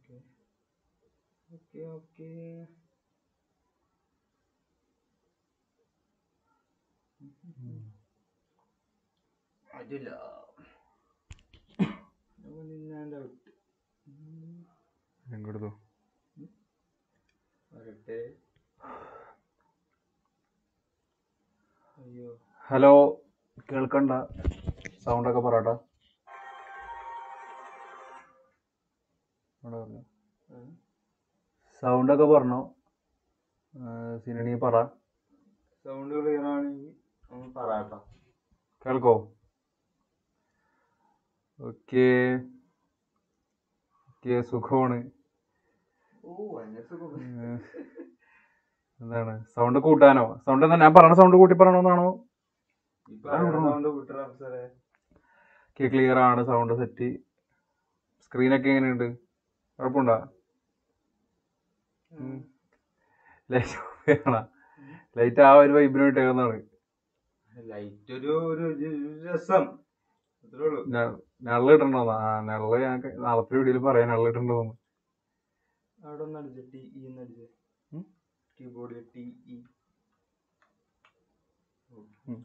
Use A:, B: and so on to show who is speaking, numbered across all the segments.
A: Okay okay okay അതില്ല ഞാൻ out
B: എങ്ങോട്ടോ
A: വരട്ടെ അയ്യോ
B: ഹലോ കേൾക്കണ്ട സൗണ്ടൊക്കെ പറയട്ടാ സൗണ്ടൊക്കെ പറഞ്ഞോ സിനണി പറ
A: സൗണ്ട് ക്ലിയർ ആണെങ്കിൽ ഒന്ന് പറയാട്ടോ
B: കേൾക്കോ ഓക്കെ ഓക്കെ സുഖമാണ്
A: ഓ ഭയങ്കര സുഖം
B: ഏഹ്, എന്താണ് സൗണ്ട് കൂട്ടാനോ സൗണ്ട് എന്താ ഞാൻ പറയണ സൗണ്ട് കൂട്ടി പറയണമെന്നാണോ
A: ഇപ്പൊ സൗണ്ട് വിട്ടറ സാറേ
B: ക്ലിയർ ആണ് സൗണ്ട് സെറ്റ് സ്ക്രീനൊക്കെ എങ്ങനെയുണ്ട് കുഴപ്പമുണ്ടോ ലൈറ്റ് ലൈറ്റ് ആ ഒരു വൈബിന് ഇട്ടേക്കുന്നതാണ്
A: ലൈറ്റ് ഒരു ഒരു ഒരു രസം അത്രേ ഉള്ളൂ
B: നെള്ള ഇട്ടുണ്ടോന്ന് ആ നെള്ള ഞാൻ നാളത്തെ വീഡിയോയിൽ പറയാം നെള്ള ഇട്ടുണ്ടോന്ന്
A: അവിടെ ഒന്ന് അടിച്ച ടി ഇ എന്ന് അടിച്ച
B: ഉം?
A: കീബോർഡിൽ ടി ഇ
B: ഉം.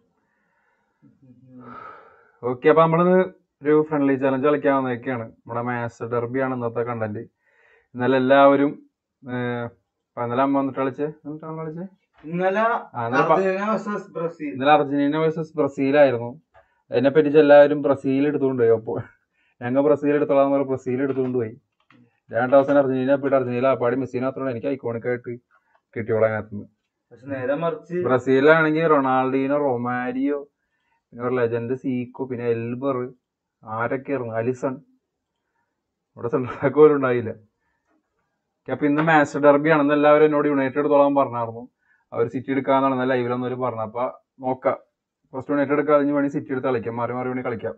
B: ഓക്കെ അപ്പൊ നമ്മളിന്ന് ഒരു ഫ്രണ്ട്ലി ചലഞ്ച് കളിക്കാൻ വന്നേക്കാണ് നമ്മുടെ മാസ് ഡെർബിയാണ് ഇന്നത്തെ കണ്ടന്റ് ഇന്നലെ എല്ലാവരും ഏഹ്, ഇപ്പൊ ഇന്നലെ അമ്മ വന്നിട്ട് കളിച്ചേ എന്നിട്ടാണ് കളിച്ചേ
A: ഇന്നലെ
B: ആ, ഇന്നലെ പ-
A: അർജന്റീന വേഴ്സസ് ബ്രസീൽ
B: ഇന്നലെ അർജന്റീന വേഴ്സസ് ബ്രസീലായിരുന്നു അതിനെ പറ്റിച്ച് എല്ലാവരും ബ്രസീൽ എടുത്തുകൊണ്ട് പോയി അപ്പോൾ ഞങ്ങൾ ബ്രസീൽ എടുത്തോളാം പറഞ്ഞ ബ്രസീൽ എടുത്തുകൊണ്ട് പോയി രണ്ടാം അവസാനം അർജന്റീന പോയിട്ട് അർജന്റീന അപ്പാടി മെസ്സിനെ മാത്രമാണ് എനിക്ക് ഐക്കോണിക് ആയിട്ട് കിട്ടിയോളാം അതിനകത്തുനിന്ന്
A: പക്ഷെ നേരെ മറിച്ച്
B: ബ്രസീലിലാണെങ്കിൽ റൊണാൾഡീനോ റൊമാരിയോ പിന്നെ ഒരു ലെജൻഡ് സീക്കോ പിന്നെ എൽബർ ആരൊക്കെയായിരുന്നു അലിസൺ ഇവിടെ സെൻട്രാക്ക് പോലും ഉണ്ടായില്ല ഓക്കേ, അപ്പൊ ഇന്ന് മാച്ച് ഡെർബി ആണെന്ന് എല്ലാവരും എന്നോട് യുണൈറ്റഡ് എടുത്തോളാൻ പറഞ്ഞായിരുന്നു അവർ സിറ്റി എടുക്കാന്നാണ് ഇന്നലെ ലൈവിലൊന്നും അവർ പറഞ്ഞത് അപ്പൊ നോക്കാം ഫസ്റ്റ് യുണൈറ്റഡ് എടുക്കാതെ ഇനി വേണമെങ്കിൽ സിറ്റി എടുത്ത് കളിക്കാം മാറി മാറി വേണമെങ്കിൽ കളിക്കാം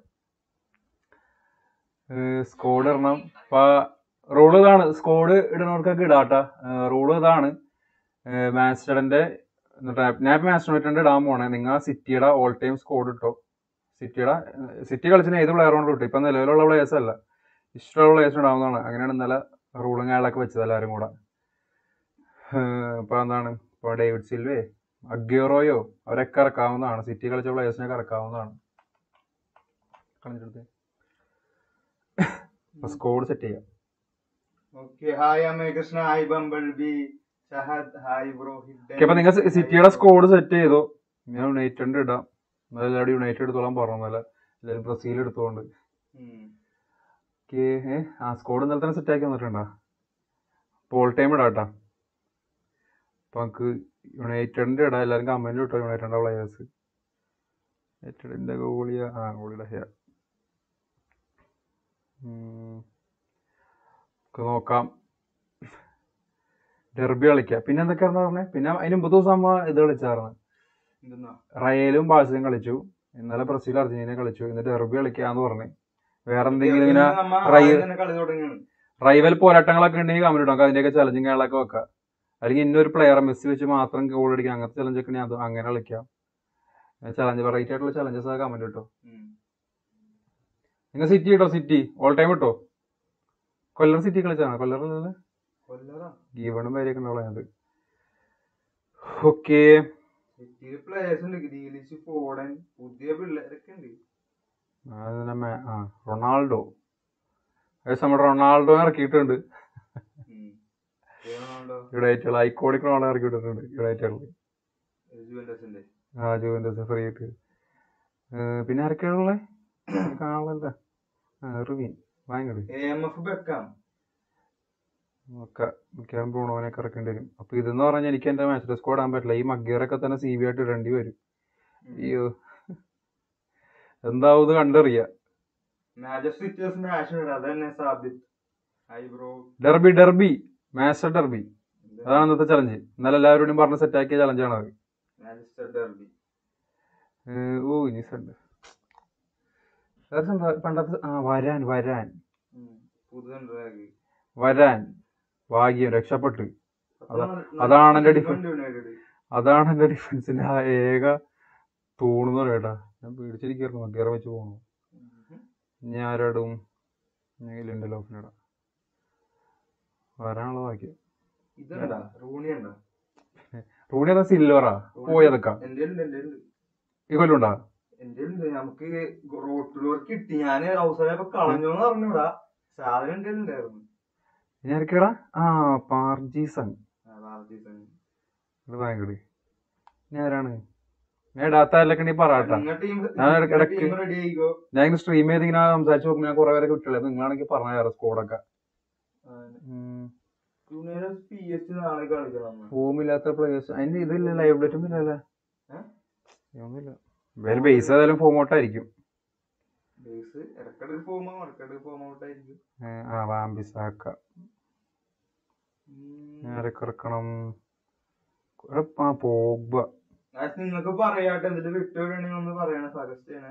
B: സ്കോഡ് ഇടണം അപ്പൊ റൂള് ഇതാണ് സ്കോഡ് ഇടുന്നവർക്കൊക്കെ ഇടാട്ടാ റൂള് ഇതാണ് മാസ്റ്ററിന്റെ ഞാൻ മാസ്റ്റർ യുണൈറ്റഡ് ഇടാൻ പോണേ നിങ്ങൾ സിറ്റിയുടെ ഓൾ ടൈം സ്കോഡ് ഇട്ടോ സിറ്റിയുടെ സിറ്റി കളിച്ചിന് ഏത് പ്ലെയർ കൊണ്ട് കിട്ടും ഇപ്പൊ നിലവിലുള്ള പ്ലേയേഴ്സ് അല്ല ഇഷ്ടമുള്ള പ്ലേയേഴ്സ് ഉണ്ടാവുന്നതാണ് അങ്ങനെയാണ് ഇന്നലെ റൂളും കാര്യങ്ങളൊക്കെ വെച്ചത് എല്ലാവരും കൂടെ ഏഹ് ഇപ്പൊ എന്താണ് ഇപ്പൊ ഡേവിഡ് സിൽവേ അഗ്യൂറോയോ അവരൊക്കെ ഇറക്കാവുന്നതാണ് സിറ്റി കളിച്ച പ്ലേയേഴ്സിനൊക്കെ ഇറക്കാവുന്നതാണ് കളിച്ചെടുത്ത് സ്കോഡ് സെറ്റ് ചെയ്യാം
A: ഓക്കെ ഹായ് അമേകൃഷ്ണ hi bumble bee Shahad hi bro
B: okay അപ്പൊ നിങ്ങൾ സിറ്റിയുടെ സ്കോഡ് സെറ്റ് ചെയ്തു ഞാൻ യുണൈറ്റഡ് ഇടാം എന്നാലും എല്ലാവരും യുണൈറ്റഡ് എടുത്തോളാൻ പറഞ്ഞല്ല എല്ലാവരും ബ്രസീൽ എടുത്തോണ്ട് ഓക്കെ ഏ ആ സ്കോഡ് ഇന്നലെ തന്നെ സെറ്റ് ആക്കി വന്നിട്ടുണ്ടോ പോൾ ടൈം ഇടാട്ടാ അപ്പൊ നമുക്ക് യുണൈറ്റഡിന്റെ ഇടാം എല്ലാവരും കമന്റ് ഇട്ടോ യുണൈറ്റഡിന്റെ പ്ലേയേഴ്സ് യുണൈറ്റഡിന്റെ ഗോളിയ ആ ഗോളിയുടെ ഹെയർ നമുക്ക് നോക്കാം ഡെർബി കളിക്കാം പിന്നെ എന്തൊക്കെയായിരുന്നു പറഞ്ഞത് പിന്നെ അതിന് മുമ്പ് ദിവസം അമ്മ ഇത് കളിച്ചായിരുന്നു
A: എന്തെന്നാ
B: റയലും ബാഴ്സയും കളിച്ചു ഇന്നലെ ബ്രസീൽ അർജന്റീന കളിച്ചു എന്നിട്ട് ഡെർബി കളിക്കാന്ന് പറഞ്ഞു വേറെ എന്തെങ്കിലും ഇങ്ങനെ
A: നമ്മ
B: റയ-
A: ആദ്യം തന്നെ കളി തുടങ്ങിയാണ്
B: റൈവൽ പോരാട്ടങ്ങളൊക്കെ ഉണ്ടെങ്കിൽ കമന്റ് ഇടാം നമുക്ക് അതിന്റെയൊക്കെ ചലഞ്ചും കാര്യങ്ങളൊക്കെ വെക്കാം അല്ലെങ്കിൽ ഇന്നൊരു പ്ലെയർ മെസ്സി വെച്ച് മാത്രം ഗോൾ അടിക്കാം അങ്ങനത്തെ ചലഞ്ച് ഒക്കെ ഉണ്ടെങ്കിൽ അത് അങ്ങനെ കളിക്കാം ചലഞ്ച് വെറൈറ്റി ആയിട്ടുള്ള ചലഞ്ചസ് ഒക്കെ കമന്റ് ഇട്ടോ നിങ്ങൾ സിറ്റി ഇട്ടോ സിറ്റി ഓൾ ടൈം ഇട്ടോ കൊല്ലം സിറ്റി കളിച്ചാണ് കൊല്ലം
A: കൊല്ലറാ
B: ഗീവണും പേരെയൊക്കെ ഉണ്ടാവുള്ളത് ഓക്കെ
A: സിറ്റിയിൽ പ്ലേയേഴ്സ് ഉണ്ട് ഗ്രീലിഷ് ഫോഡൻ പുതിയ പിള്ളേരൊക്കെ ഉണ്ട്
B: ആ റൊണാൾഡോ ഏകദേശം നമ്മുടെ റൊണാൾഡോ ഇറക്കിയിട്ടുണ്ട്
A: ഉം. റൊണാൾഡോ
B: യുണൈറ്റഡ് ഐക്കോണിക് റൊണാൾഡോ ഇറക്കിയിട്ടുണ്ട് യുണൈറ്റഡിൽ
A: ജുവന്റസിന്റെ
B: ആ ജൂവൻറ്റസ് ഫ്രീ ആയിട്ട് ഏർ പിന്നെ ആരൊക്കെയാണുള്ളത് കാണാനല്ല റിവീൻ ഭയങ്കര
A: എ എം എഫ് ബെക്കാം
B: ഒക്കെ മിക്കവാറും ബ്രൂണോനൊക്കെ ഇറക്കേണ്ടി വരും അപ്പൊ ഇതെന്ന് പറഞ്ഞാൽ എനിക്ക് എന്റെ മാച്ച് സ്കോഡ് ആകാൻ പറ്റില്ല ഈ മഗ്ഗിയറൊക്കെ തന്നെ സി ബി ആയിട്ട് ഇടേണ്ടി വരും അയ്യോ എന്താവും ഇത് കണ്ടറിയാ
A: മാജർ സിറ്റേഴ്സ് മാച്ച് അത് തന്നെ സാബിത്ത് ഐബ്രോ
B: ഡെർബി ഡെർബി മാസ്റ്റർ ഡെർബി അതാണ് ഇന്നത്തെ ചലഞ്ച് ഇന്നലെ എല്ലാവരോടും പറഞ്ഞ് സെറ്റാക്കിയ ചലഞ്ചാണ് അത്
A: മാഞ്ചസ്റ്റർ ഡെർബി
B: ഏർ ഓ ഇനി സെന്റ് പണ്ടത്തെ ആ വരാൻ വരാൻ
A: പുതുണ്ടാക്കി
B: വരാൻ ഭാഗ്യം രക്ഷപ്പെട്ട് അതാ- അതാണ് എന്റെ ഡിഫൻസ്. അതാണ് എന്റെ ഡിഫൻസിന്റെ ആ ഏക തൂണെന്ന് പറയട്ടാ ഞാൻ പേടിച്ചിരിക്കുന്നു മഗ്ഗേറെ വെച്ച് പോകണു ഞാൻ ആരോടും ഞാൻ ഇല്ലണ്ടല്ലോ ഓഫിനിടാം വരാനുള്ള ബാക്കി
A: ഇതുണ്ടാ റൂണി ഉണ്ടാ
B: റൂണി അതാ സിൽവറാ പോയതൊക്കെ
A: എന്റെ ഉണ്ട് എന്റെ ഉണ്ട്
B: ഈ കൊല്ലുണ്ടാ
A: എന്റെ ഉണ്ട് നമുക്ക് റോട്ടിലൂടെ കിട്ടി ഞാന് അവസരം കളഞ്ഞോന്ന് പറഞ്ഞൂടാ സാധനം എന്റെ ഉണ്ടായിരുന്നു
B: ഞാൻ ഇറക്കിയടാ ആ പാർജീസൺ
A: ആ, ഭാരതി സൺ.
B: ഇത് ഭയങ്കര ഞാൻ ആരാണ് ഞാൻ ഇടാത്ത ആരിലൊക്കെ പറയാട്ടാ
A: നിങ്ങ ടീം
B: ഞാൻ ഇടയ്ക്ക്
A: ടീം റെഡി ആയിക്കോ
B: ഞാൻ ഇങ്ങനെ സ്ട്രീം ചെയ്ത് ഇങ്ങനെ സംസാരിച്ച് നോക്കുമ്പോൾ ഞാൻ കുറെ പേരെ കിട്ടില്ല നിങ്ങളാണെങ്കിൽ പറഞ്ഞ സ്കോഡൊക്കെ
A: പി എസ് നാളെ കളിക്കണം
B: ഫോമില്ലാത്ത പ്ലേയേഴ്സ് അതിന്റെ ഇതില്ല ലൈവ് ഡേറ്റും ഇല്ലല്ലേ
A: ഏ?
B: ഒന്നുമില്ല എന്തായാലും ബേസ് ഏതായാലും ഫോം ഔട്ടായിരിക്കും
A: ബേസ് ഇടക്കിടക്ക് പോകുമ്പോ ഇടക്കിടക്ക് ഫോം ഔട്ട് ആയിരിക്കും
B: ആ വാമ്പിസാക്ക ആരൊക്കെ ഇറക്കണം ഇവിടെ ആ പോഗ്ബ
A: നിങ്ങൾക്ക് പറയാട്ടെ എന്നിട്ട് വിട്ടുവിടണെങ്കിൽ ഒന്ന് പറയണേ സജസ്റ്റ് ചെയ്യണേ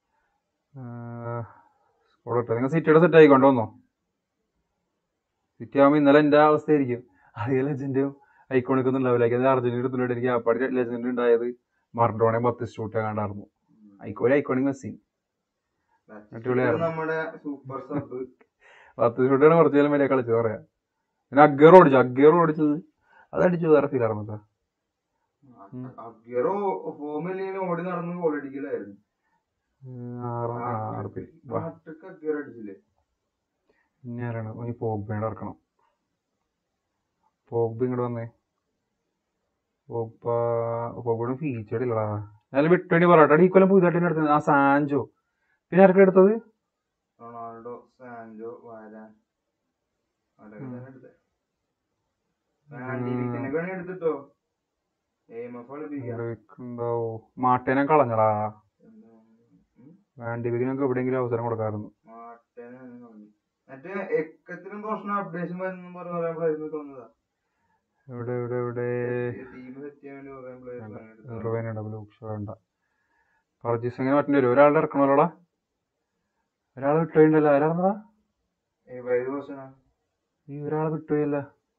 B: സ്കോഡ് ഇട്ടോ നിങ്ങൾ സിറ്റിയുടെ സെറ്റ് ആയിക്കൊണ്ടോ വന്നോ സിറ്റി ആകുമ്പോൾ ഇന്നലെ എൻ്റെ അവസ്ഥയായിരിക്കും അധികം ലെജൻഡും ഐക്കോണിക് ഒന്നും ഉണ്ടാവില്ല അത് അർജന്റീന എടുത്തിട്ട് എനിക്ക് അപ്പാടി ലെജൻഡ് ഉണ്ടായത് മർഡോണെ പത്ത് ഷൂട്ട് കണ്ടായിരുന്നു ഐക്കോ ഒരു ഐക്കോണിക് മെസ്സി അടിപൊളിയായിരുന്നു.
A: നമ്മുടെ സൂപ്പർ സബ്
B: പത്ത് ഷൂട്ടാണ് കുറച്ച് കാലം വരെ കളിച്ചത് പറയാം പിന്നെ അഗ്ഗർ ഓടിച്ചു അഗ്ഗർ ഓടിച്ചത് അത് അടിച്ചു വേറെ ഫീലായിരുന്നു കേട്ടോ
A: അഗിറോ ഫോമില്ലെങ്കിലും ഓടി നടന്ന് ഗോൾ അടിക്കലായിരുന്നു
B: ആറ് ആറ് പേര് വാ
A: നാട്ടിക്ക് അഗിറോ അടിച്ചില്ലേ
B: ഇനി ആരാണ് ഈ പോഗ്ബയുടെ ഇറക്കണം പോഗ്ബ ഇങ്ങോട്ട് വന്നേ പോഗ്ബ പോഗ്ബയുടെ ഫീച്ചർ ഇല്ലടാ ഞാൻ വിട്ടുവേണ്ടി പറയട്ടെ ഈ കൊല്ലം പുതുതായിട്ട് എടുത്തത് ആ സാൻജോ പിന്നെ ആർക്കും എടുത്തത്
A: റൊണാൾഡോ സാൻജോ വാരാൻ അതൊക്കെ തന്നെ എടുത്തേ ആന്റിവിക്കിനൊക്കെ വേണേ എടുത്തിട്ടോ എയിം എഫ് കളിപ്പിക്കാം
B: ഉണ്ടാവോ മാട്ടേനെ കളഞ്ഞടാ
A: എന്താ, ഉം.
B: വാൻഡിബിക്കിനൊക്കെ എവിടെയെങ്കിലും അവസരം കൊടുക്കാമായിരുന്നു
A: മാർട്ടിനെ തന്നെ കളഞ്ഞു. മറ്റേ എക്കത്തിനും പ്രശ്നം അപ്ഡേഷൻ വരുന്നു പറഞ്ഞ് പറയാൻ പ്ലേസ് കളഞ്ഞതാ
B: എവിടെ എവിടെ എവിടെ
A: ടീം സെറ്റ് ചെയ്യാൻ വേണ്ടി പറയാൻ പ്ലേസ്
B: ഇറുവേന ഡബിൾ ഓപ്ഷൻ വേണ്ട പർച്ചേസ് എങ്ങനെ പറ്റുന്നില്ല ഒരാളുടെ ഇറക്കണമല്ലോടാ ഒരാൾ വിട്ടുപോയിണ്ടല്ലോ ആരാണെന്നടാ
A: വൈദ്യ പ്രശ്ന
B: ഈ ഒരാളെ വിട്ടുപോയല്ല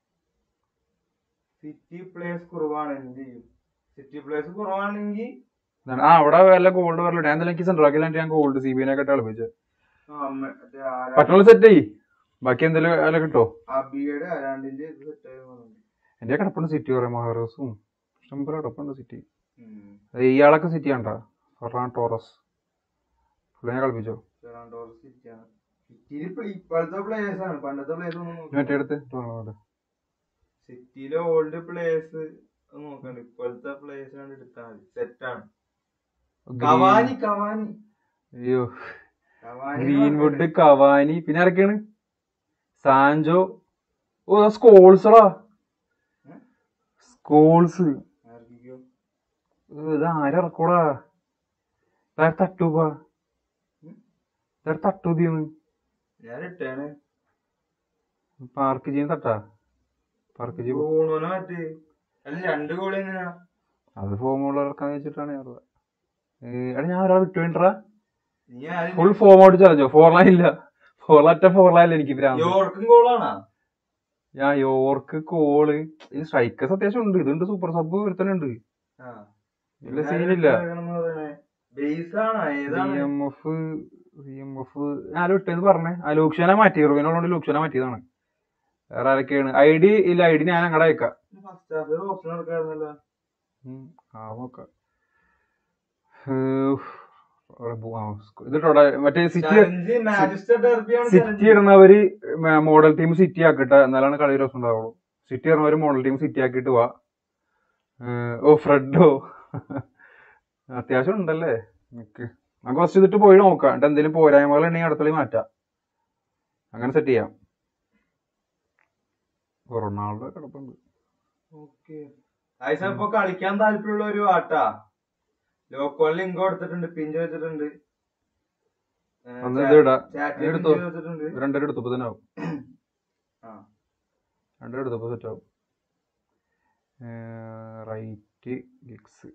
A: സിറ്റി പ്ലേസ് കുറവാണ് എന്ത് ചെയ്യും സിറ്റി പ്ലേസ് കുറവാണെങ്കിൽ
B: എന്താണ്? ആ അവിടെ വല്ല ഗോൾഡ് വരല്ലോ ഞാൻ എന്തായാലും എനിക്ക് സെൻട്രൽ ആക്കില്ല ഞാൻ ഗോൾഡ് സി ബി ഐനെ കളിപ്പിച്ചത്
A: മറ്റേ ആരാ-
B: പറ്റുള്ള സെറ്റ് ചെയ് ബാക്കി എന്തെങ്കിലും വില കിട്ടോ
A: അബിയുടെ ആരാണ്ടിന്റെ ഇത് സെറ്റ് ആയി പോകുന്നുണ്ട്
B: എന്റെ കിടപ്പുണ്ട് സിറ്റി പറയാം മഹാറോസും ഇഷ്ടംപോലെ കിടപ്പുണ്ട് സിറ്റി ഇയാളൊക്കെ സിറ്റി ആണ്ടാ ഫെറാൻ ടോറസ് പുള്ളി ഞാൻ കളിപ്പിച്ചോ
A: ഫെറാൻഡോർ സിറ്റിയാണ് സിറ്റിയിൽ ഇപ്പൊ ഇപ്പോഴത്തെ പ്ലേയേഴ്സ് ആണ് പണ്ടത്തെ പ്ലേയേഴ്സ് ഒന്നും
B: മറ്റേ
A: നോക്കണ്ട.
B: അടുത്ത് ടോർണമെന്റ്
A: സിറ്റിയിലെ ഓൾഡ് പ്ലേയേഴ്സ് നോക്കണ്ട ഇപ്പോഴത്തെ പ്ലേയേഴ്സ് ആണ് എടുത്താൽ മതി സെറ്റാണ് കവാനി കവാനി
B: അയ്യോ
A: കവാനി
B: ഗ്രീൻവുഡ് കവാനി പിന്നെ ആരൊക്കെയാണ് സാൻജോ ഓ സ്കോൾസറാ
A: ഏ?
B: സ്കോൾസ്
A: ആർക്കിക്കോ?
B: ഇത് ആരിറക്കൂടാ ഇതാര് തട്ടൂപ്പാ
A: ഉം?
B: ഇതാര് തട്ടൂതിന്ന്
A: ഞാൻ ഇട്ടാണ്
B: പാർക്ക് ചെയ്യുന്ന തട്ടാ പാർക്ക് ചെയ്യും
A: ബ്രൂണോനെ മറ്റേ അല്ല രണ്ട് ഗോളി എങ്ങനെയാ
B: അത് ഫോമുള്ള ഇറക്കാന്ന് വെച്ചിട്ടാണ് ഞാൻ ഉള്ളത്. ഏ, എടാ ഞാൻ ഒരാൾ വിട്ടു വേണ്ടടാ
A: നീ ആരും
B: ഫുൾ ഫോം ഔട്ട് ചലഞ്ചോ ഫോർ ലൈൻ ഇല്ല ഫോർ ലറ്റ ഫോർ ലൈൻ എനിക്ക് ഭ്രാന്ത്.
A: യോർക്കും ഗോളാണോ
B: ഞാൻ യോർക്ക് കോള് ഈ സ്ട്രൈക്കേഴ്സ് അത്യാവശ്യം ഉണ്ട് ഇതുണ്ട് സൂപ്പർ സബ് ഒരുത്തനുണ്ട് വലിയ സീനില്ല
A: ബേസ് ആണ്
B: ഡി
A: ഏതാണ്
B: M F D M F ഞാൻ വിട്ടെന്ന് പറഞ്ഞേ ആ ലൂക്ഷനെ മാറ്റി ഇറുവിനോട് ലൂക്ഷനെ മാറ്റിയതാണ് വേറെ ആരൊക്കെയാണ് ഐ ഡി ഇല്ല ഐ ഡി ഞാൻ അങ്ങടെ അയക്കാം
A: ഫസ്റ്റ് ഹാഫിൽ ഓപ്ഷൻ എടുക്കാറുന്നല്ലോ
B: ഉം, ആ നോക്കാം ഏഹ്, അവിടെ പോ- ആ, സ്കു- ഇതിട്ടോടെ മറ്റേ സിറ്റി
A: മാഞ്ചസ്റ്റർ ഡെർബിയാണ്
B: സിറ്റി ഇടുന്നവര് മോഡൽ ടീം സിറ്റി ആക്കട്ടെ എന്നാലാണ് കളി രസം ഉണ്ടാവുള്ളൂ സിറ്റി ഇടുന്നവര് മോഡൽ ടീം സിറ്റി ആക്കിയിട്ട് വാ ഏഹ്, ഓ ഫ്രെഡോ അത്യാവശ്യം ഉണ്ടല്ലേ നിക്ക് നമുക്ക് ഫസ്റ്റ് ഇതിട്ട് പോയി നോക്കാം എന്നിട്ട് എന്തെങ്കിലും പോരായ്മകൾ ഉണ്ടെങ്കിൽ അടുത്ത കളി മാറ്റാം അങ്ങനെ സെറ്റ് ചെയ്യാം ഓ, റൊണാൾഡോ കിടപ്പുണ്ട്
A: ഓക്കെ ആയിഷ ഇപ്പൊ കളിക്കാൻ താല്പര്യമുള്ള ഒരു ആട്ടാ ലോക്കോളിൽ ലിങ്ക് കൊടുത്തിട്ടുണ്ട് പിഞ്ച് വെച്ചിട്ടുണ്ട്
B: അന്ന് ഇത് ഇടാ
A: ചാറ്റിൽ
B: എടുത്തോ.
A: പിഞ്ച് വെച്ചിട്ടുണ്ട്
B: രണ്ടര എടുത്തപ്പോ തന്നെ ആവും
A: ആ
B: രണ്ടര എടുത്തപ്പോ സെറ്റ് ആവും right Giggs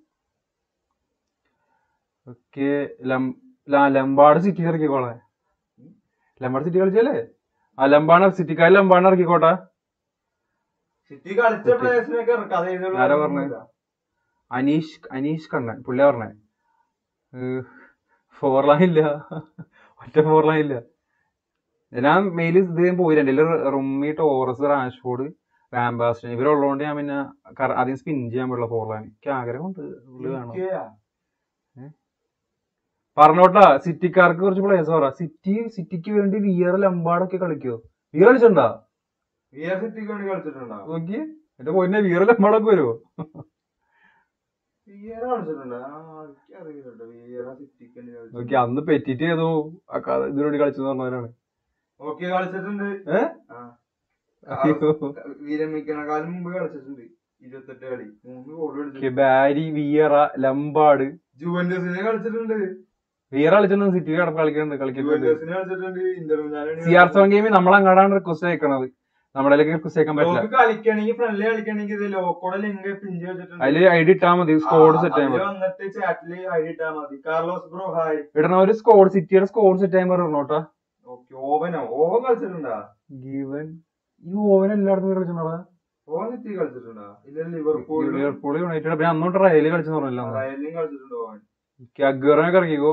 B: okay Lampard City ഇറക്കിക്കോളെ ലംബാട് സിറ്റി കളിച്ചല്ലേ ആ ലംബാണ് സിറ്റിക്കാർ ലംബാണ് ഇറക്കിക്കോട്ടെ
A: സിറ്റി കളിച്ച പ്ലേയേഴ്സിനൊക്കെ ഇറക്കാം അത് ഇതിലുള്ള
B: ആരാ പറഞ്ഞേ?
A: ഒന്നുമില്ല.
B: അനീഷ് അനീഷ് കണ്ണൻ പുള്ളിയാ പറഞ്ഞേ ഫോർ ലൈൻ ഇല്ല ഒറ്റ ഫോർ ലൈൻ ഇല്ല ഞാൻ മെയില് ഇത് പോയില്ല എന്റെ റുമ്മി ടോറസ് റാഷ്ഫോർഡ് റാംബാസ്റ്റൻ ഇവരുള്ളതുകൊണ്ട് ഞാൻ പിന്നെ കറ- ആദ്യം സ്പിൻ ചെയ്യാൻ പറ്റുള്ള ഫോർലാൻ എനിക്ക് ആഗ്രഹമുണ്ട് ഉള്ളിൽ കാണാം
A: ഇരിക്കയാ.
B: പറഞ്ഞോട്ടാ സിറ്റിക്കാർക്ക് കുറച്ച് പ്ലേയേഴ്സ് പറ സിറ്റി സിറ്റിക്ക് വേണ്ടി വിയർ ലംബാടൊക്കെ കളിക്കോ വിയർ കളിച്ചിട്ടുണ്ടാ
A: വിയർ സിറ്റിക്ക് വേണ്ടി കളിച്ചിട്ടുണ്ടോ
B: നോക്കി എന്റെ പോയിന്നെ വിയർ ലംബാടൊക്കെ വരുമോ
A: വിയർ കളിച്ചിട്ടുണ്ടോ ആ എനിക്കറിയില്ല കേട്ടോ വിയർ സിറ്റിക്ക് വേണ്ടി കളിച്ചു
B: നോക്കി അന്ന് പെറ്റിട്ട് ഏതോ അക്ക- ഇതിനു വേണ്ടി കളിച്ചെന്ന് പറഞ്ഞവരാണ്
A: ഓക്കെ കളിച്ചിട്ടുണ്ട്
B: ഏ?
A: ആ
B: അയ്യോ.
A: വിരമിക്കണക്കാലം മുമ്പ് കളിച്ചിട്ടുണ്ട് ഇരുപത്തെട്ട് കളി മൂന്ന് ഗോൾ
B: ഓക്കേ,
A: കളിച്ചിട്ടുണ്ട്
B: ബാരി വിയറ ലംബാട്
A: ജുവന്റസിനെ കളിച്ചിട്ടുണ്ട്
B: വിയറ കളിച്ചിട്ടുണ്ട് സിറ്റി കടപ്പ് കളിക്കുന്നുണ്ട് കളിക്കുന്നുണ്ട്
A: ജുവന്റസിനെ കളിച്ചിട്ടുണ്ട് ഇന്റർ
B: സി ആർ സെവൻ ഗെയിമിൽ നമ്മളങ്ങാടാണ് റിക്വസ്റ്റ് അയക്കണത് നമ്മുടെ റിക്വസ്റ്റ് അയക്കാൻ പറ്റില്ല
A: ലോക്ക് കളിക്കണമെങ്കിൽ ഫ്രണ്ട്ലി കളിക്കണമെങ്കിൽ ഇത് ലോക്കോടെ ലിങ്ക് പിഞ്ച് വെച്ചിട്ടുണ്ട്
B: അതില് ഐ ഡി ഇട്ടാ മതി സ്കോഡ്
A: ആ,
B: സെറ്റ് ചെയ്യാൻ
A: അതില്
B: പറ്റും
A: വന്നിട്ട് ചാറ്റില് ഐഡി ഇട്ടാ മതി കാർലോസ് ബ്രോ ഹായ്
B: ഇടണ ഒരു സ്കോഡ് സിറ്റിയുടെ സ്കോഡ് സെറ്റ് ചെയ്യാൻ പറഞ്ഞോട്ടാ
A: ഓക്കെ ഓവനോ ഓവൻ കളിച്ചിട്ടുണ്ടാ
B: ഗീവൻ ഈ ഓവൻ എല്ലായിടത്തും പോയി കളിച്ചിട്ടുണ്ടാ
A: ഓവൻ സിറ്റി കളിച്ചിട്ടുണ്ടാ ഇല്ല ലിവർപൂളിലും
B: ലിവർപൂൾ യുണൈറ്റഡ് പിന്നെ അന്നോട്ട് റയല് കളിച്ചെന്ന് പറഞ്ഞില്ല
A: റയലിലും കളിച്ചിട്ടുണ്ട് ഓവൻ
B: അഗ്വറൊക്കെ ഇറങ്ങിക്കോ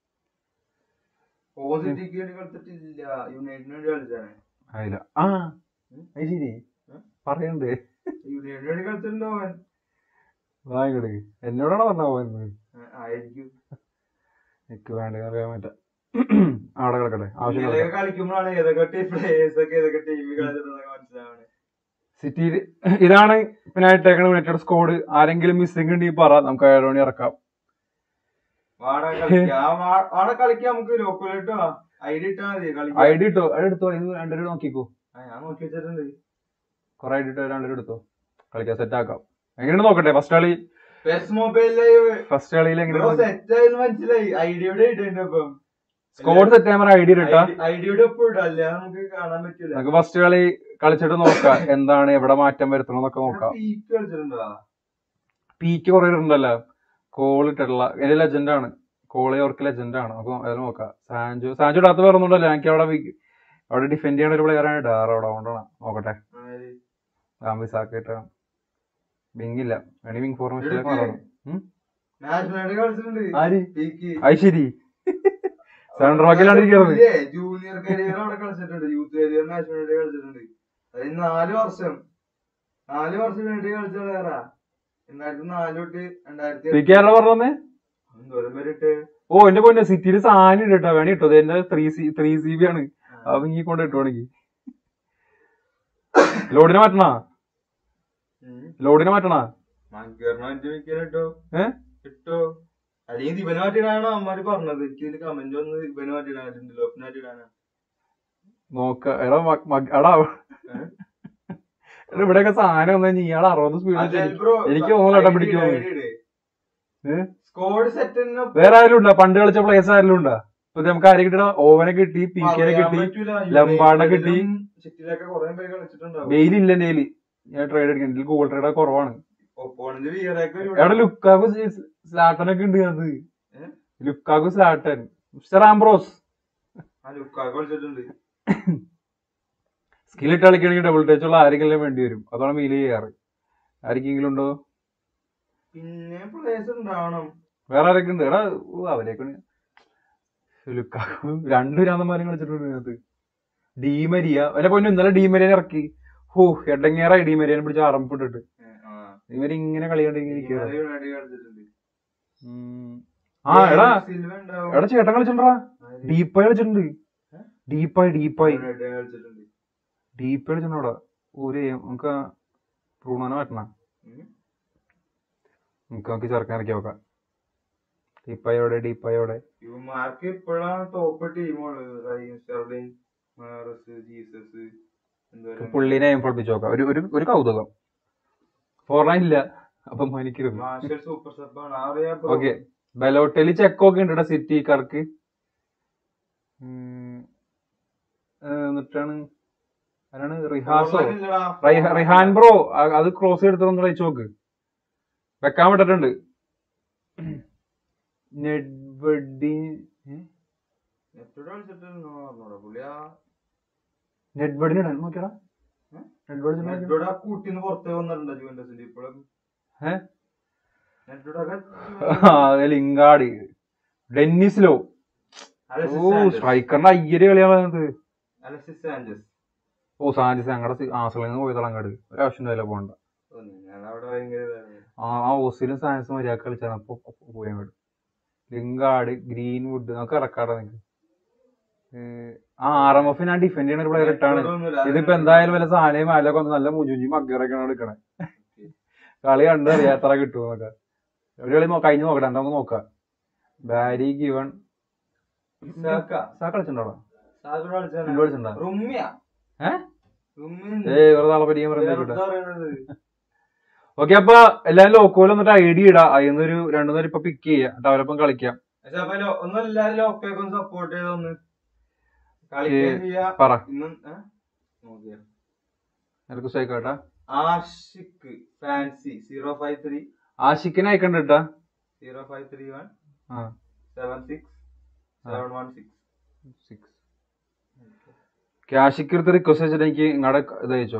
A: ഓവൻ സിറ്റിക്ക് വേണ്ടി കളിച്ചിട്ടില്ല യുണൈറ്റഡിന് വേണ്ടി കളിച്ചാണ്
B: അതില്ല ആ അത് ശരി പറയണ്ടേ
A: യുണൈറ്റഡിന് വേണ്ടി കളിച്ചിട്ടുണ്ട് ഓവൻ
B: വാങ്ങിക്കട് എന്നോടാണ് പറഞ്ഞ പോയത്
A: ആ, ആയിരിക്കും
B: എനിക്ക് വേണ്ട അറിയാൻ പറ്റാ അവിടെ കിടക്കട്ടെ ആവശ്യം
A: ഇങ്ങനെയൊക്കെ കളിക്കുമ്പോഴാണ് ഏതൊക്കെ ടീം പ്ലേയേഴ്സ് ഒക്കെ ഏതൊക്കെ ടീമിൽ കളിച്ചിട്ടുണ്ടെന്നൊക്കെ മനസ്സിലാവണേ
B: സിറ്റിയിൽ ഇതാണ് പിന്നെ ഇട്ടേക്കണ യുണൈറ്റഡ് സ്കോഡ് ആരെങ്കിലും മിസ്സിംഗ് ഉണ്ടെങ്കിൽ പറ നമുക്ക് അയാൾ വേണ്ടി ഇറക്കാം
A: വാടക കളിക്കാം ആ വാ- വാടക കളിക്കാം നമുക്ക് ലോക്കലായിട്ടോ ഐഡി ഇട്ടാ മതി
B: ഐ
A: കളിക്കാം
B: ഡി ഇട്ടോ അത് എടുത്തോ ഇത് രണ്ടുപേരും നോക്കിക്കോ
A: ആ, ഞാൻ നോക്കി വെച്ചിട്ടുണ്ട്
B: കുറെ ഐ ഡി ഇട്ടോ രണ്ടുപേരും എടുത്തോ കളിക്കാം സെറ്റ് ആക്കാം എങ്ങനെയാണ് നോക്കട്ടെ ഫസ്റ്റ് കളി
A: പെസ് മൊബൈൽ ലൈവ്
B: ഫസ്റ്റ് കളിയിൽ
A: ബ്രോ
B: എങ്ങനെയാണ്
A: സെറ്റ് ആയെന്ന് മനസ്സിലായി ഐഡിയുടെ ഇടുന്നുണ്ട് ഇപ്പം
B: സ്കോഡ് സെറ്റ് ചെയ്യാൻ ഐ ഡി ഇട്ടാ
A: ഐഡിയുടെ ഒപ്പം ഇടാം അല്ല നമുക്ക് കാണാൻ പറ്റൂല
B: നമുക്ക് ഫസ്റ്റ് കളി കളിച്ചിട്ട് നോക്കാം എന്താണ് എവിടെ മാറ്റം വരുത്തണം എന്നൊക്കെ നോക്കാം
A: പീക്ക് കളിച്ചിട്ടുണ്ടോ
B: പീക്ക് കുറെ ഉണ്ടല്ലോ കോൾ ഇട്ടിട്ടുള്ള എന്റെ ലെജൻഡ് ആണ് കോള് അവർക്ക് ലെജൻഡ് ആണ് നമുക്ക് അതിൽ നോക്കാം സാൻജോ സാൻജോ ഇടാത്ത വേറെ ഒന്നുമില്ലല്ലോ എനിക്ക് അവിടെ വി- അവിടെ ഡിഫെൻഡ് ചെയ്യണ ഒരു പ്ലെയർ ആണ് ഡാർ അവിടെ കൊണ്ടാണ് നോക്കട്ടെ ആംബിസാക്കിട്ടാണ് വിങ് ഇല്ല വേണി വിങ് ഫോർമേഷനിലേക്ക് മാറണം
A: നാഷണൽ കളിച്ചിട്ടുണ്ട്
B: ആര്
A: പീക്ക്
B: അത് ശരി സെൻട്രൽ ബാക്കിലാണ് ഇരിക്കുന്നത്
A: ജൂനിയർ കരിയർ അവിടെ കളിച്ചിട്ടുണ്ട് യൂത്ത് കരിയർ നാഷണൽ കളിച്ചിട്ടുണ്ട് അതായത് നാല് വർഷം നാല് വർഷം വേണ്ടി കളിച്ച വേറെ രണ്ടായിരത്തി നാല് തൊട്ട് രണ്ടായിരത്തി
B: പി കെ ആരുടെ പറഞ്ഞേ
A: എന്തോരം പേരിട്ട്
B: ഓ എന്റെ പൊന്നെ സിറ്റിയിൽ സാധനം ഇട്ടോ വേണി ഇട്ടോ എന്റെ three C three C B ആണ് അത് ഇങ്ങി കൊണ്ട് ഇട്ടുവാണെങ്കിൽ ലോഡിനെ മാറ്റണ ലോഡിനെ മാറ്റണ
A: മങ്കറിന് അഞ്ചു മിക്കാൻ ഇട്ടോ
B: ഏ
A: ഇട്ടോ അല്ലെങ്കിൽ ഇവന് മാറ്റിയിടാനാണ് അവന്മാര് പറഞ്ഞത് എനിക്ക് ഇതിന് കമന്റ് വന്ന് ഇവന് മാറ്റിയിടാനുണ്ട് ലോപ്പിന് മാറ്റിയിടാനാ
B: നോക്ക എടാ മ- മ- എടാ
A: ഏ?
B: എടാ ഇവിടെയൊക്കെ സാധനം വന്നു കഴിഞ്ഞാൽ ഇയാൾ അറുപത് സ്പീഡ്
A: അജയൽ ബ്രോ
B: എനിക്ക് തോന്നുന്നു ഏട്ടാ പിടിക്കുമോ ഏ?
A: സ്കോഡ് സെറ്റ്
B: വേറെ ആരും ഉണ്ടോ പണ്ട് കളിച്ച പ്ലേയേഴ്സ് ആരെങ്കിലും ഉണ്ടോ ഇപ്പൊ നമുക്ക് ആരെ കിട്ടണ ഓവനെ കിട്ടി പി കെനെ കിട്ടി ലംബാർഡിനെ കിട്ടി.
A: സിറ്റിയിലൊക്കെ കുറെ പേര് കളിച്ചിട്ടുണ്ടാവും
B: വെയിൽ ഇല്ല എന്റെ കയ്യില് ഞാൻ ട്രേഡ് എടുക്കുന്നത് ഇതിൽ ഗോൾ ട്രേഡ് കുറവാണ്
A: ഒപ്പോണന്റ് വീറൊക്കെ
B: എവിടെ ലുക്കാക്കു സ്ലാട്ടനൊക്കെ ഉണ്ട് അത്
A: ഏ?
B: ലുക്കാക്കു സ്ലാട്ടൻ മിസ്റ്റർ ആംബ്രോസ്
A: ആ ലുക്കാ കളിച്ചിട്ടുണ്ട്
B: സ്കിൽ ഇട്ട് കളിക്കണമെങ്കിൽ ഡബിൾ ടച്ച് ഉള്ള ആരെങ്കിലും വേണ്ടി വരും അതാണ് മീൽ ചെയ്യാറ് ആർക്കെങ്കിലും ഉണ്ടോ
A: പിന്നെ പ്ലേയേഴ്സ് ഉണ്ടാവണം
B: വേറെ ആരൊക്കെ ഉണ്ട് എടാ ഓ, അവരെയൊക്കെ ലുക്കാക്കു രണ്ട് രാന്തന്മാരും കളിച്ചിട്ടുണ്ട് ഇതിനകത്ത് ഡീമരിയ എന്നെ പൊന്നു ഇന്നലെ ഡീമരിയനെ ഇറക്കി ഹോ എടങ്ങേറായി ഡീമരിയനെ പിടിച്ച് അറമ്പിട്ടിട്ട്
A: ഏ, ആ.
B: ഇവര് ഇങ്ങനെ കളിയാണ്ട് ഇങ്ങനെ ഇരിക്കുക
A: ഇവന്മാര് യുണൈറ്റഡ് കളിച്ചിട്ടുണ്ട്
B: ആ എടാ
A: സിൽവ ഉണ്ടാവും.
B: എടാ ചേട്ടൻ കളിച്ചിട്ടുണ്ടാ
A: ആര്?
B: ഡീപ്പായി കളിച്ചിട്ടുണ്ട് ഡീപ്പായി ഡീപ്പായി
A: യുണൈറ്റഡ് കളിച്ചിട്ടുണ്ട്
B: ഡീപ്പ് കളിച്ചിട്ടുണ്ടോടാ ഒരു നമുക്ക് ബ്രൂണോനെ മാറ്റണം
A: ഉം.
B: നമുക്ക് നമുക്ക് ചെറുക്കാൻ ഇറക്കി നോക്കാം ഡീപ്പായി എവിടെ ഡീപ്പായി എവിടെ
A: ഇവന്മാർക്ക് ഇപ്പോഴാണ് ടോപ്പ് ടീമുള്ളത് റഹീം സ്റ്റെർലിംഗ് മാറസ് ജീസസ് എന്തോരം
B: പുള്ളിനെ പഠിപ്പിച്ച് നോക്കാം ഒരു ഒരു ഒരു കൗതുകം ഫോർണ ഇല്ല അപ്പം എനിക്കരുത്
A: മാർഷൽ സൂപ്പർ സബാണ് അറിയാം bro.
B: ഓക്കെ ബലോട്ടലി ചെക്കൊക്കെ ഉണ്ട് ഇവിടെ സിറ്റിക്കാർക്ക് ഉം. ഏ, എന്നിട്ടാണ് ആരാണ് റിഹാസോ
A: ഫോർലാൻഡ് ഇല്ലടാ.
B: റൈഹ- റിഹാൻ ബ്രോ അ- അത് ക്രോസ് എടുത്തൊന്ന് കഴിച്ചു നോക്ക് വെക്കാൻ വിട്ടിട്ടുണ്ട് നെഡ്വെഡി
A: നെറ്റോട് കളിച്ചിട്ടുണ്ടെന്ന് പറഞ്ഞോടാ പുള്ളി ആ
B: നെഡ്വെഡിന് ഇടാൻ നോക്കിയടാ
A: ഏ?
B: നെഡ്വെഡ്
A: നെറ്റോട് ആ കൂട്ടിന്ന് പുറത്തേ വന്നിട്ടുണ്ട് ജുവന്റസിന്റെ ഇപ്പോഴും
B: ഏ?
A: നെറ്റോടൊക്കെ
B: ലിങ്കാടി ഡെന്നിസിലോ ഓ സ്ട്രൈക്കറിന്റെ അയ്യര് കളിയാണ് അത്
A: അലക്സിസ് സാഞ്ചസ്
B: ഓ സാഞ്ചസ് ഞങ്ങളുടെ ആസലിൽ പോയി അങ്ങോട്ട് ഒരാവശ്യം ഉണ്ടായില്ല പോകണ്ട
A: ഞങ്ങളവിടെ ഭയങ്കര ഇതാണ്
B: ആ ആ ഓസിലും സാൻസും മര്യാദ കളിച്ചാണ് അപ്പൊ പോയി അങ്ങോട്ട് ലിങ്കാർഡ് ഗ്രീൻവുഡ് നമുക്ക് ഇറക്കാടാ നിനക്ക് ആ ആർ എം എഫ് ഞാൻ ഡിഫെൻഡ് ചെയ്യുന്ന ഒരു പ്ലെയർ ഇട്ടാണ്
A: ഒന്നുമില്ല.
B: ഇതിപ്പോ എന്തായാലും വല്ല സാനയും മാലൊക്കെ വന്ന് നല്ല മുജുഞ്ചി മഗ്ഗറൊക്കെയാണ് എടുക്കണേ കളി കണ്ടറിയാം എത്ര കിട്ടുമെന്നൊക്കെ ഒരു കളി നോ- കഴിഞ്ഞ് നോക്കട്ടെ എന്താ നമുക്ക് നോക്കാം ബാരി ഗിവൺ
A: സാക്ക.
B: സാ കളിച്ചിട്ടുണ്ടോ
A: സാക്ക കളിച്ചാണ്.
B: മുമ്പ് കളിച്ചിട്ടുണ്ടോ
A: റുമ്മിയ.
B: ഏ?
A: റുമ്മിയുണ്ട്.
B: ഏയ് വെറുതെ ആളെ പരിചയം
A: വേറെ
B: പറയുന്നത്
A: എന്താ പറയണത്?
B: ഓക്കെ അപ്പൊ എല്ലാരും ലോക്കോയിൽ വന്നിട്ട് ഐഡിയ ഇടാം അതിന്ന് ഒരു രണ്ടു നേരം ഇപ്പൊ പിക്ക് ചെയ്യാം എന്നിട്ട് അവരൊപ്പം കളിക്കാം
A: പക്ഷെ അപ്പൊ ലോ- ഒന്ന് എല്ലാരും ലോക്കൊക്കെ ഒന്ന് സപ്പോർട്ട് ചെയ്തൊന്ന് കളിക്കുകയും ചെയ്യാ
B: പറ
A: ഇന്നും ഏ? നോക്കിയാ.
B: എനിക്ക് സൈക്കോട്ടെ
A: Ashiq fancy zero five three
B: ആഷിക്കിനെ അയക്കണ്ട കേട്ടാ
A: സീറോ ഫൈവ് ത്രീ വൺ
B: ആ
A: seven six seven one six
B: six Ashiq എടുത്ത് റിക്വസ്റ്റ് വെച്ചിട്ട് എനിക്ക് നിങ്ങളുടെ ഇത് അയച്ചോ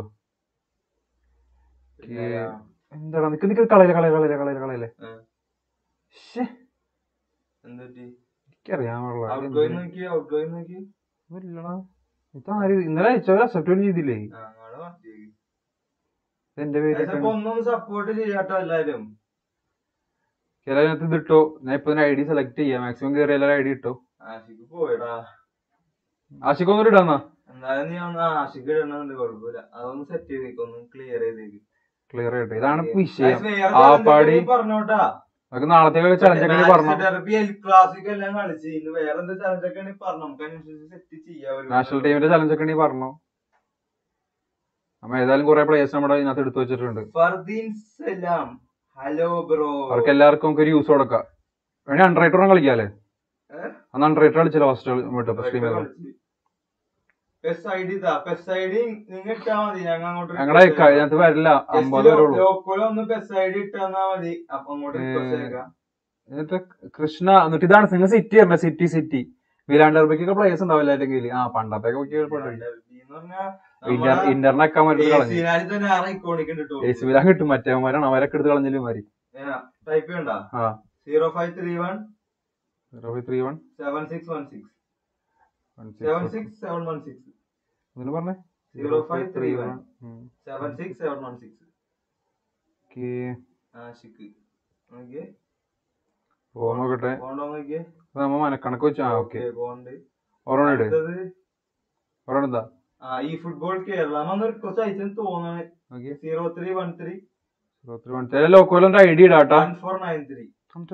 B: എന്താടാ നിക്ക് നിക്ക് കളയില്ല കളയില്ല കളയില്ല കളയില്ല കളയില്ലേ ശ്ശേ,
A: എന്തൊറ്റി
B: എനിക്കറിയാൻ
A: ഔട്ട് ഗോയിങ് നോക്കി ഔട്ട് ഗോയിങ് നോക്കി
B: പാടില്ലടാ ഇതാര് ഇന്നലെ അയച്ചോ അക്സെപ്റ്റ് ചെയ്തില്ലേ
A: ഞങ്ങള് മാറ്റിയേക്ക്.
B: എന്റെ
A: പക്ഷെ
B: പേര്
A: അപ്പൊ ഒന്നും സപ്പോർട്ട് ചെയ്യാട്ടോ എല്ലാരും
B: ചിലതിനകത്ത് ഇത് ഇട്ടോ ഞാൻ ഇപ്പൊ ഐ ഡി സെലക്ട് ചെയ്യാം മാക്സിമം കയറി എല്ലാവരും ഐ ഡി ഇട്ടോ
A: ആഷിക്ക് പോയടാ
B: ആഷിക്ക് ഒന്നും ഇടാന്നാ
A: എന്നാലും നീ ഒന്ന് ആഷിക്ക് ഇടണമെന്നുണ്ട് കുഴപ്പമില്ല അതൊന്ന് സെറ്റ് ചെയ്തേക്ക് ഒന്ന് ക്ലിയർ ചെയ്തേക്ക്
B: ക്ലിയർ ആയിട്ട് ഇതാണ് ഇപ്പൊ
A: അത്
B: വിഷയം
A: വേറെ
B: ആ
A: challenge
B: പാടി-
A: ഒക്കെ പറഞ്ഞോട്ടാ
B: നമുക്ക് നാളത്തേക്ക് ചലഞ്ച് ഒക്കെ പറഞ്ഞു
A: ക്ലാസിക് എല്ലാം കളിച്ച് ഇന്ന് വേറെ എന്താ ചലഞ്ച് ഒക്കെ ആണെങ്കിൽ പറഞ്ഞു നമുക്ക് അതിനനുസരിച്ച് സെറ്റ് ചെയ്യാം
B: നാഷണൽ ടീമിന്റെ ചലഞ്ച് ഒക്കെ ഉണ്ടെങ്കിൽ പറഞ്ഞു നമ്മ ഏതായാലും കുറെ പ്ലേയേഴ്സ് നമ്മുടെ ഇതിനകത്ത് എടുത്തു വെച്ചിട്ടുണ്ട്
A: ഫർദീൻ സലാം ഹലോ ബ്രോ
B: അവർക്ക് എല്ലാവർക്കും നമുക്ക് ഒരു യൂസ് കൊടുക്കാം വേണേ അൺറൈറ്ററും കളിക്കാല്ലേ അന്ന് അൺറൈറ്റർ കളിച്ചില്ല ഫസ്റ്റ് സ്ട്രീം ചെയ്തോ
A: PES I D PES I D നിങ്ങൾ ഇട്ടാ മതി ഞങ്ങൾ അങ്ങോട്ട്
B: ഞങ്ങളുടെ ഇതിനകത്ത് വരില്ല അമ്പത് വരുള്ളൂ
A: ലോക്കോള് ഒന്ന് പെസ് ഐ ഡി ഇട്ടാ മതി അപ്പൊ അങ്ങോട്ട് request അയക്കാം.
B: എന്നിട്ട് കൃഷ്ണ എന്നിട്ട് ഇതാണ് നിങ്ങൾ സിറ്റി പറഞ്ഞ സിറ്റി സിറ്റി വിലാണ്ടർബിക്കൊക്കെ പ്ലേയേഴ്സ് ഉണ്ടാവില്ല അല്ലെങ്കിൽ ആ പണ്ടത്തെ
A: ഡെൽബി എന്ന് പറഞ്ഞാ
B: ഇന്റർ
A: നമ്മളെ
B: ഇന്റർനെറ്റ് ഒക്കെ മറ്റു കളഞ്ഞു
A: AC തന്നെ ആറ് iconic ഉണ്ട് ട്ടോ.
B: എ സി വിലാൻ കിട്ടും മറ്റേമാരാണ് അവരൊക്കെ എടുത്ത് കളഞ്ഞാലും മതി
A: ഏ, type ചെയ്യണ്ട
B: ആ
A: zero five three one
B: three one
A: seven six one six seven six seven one six
B: ഇതിന് പറഞ്ഞേ
A: zero five three one seven six seven one six Ashiq നോക്കിയേ
B: പോ നോക്കട്ടെ
A: പോണ്ടോ നോക്കിയേ
B: അപ്പൊ നമ്മ മനക്കണക്ക് വെച്ചു ആ ഓക്കെ
A: ഓക്കേ, പോണ്ട്
B: ഒരെണ്ണം ഇട്
A: അടുത്തത്
B: ഒരെണ്ണം എന്താ
A: ആ ഈ ഫുട്ബോൾ കേരള നമ്മൾ കുറച്ച് അയച്ചെന്ന് തോന്നുന്നു
B: okay
A: zero three one three
B: ചില ലോക്കോലും ഐ ഡി ഇടാട്ടാ
A: one four nine three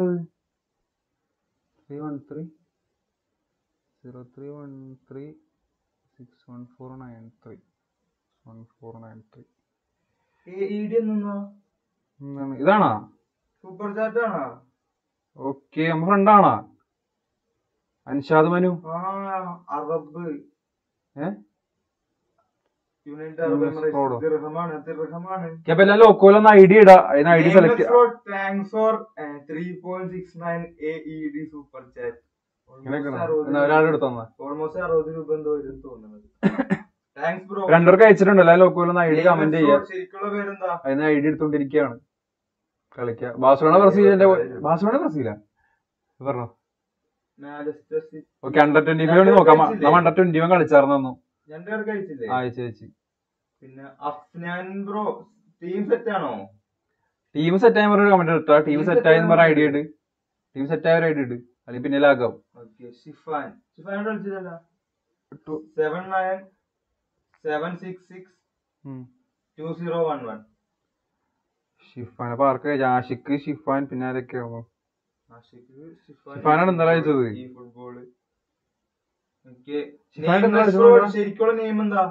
B: three one three zero three one three six one four nine three one four nine three
A: E D എന്നാ
B: എന്താണ് ഇതാണോ
A: സൂപ്പർ ചാറ്റ് ആണോ
B: okay നമ്മ ഫ്രണ്ടാണോ അൻഷാദ് മനു
A: ആ Arab
B: ഏ?
A: യുണൈറ്റഡ് അറബ്
B: യുഎസ്
A: എമിറേറ്റ്സ്
B: ഫ്രോഡോ?
A: ദിർഹമാണ് ദിർഹമാണ്
B: ഓക്കെ അപ്പൊ എല്ലാ ലോക്കോലൊന്ന് ഐ ഡി ഇടാ അതിന് I D select
A: thanks for three point six nine A E D super chat
B: ഒരാളുടെ അടുത്ത് തന്നാ
A: ഓൾമോസ്റ്റ് അറുപത് രൂപ എന്തോ വരും തോന്നുന്നത് താങ്ക്സ് ബ്രോ
B: രണ്ടുപേർക്ക് അയച്ചിട്ടുണ്ട് എല്ലാ ലോക്കോലൊന്ന് ഐ ഡി കമന്റ് ചെയ്യാം
A: ശരിക്കുള്ള പേരെന്താ
B: അതിന് ഐ ഡി എടുത്തോണ്ടിരിക്കുകയാണ് കളിക്കുക ബാഴ്സലോണ ബ്രസീലിന്റെ ബാഴ്സലോണ ബ്രസീലാ പറഞ്ഞോ
A: Manchester City
B: okay under twenty five വേണ്ടി നോക്കാം നമ്മ അണ്ടർ ട്വന്റി വൺ കളിച്ചായിരുന്നു
A: രണ്ടുപേർക്ക് അയച്ചില്ലേ
B: അയച്ചു അയച്ചു
A: പിന്നെ അഫ്നാൻ ബ്രോ ടീം സെറ്റ് ആണോ
B: ടീം സെറ്റ് ആയ ഒരു കമന്റ് ഇട്ടാ ടീം സെറ്റ് ആയെന്ന് പറഞ്ഞ ഐഡിയ ഇട് ടീം സെറ്റ് ആയ ഒരു ഐഡിയ ഇട് അല്ലെങ്കിൽ പിന്നെ ലാഗാവും
A: ഓക്കെ ഷിഫാൻ ഷിഫാൻ കളിച്ചില്ലല്ലോ
B: ഇട്ടു.
A: Seven nine seven six six
B: ഉം.
A: Two zero one one
B: Shifan അപ്പൊ ആർക്ക് ജാഷിക്ക് ഷിഫാൻ പിന്നെ ആരൊക്കെയാണോ
A: ആഷിഖ്
B: ഷിഫാനാണ് ഇന്നലെ അയച്ചത്.
A: ഈ ഫുട്ബോള് എനിക്ക്
B: ഷിഫാൻ
A: name
B: ഇന്നലെ
A: bro,
B: അയച്ചത്
A: ശരിക്കുള്ള നെയിം എന്താ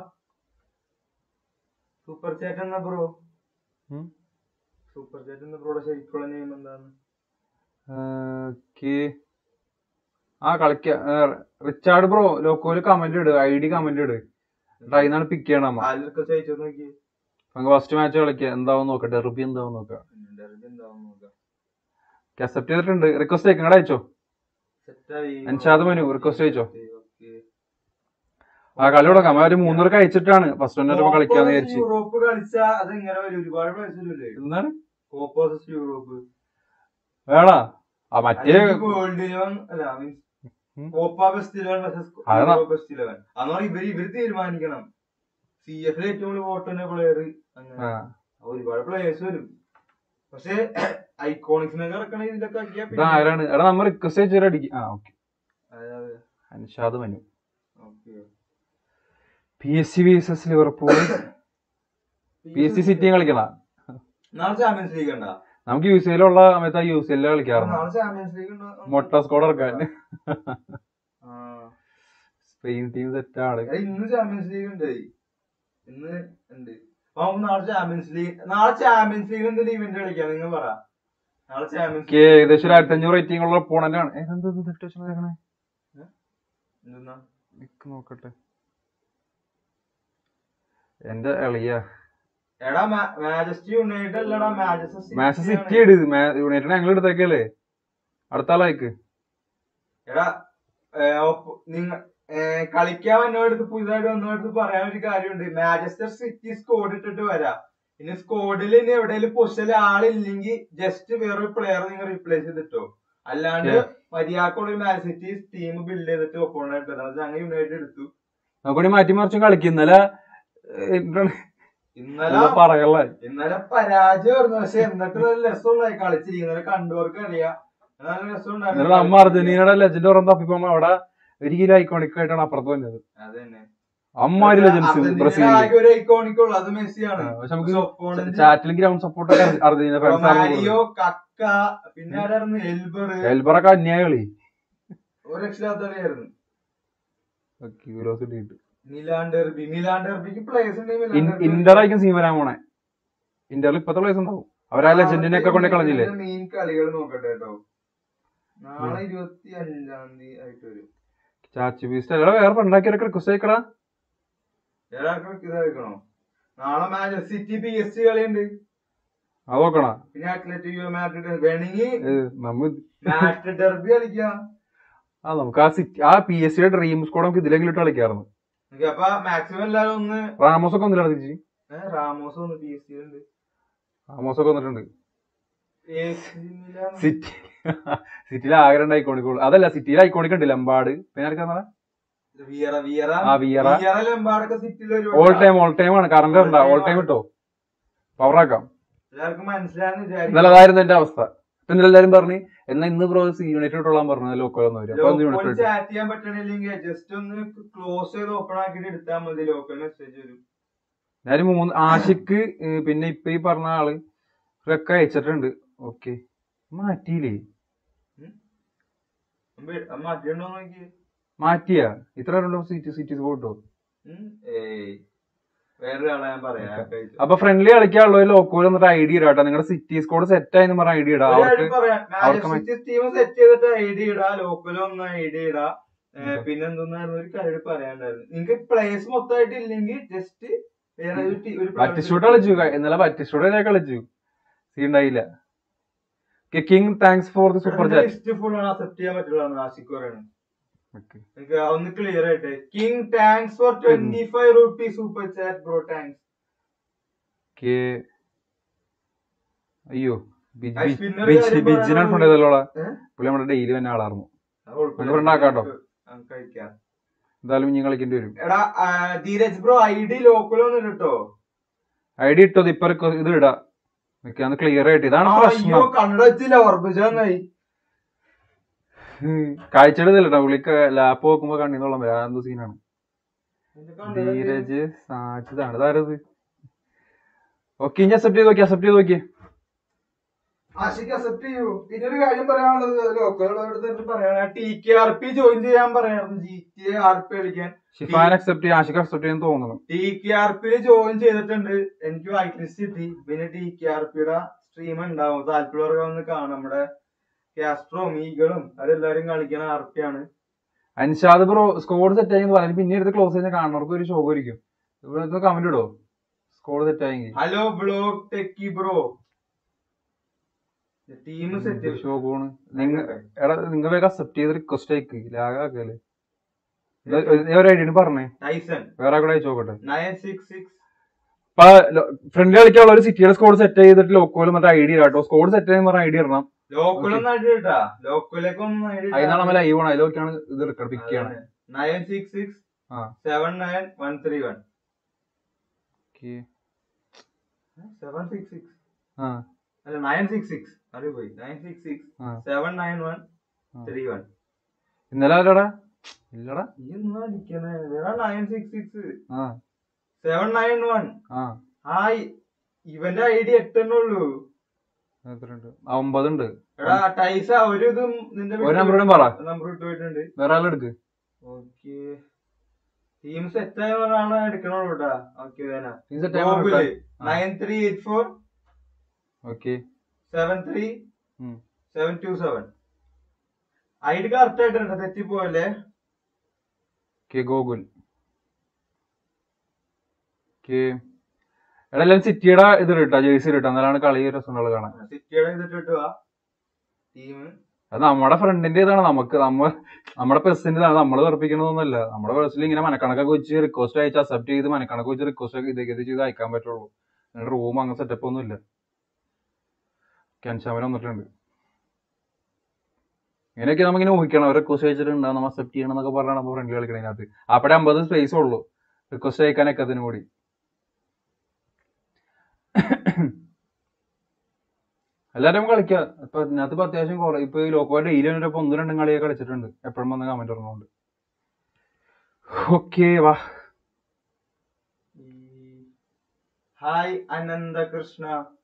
A: സൂപ്പർ ചാറ്റ് എന്നാ ബ്രോ
B: ഉം.
A: സൂപ്പർ ചാറ്റ് എന്ന ബ്രോയുടെ ശരിക്കുള്ള നെയിം എന്താന്ന്
B: ഓക്കെ ആ കളിക്ക റിച്ചാർഡ് ബ്രോ ലോക്കോല് കമന്റ് ഇട് ഐ ഡി കമന്റ് ഇട് അതിന്നാണ് പിക്ക് ചെയ്യണം നമ്മ
A: ആരൊക്കെ അയച്ചു നോക്കി
B: നമുക്ക് ഫസ്റ്റ് മാച്ച് കളിക്കുക എന്താവും നോക്കാം ഡെർബി എന്താവും നോക്കാം
A: എന്താവും നോക്കാം
B: അക്സെപ്റ്റ് ചെയ്തിട്ടുണ്ട് റിക്വസ്റ്റ് അയക്കും ഇങ്ങടെ അയച്ചോ
A: സെറ്റായി
B: അൻഷാദ് മനു, request അയച്ചോ?
A: ഓക്കെ
B: ആ കളി തുടങ്ങാം അവര് മൂന്നൂർക്ക് അയച്ചിട്ടാണ് ഫസ്റ്റ് വന്നിട്ട് കളിക്കാന്ന് വിചാരിച്ചു
A: യൂറോപ്പ് കളിച്ച അത് എങ്ങനെ വരും ഒരുപാട് പ്ലേസ് വരില്ലേ
B: എന്താണ്
A: കോപ്പോസസ് യൂറോപ്പ്
B: വേണാ ആ മറ്റേ
A: വേൾഡ് അല്ല മീൻസ്
B: ഉം.
A: കോപ്പ ബെസ്റ്റ് ഇലവൻ
B: അതാ.
A: ബെസ്റ്റ് ഇലവൻ അന്ന് പറഞ്ഞാൽ ഇവര് ഇവര് തീരുമാനിക്കണം സി എഫിൽ ഏറ്റവും കൂടുതൽ വോട്ടുന്ന പ്ലെയർ അങ്ങനെ
B: ആ.
A: ഒരുപാട് പ്ലേയേഴ്സ് വരും പക്ഷെ ഐക്കോണിക്സിനൊക്കെ ഇറക്കണ ഇതിലൊക്കെ ആക്കിയാ
B: ഇത് ആരാണ് എടാ നമ്മൾ റിക്വസ്റ്റ് അയച്ചാൽ അടിക്കും ആ ഓക്കെ
A: അതെ, അതെ.
B: Anshad Manu
A: Okay.
B: P S C versus Liverpool P S C സിറ്റിയും കളിക്കണ
A: നാളെ ചാമ്പ്യൻസ് ലീഗ് ഉണ്ടാ
B: നമുക്ക് യു സി എല്ലുള്ള സമയത്ത് യു സി എല്ലിൽ കളിക്കാറുണ്ട്
A: നാളെ ചാമ്പ്യൻസ് ലീഗ് ഉണ്ടോ
B: മൊട്ട സ്കോഡ് ഇറക്കാൻ
A: ആ.
B: സ്പെയിൻ ടീം സെറ്റാണ്
A: എടാ, ഇന്ന് ചാമ്പ്യൻസ് ലീഗ് ഉണ്ട് ഇന്ന് ഉണ്ട് അപ്പൊ നമുക്ക് നാളെ ചാമ്പ്യൻസ് ലീഗ് നാളെ ചാമ്പ്യൻസ് ലീഗ് എന്തെങ്കിലും ഇവന്റ് കളിക്കാം നിങ്ങൾ പറ നാളെ ചാമ്പ്യൻസ്
B: എനിക്ക് ഏകദേശം ഒരു ആയിരത്തി അഞ്ഞൂറ് റേറ്റിംഗ് ഉള്ള ഒപ്പോണന്റ് ആണ് ഏതെന്താ ഇത് തെറ്റ് വെച്ച് നോക്കണേ?
A: എന്തെന്നാ
B: നിക്ക് നോക്കട്ടെ എന്റെ എളിയ
A: എടാ മാജസ്റ്റി യുണൈറ്റഡ് അല്ലടാ മാജസ്റ്റർ
B: മാച്ച് സിറ്റി ഇട് യുണൈറ്റഡ് ഞങ്ങൾ എടുത്തേക്കല്ലേ അടുത്ത ആളായിക്ക്
A: എടാ നിങ്ങൾ കളിക്കാൻ വന്നോടത്ത് പുതുതായിട്ട് വന്നോടത്ത് പറയാൻ ഒരു കാര്യമുണ്ട് മാജസ്റ്റർ സിറ്റി സ്കോഡ് ഇട്ടിട്ട് വരാം ഇനി സ്കോഡിൽ ഇനി എവിടെയെങ്കിലും പൊസിഷനിൽ ആളില്ലെങ്കിൽ ജസ്റ്റ് വേറൊരു പ്ലെയർ നിങ്ങൾ റീപ്ലേസ് ചെയ്തിട്ടോ അല്ലാണ്ട്
B: Yeah.
A: മര്യാദക്കുള്ള ഒരു മാച്ച് സിറ്റി ടീം ബിൽഡ് ചെയ്തിട്ട് ഒപ്പോണായിട്ട് അങ്ങനെ യുണൈറ്റഡ് എടുത്തു
B: നമുക്കൂടി മാറ്റി മറിച്ചും കളിക്കും ഇന്നലെ ഏഹ്, എന്താണ്
A: ഇന്നലെ
B: ഇന്നലെ പറയല്ലേ
A: ഇന്നലെ പരാജയമായിരുന്നു പക്ഷെ എന്നിട്ട് നല്ല രസമുണ്ടായി കളിച്ചിരിക്കുന്നത് കണ്ടവർക്ക് അറിയാം നല്ല
B: ഇന്നലെ നമ്മ അർജന്റീനയുടെ ലെജൻഡ് പറഞ്ഞ തപ്പിപ്പോ അവിടെ ഒരിക്കലും ഐക്കോണിക് ആയിട്ടാണ് അപ്പുറത്ത് വന്നത്
A: അതന്നെ
B: അമ്മാരി ലെജൻസ്
A: അർജന്റീന
B: ബ്രസീലിൽ
A: ആകെ ഒരു ഐക്കോണിക് ഉള്ളൂ അത് മെസ്സിയാണ്
B: പക്ഷെ നമുക്ക്
A: പക്ഷെ opponent
B: ചാറ്റിൽ ground support Argentina fans
A: Romario Kaka പിന്നെ ആരായിരുന്നു എൽബർ
B: എൽബറൊക്കെ അന്യായ കളി
A: ഒരു രക്ഷയില്ലാത്ത കളിയായിരുന്നു
B: ക്യൂരിയോസിറ്റി കിട്ടും
A: മിലാൻ ഡെർബി മിലാൻ ഡെർബിക്ക് പ്ലേയേഴ്സ് ഉണ്ട് മിലാൻ ഡെർബി.
B: ഇന്റർ ആയിരിക്കും സീൻ വരാൻ പോണേ ഇന്ററിൽ ഇപ്പത്തെ പ്ലേസ് ഉണ്ടാവും അവരാ ലെജൻഡിനെ ഒക്കെ കൊണ്ട് കളഞ്ഞില്ലേ
A: മെയിൻ കളികൾ നോക്കട്ടെ കേട്ടോ നാളെ ഇരുപത്തി അഞ്ചാം തീയതി ആയിട്ട് വരും
B: ചാച്ചി ബീസ്റ്റ് അല്ല വേറെ ഉണ്ടാക്കിയൊക്കെ റിക്വസ്റ്റ് അയക്കടാ
A: ഏതാക്കും ഇതാക്കണോ നാളെ match City P S G കളിയുണ്ട്
B: അത് നോക്കണ
A: പിന്നെ അത്ലറ്റിക് മാഡ്രിഡ് വേണമെങ്കിൽ
B: നമ്മ
A: മാഡ്രിഡ് ഡെർബി കളിക്കാം
B: ആ നമുക്ക് ആ സിറ്റി ആ പി എസ് സിയുടെ ഡ്രീം സ്കോഡ് നമുക്ക് ഇതിലെങ്കിലും ഇട്ട് കളിക്കാറുണ്ട്
A: ഓക്കേ, അപ്പൊ മാക്സിമം എല്ലാവരും ഒന്ന്
B: റാമോസ് ഒക്കെ ഒന്നില്ല തിരിച്ച്
A: ഏ, റാമോസ് ഒന്ന് പി എസ് സി ഉണ്ട്
B: റാമോസ് ഒക്കെ വന്നിട്ടുണ്ട്
A: AC മിലാൻ
B: സിറ്റി സിറ്റിയിൽ ആകെ രണ്ട് ഐക്കോണിക് അതല്ല സിറ്റിയിൽ ഐക്കോണിക് ഉണ്ട് ലംബാട് പിന്നെ ആർക്കാ
A: വിയറ വിയറ
B: ആ വിയറ
A: വിയറ ലംബാടൊക്കെ സിറ്റിയിൽ ഒരു
B: ഓൾ ടൈം ഓൾ ടൈം ആണ് കറണ്ട് ഉണ്ടാ ഓൾ ടൈം ഇട്ടോ പവറാക്കാം
A: എല്ലാവർക്കും മനസ്സിലാന്ന്
B: ഇന്നലെ
A: വിചാരിക്കും
B: അതായിരുന്നു എന്റെ അവസ്ഥ ഇപ്പൊ ഇന്നലെ എല്ലാരും പറഞ്ഞു എന്നാ ഇന്ന് ബ്രോ യൂണിറ്റ് ഇട്ടോളാൻ പറഞ്ഞു ലോക്കൽ ഒന്നും വരും അപ്പൊ യൂണിറ്റ് ഇട്ടു
A: ചാറ്റ് ചെയ്യാൻ പറ്റണില്ലെങ്കിൽ ജസ്റ്റ് ഒന്ന് ക്ലോസ് ചെയ്ത് ഓപ്പൺ ആക്കിയിട്ട് എടുത്താൽ മതി ലോക്കൽ മെസ്സേജ് വരും
B: ഞാൻ മൂന്ന് ആഷിക്ക് ഏഹ് പിന്നെ ഇപ്പൊ ഈ പറഞ്ഞ ആള് ഒക്കെ അയച്ചിട്ടുണ്ട് ഓക്കെ മാറ്റിയില്ലേ
A: മാറ്റിയുണ്ടോ നോക്കി
B: മാറ്റിയാ ഇത്ര രണ്ടോ സീറ്റ് സീറ്റ് പോട്ടോ
A: ഉം. ഏയ് വേറൊരാളെ ഞാൻ പറയാം
B: Okay.
A: കഴിച്ചു.
B: അപ്പൊ ഫ്രണ്ട്ലി കളിക്കാനുള്ള ലോക്കോയിൽ എന്നിട്ട് ഐ ഡി ഇടാട്ടോ നിങ്ങളുടെ സിറ്റി സ്കോഡ് സെറ്റ് ആയെന്ന് പറഞ്ഞ ഐ ഡി ഇടാം
A: ഒരു
B: അവർക്ക്
A: കാര്യം പറയാം
B: അവർക്ക്
A: മാഞ്ചസ്റ്റർ ടീം സെറ്റ് ചെയ്തിട്ട് ഐ ഡി ഇടാ ലോക്കലും ഒന്ന് ഐ ഡി ഇടാ ഏ,
B: Okay.
A: പിന്നെ എന്തെന്നായിരുന്നു ഒരു കാര്യം പറയാണ്ടായിരുന്നു നിങ്ങൾക്ക് പ്ലേസ് മൊത്തമായിട്ട് ഇല്ലെങ്കിൽ ജസ്റ്റ് വേറെ ഒരു ടീ- ഒരു
B: പറ്റിസ്റ്റൂട്ട് കളിച്ചു ഇന്നലെ പറ്റിസ്റ്റൂട്ട് ഞാൻ കളിച്ചു സീ ഉണ്ടായില്ല king thanks for the super chat
A: list full ആണ് അക്സെപ്റ്റ് ചെയ്യാൻ പറ്റുള്ളൂ ആശിക്ക് പറയണത് എനിക്ക് ഒന്ന് ക്ലിയർ ആയിട്ട് king thanks for twenty five rupees super chat bro thanks
B: അയ്യോ
A: അശ്വിനൊരു കാര്യം
B: ബിജിനാണ്
A: പറയാനുള്ളത്.
B: ഫ്രണ്ട് ചെയ്തല്ലോടാ
A: ഏ?
B: പുള്ളി നമ്മുടെ ഡെയിലി തന്നെ ആളായിരുന്നു
A: കുഴപ്പമില്ല.
B: നമുക്ക് ഉണ്ടാക്കാട്ടോ.
A: നമുക്ക് കഴിക്കാം
B: എന്തായാലും ഇനി കളിക്കേണ്ടി വരും
A: എടാ ആ, ധീരജ് ബ്രോ ഐ ഡി ലോക്കലൊന്നും കേട്ടോ
B: ഐ ഡി ഇട്ടത് ഇപ്പൊ requ- ഇത് ഇടാ നിക്കാന്ന് ക്ലിയർ ആയിട്ട് ഇതാണ്
A: അയ്യോ
B: പ്രശ്നം
A: കണ്ണട വെച്ചില്ല ഉറപ്പിച്ചായി
B: കാഴ്ചയിടല്ലോ പുള്ളിക്ക് ലാപ്പ് നോക്കുമ്പോ കണ്ണീന്നോളം വരാം അതെന്തോ സീനാണ് ധീരജ് സാജിതാണ് ഇതാരത് ഓക്കെ ഇനി അക്സെപ്റ്റ് ചെയ്ത് നോക്കി അക്സെപ്റ്റ് ചെയ്ത് നോക്കി
A: ആശിക്ക് അക്സെപ്റ്റ് ചെയ്യൂ പിന്നെ ഒരു കാര്യം പറയാനുള്ളത് ലോക്കലുള്ളവരുടെ പറയാനാ T K R P join ചെയ്യാൻ പറയായിരുന്നു G T A R P കളിക്കാൻ
B: ഷിഫാൻ അക്സെപ്റ്റ് ചെയ്യാൻ ആഷിക്ക് അക്സെപ്റ്റ് ചെയ്യാൻ തോന്നുന്നു
A: T K R P join ചെയ്തിട്ടുണ്ട് എനിക്ക് വൈറ്റ് ലിസ്റ്റ് കിട്ടി പിന്നെ ടി കെ ആർ പിയുടെ സ്ട്രീം ഉണ്ടാവും താല്പര്യമുള്ളവർക്ക് ഒന്ന് കാണാം നമ്മുടെ കാസ്ട്രോം ഈഗളും അവരെല്ലാരും കളിക്കണ ആർ പി ആണ്
B: അൻഷാദ് ബ്രോ സ്കോഡ് സെറ്റ് ആയെങ്കിൽ പറയാം പിന്നെ എടുത്ത് ക്ലോസ് കഴിഞ്ഞാൽ കാണുന്നവർക്ക് ഒരു ഷോക്ക് ആയിരിക്കും ഇവിടെ കമന്റ് ഇടോ സ്കോഡ് സെറ്റ് ആയെങ്കിൽ
A: hello blog techie bro team set
B: ഷോക്കാണ് നിങ്ങൾ എടാ നിങ്ങൾ വേഗം അക്സെപ്റ്റ് ചെയ്ത് റിക്വസ്റ്റ് അയക്ക് ലാഗാക്കല്ലേ ഒരു ഐഡിയ പറഞ്ഞേ
A: ടൈസൺ
B: വേറെ കൂടെ അയച്ചു നോക്കട്ടെ
A: നയൻ സിക്സ് സിക്സ്
B: ഇപ്പൊ ഫ്രണ്ട് കളിക്കാനുള്ള ഒരു സിറ്റിയുടെ സ്കോഡ് സെറ്റ് ചെയ്തിട്ട് ലോക്കോയിൽ മറ്റേ ഐഡി കേട്ടോ സ്കോഡ് സെറ്റ് ചെയ്യുന്ന പറഞ്ഞ ഐഡി ഇടണം
A: ലോക്കലൊന്നും അടി കിട്ടാ ലോക്കലേക്കൊന്നും
B: അതിനാണ് നമ്മൾ ലൈവ് ആണ് അതിലൊക്കെയാണ് ഇത് എടുക്കണം പിക്ക് ചെയ്യണം
A: നയൻ സിക്സ് സിക്സ്
B: ആ.
A: Seven nine one three one
B: Okay.
A: Seven six six
B: ആ
A: അല്ല നയൻ സിക്സ് സിക്സ് അത് പോയി നയൻ സിക്സ് സിക്സ്
B: ആ.
A: സെവൻ നയൻ വൺ
B: ആ.
A: ത്രീ വൺ
B: ഇന്നലെ ആരാടാ ഇല്ലടാ
A: ഈ ഒന്നും അടിക്കണേ നയൻ സിക്സ് സിക്സ്
B: ആ
A: സെവൻ നയൻ വൺ
B: ആ
A: ആ ഇവന്റെ ഐ ഡി എട്ടെണ്ണേ ഉള്ളൂ
B: എത്രയുണ്ട് ആ ഒമ്പതുണ്ട്
A: എടാ ടൈസ ഒരു ഇതും നിന്റെ
B: ഒരു നമ്പറോടും പറ
A: നമ്പർ ഇട്ട് പോയിട്ടുണ്ട്
B: വേറെ ആളെടുക്ക്
A: ഓക്കെ ടീം സെറ്റ് ആയ പറഞ്ഞാണ് എടുക്കണുള്ളൂ കേട്ടാ ഓക്കെ
B: നീ സെറ്റ്
A: ഗോകുല്
B: ആ.
A: Nine three eight four
B: okay
A: seven three
B: ഉം.
A: Seven two seven I D correct ആയിട്ടുണ്ട് തെറ്റിപ്പോയല്ലേ
B: ഓക്കെ ഗോകുൽ ഓക്കെ എടാ എല്ലാം സിറ്റിയുടെ ഇത് ഇട്ടാ ജേഴ്സി ഇട്ടാ എന്നാലാണ് കളി രസമുള്ളത് കാണാൻ
A: സിറ്റിയുടെ ഇതിട്ട് കിട്ടുക ടീം
B: അത് നമ്മുടെ ഫ്രണ്ടിന്റെ ഇതാണ് നമുക്ക് നമ്മ നമ്മുടെ പെസ്സിന്റെ ഇതാണ് നമ്മൾ തെറപ്പിക്കണതൊന്നുമല്ല നമ്മുടെ പേഴ്സിൽ ഇങ്ങനെ മനക്കണക്കൊക്കെ വെച്ച് റിക്വസ്റ്റ് അയച്ച് അക്സെപ്റ്റ് ചെയ്ത് മനക്കണക്ക് വെച്ച് റിക്വസ്റ്റ് ഒക്കെ ഇതൊക്കെ ചെയ്ത് അയക്കാൻ പറ്റുള്ളൂ റൂം അങ്ങനെ സെറ്റപ്പ് ഒന്നും ഇല്ല ക്യാൻഷാമൻ വന്നിട്ടുണ്ട് ഇങ്ങനെയൊക്കെ നമുക്കിങ്ങനെ ഊഹിക്കണം റിക്വസ്റ്റ് അയച്ചിട്ടുണ്ട് നമ്മൾ അക്സെപ്റ്റ് ചെയ്യണം എന്നൊക്കെ പറഞ്ഞാണ് നമ്മൾ ഫ്രണ്ട്ലി കളിക്കണതിനകത്ത് അപ്പടെ അമ്പത് സ്പേസ് ഉള്ളൂ റിക്വസ്റ്റ് അയക്കാനൊക്കെ അതിനും കൂടി എല്ലാരും കളിക്കാം ഇപ്പൊ ഇതിനകത്ത് ഇപ്പൊ അത്യാവശ്യം കുറെ ഇപ്പൊ ഈ ലോക്കോ ഡെയിലി ഇപ്പൊ ഒന്ന് രണ്ടും കളിയൊക്കെ കളിച്ചിട്ടുണ്ട് എപ്പോഴും വന്ന് കമന്റ് ഇറങ്ങുന്നുണ്ട് ഓക്കെ വാ
A: ഹായ് അനന്തകൃഷ്ണ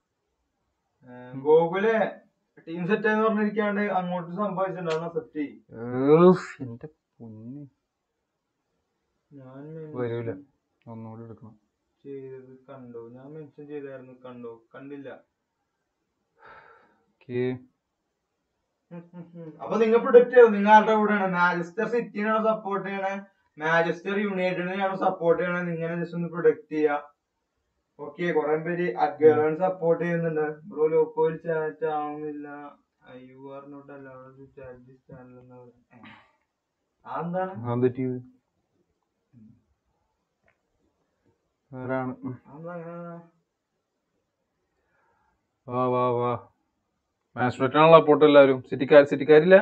A: ഗോകുലെ ടീം സെറ്റ് എന്ന് പറഞ്ഞിരിക്കാണ്ട് അങ്ങോട്ട് സംഭവിച്ചിട്ടുണ്ടാവുന്ന സെറ്റ്
B: ഏഫ്, എന്റെ പൊന്നി
A: ഞാൻ
B: വരൂല ഒന്നുകൂടി എടുക്കണം
A: ചെയ്തത് കണ്ടു ഞാൻ മെൻഷൻ ചെയ്തായിരുന്നു കണ്ടു കണ്ടില്ല
B: ഓക്കെ
A: അപ്പൊ നിങ്ങൾ പ്രൊഡക്റ്റ് ചെയ്തു നിങ്ങൾ ആരുടെ കൂടെയാണ് മാഞ്ചസ്റ്റർ സിറ്റിനാണ് സപ്പോർട്ട് ചെയ്യണേ മാഞ്ചസ്റ്റർ യുണൈറ്റഡിനെയാണ് സപ്പോർട്ട് ചെയ്യണേ നിങ്ങനെ ജസ്റ്റ് ഒന്ന് പ്രൊഡക്റ്റ് ചെയ്യാ ഓക്കെ കുറെ പേര് അഗ്ഗേറാണ് സപ്പോർട്ട് ചെയ്യുന്നുണ്ട് ബ്രോ ലോക്കോയിൽ ചാറ്റ് ആവുന്നില്ല you are not allowed chat this channel എന്ന് പറയുന്നത് അതെന്താണ്
B: അതെറ്റിയത് ആരാണ്
A: അതെന്താ അങ്ങനെ
B: വാ വാ വാ മാസ്റ്റർട്ടാണല്ലോ സപ്പോർട്ട് എല്ലാവരും സിറ്റിക്കാർ സിറ്റിക്കാരില്ല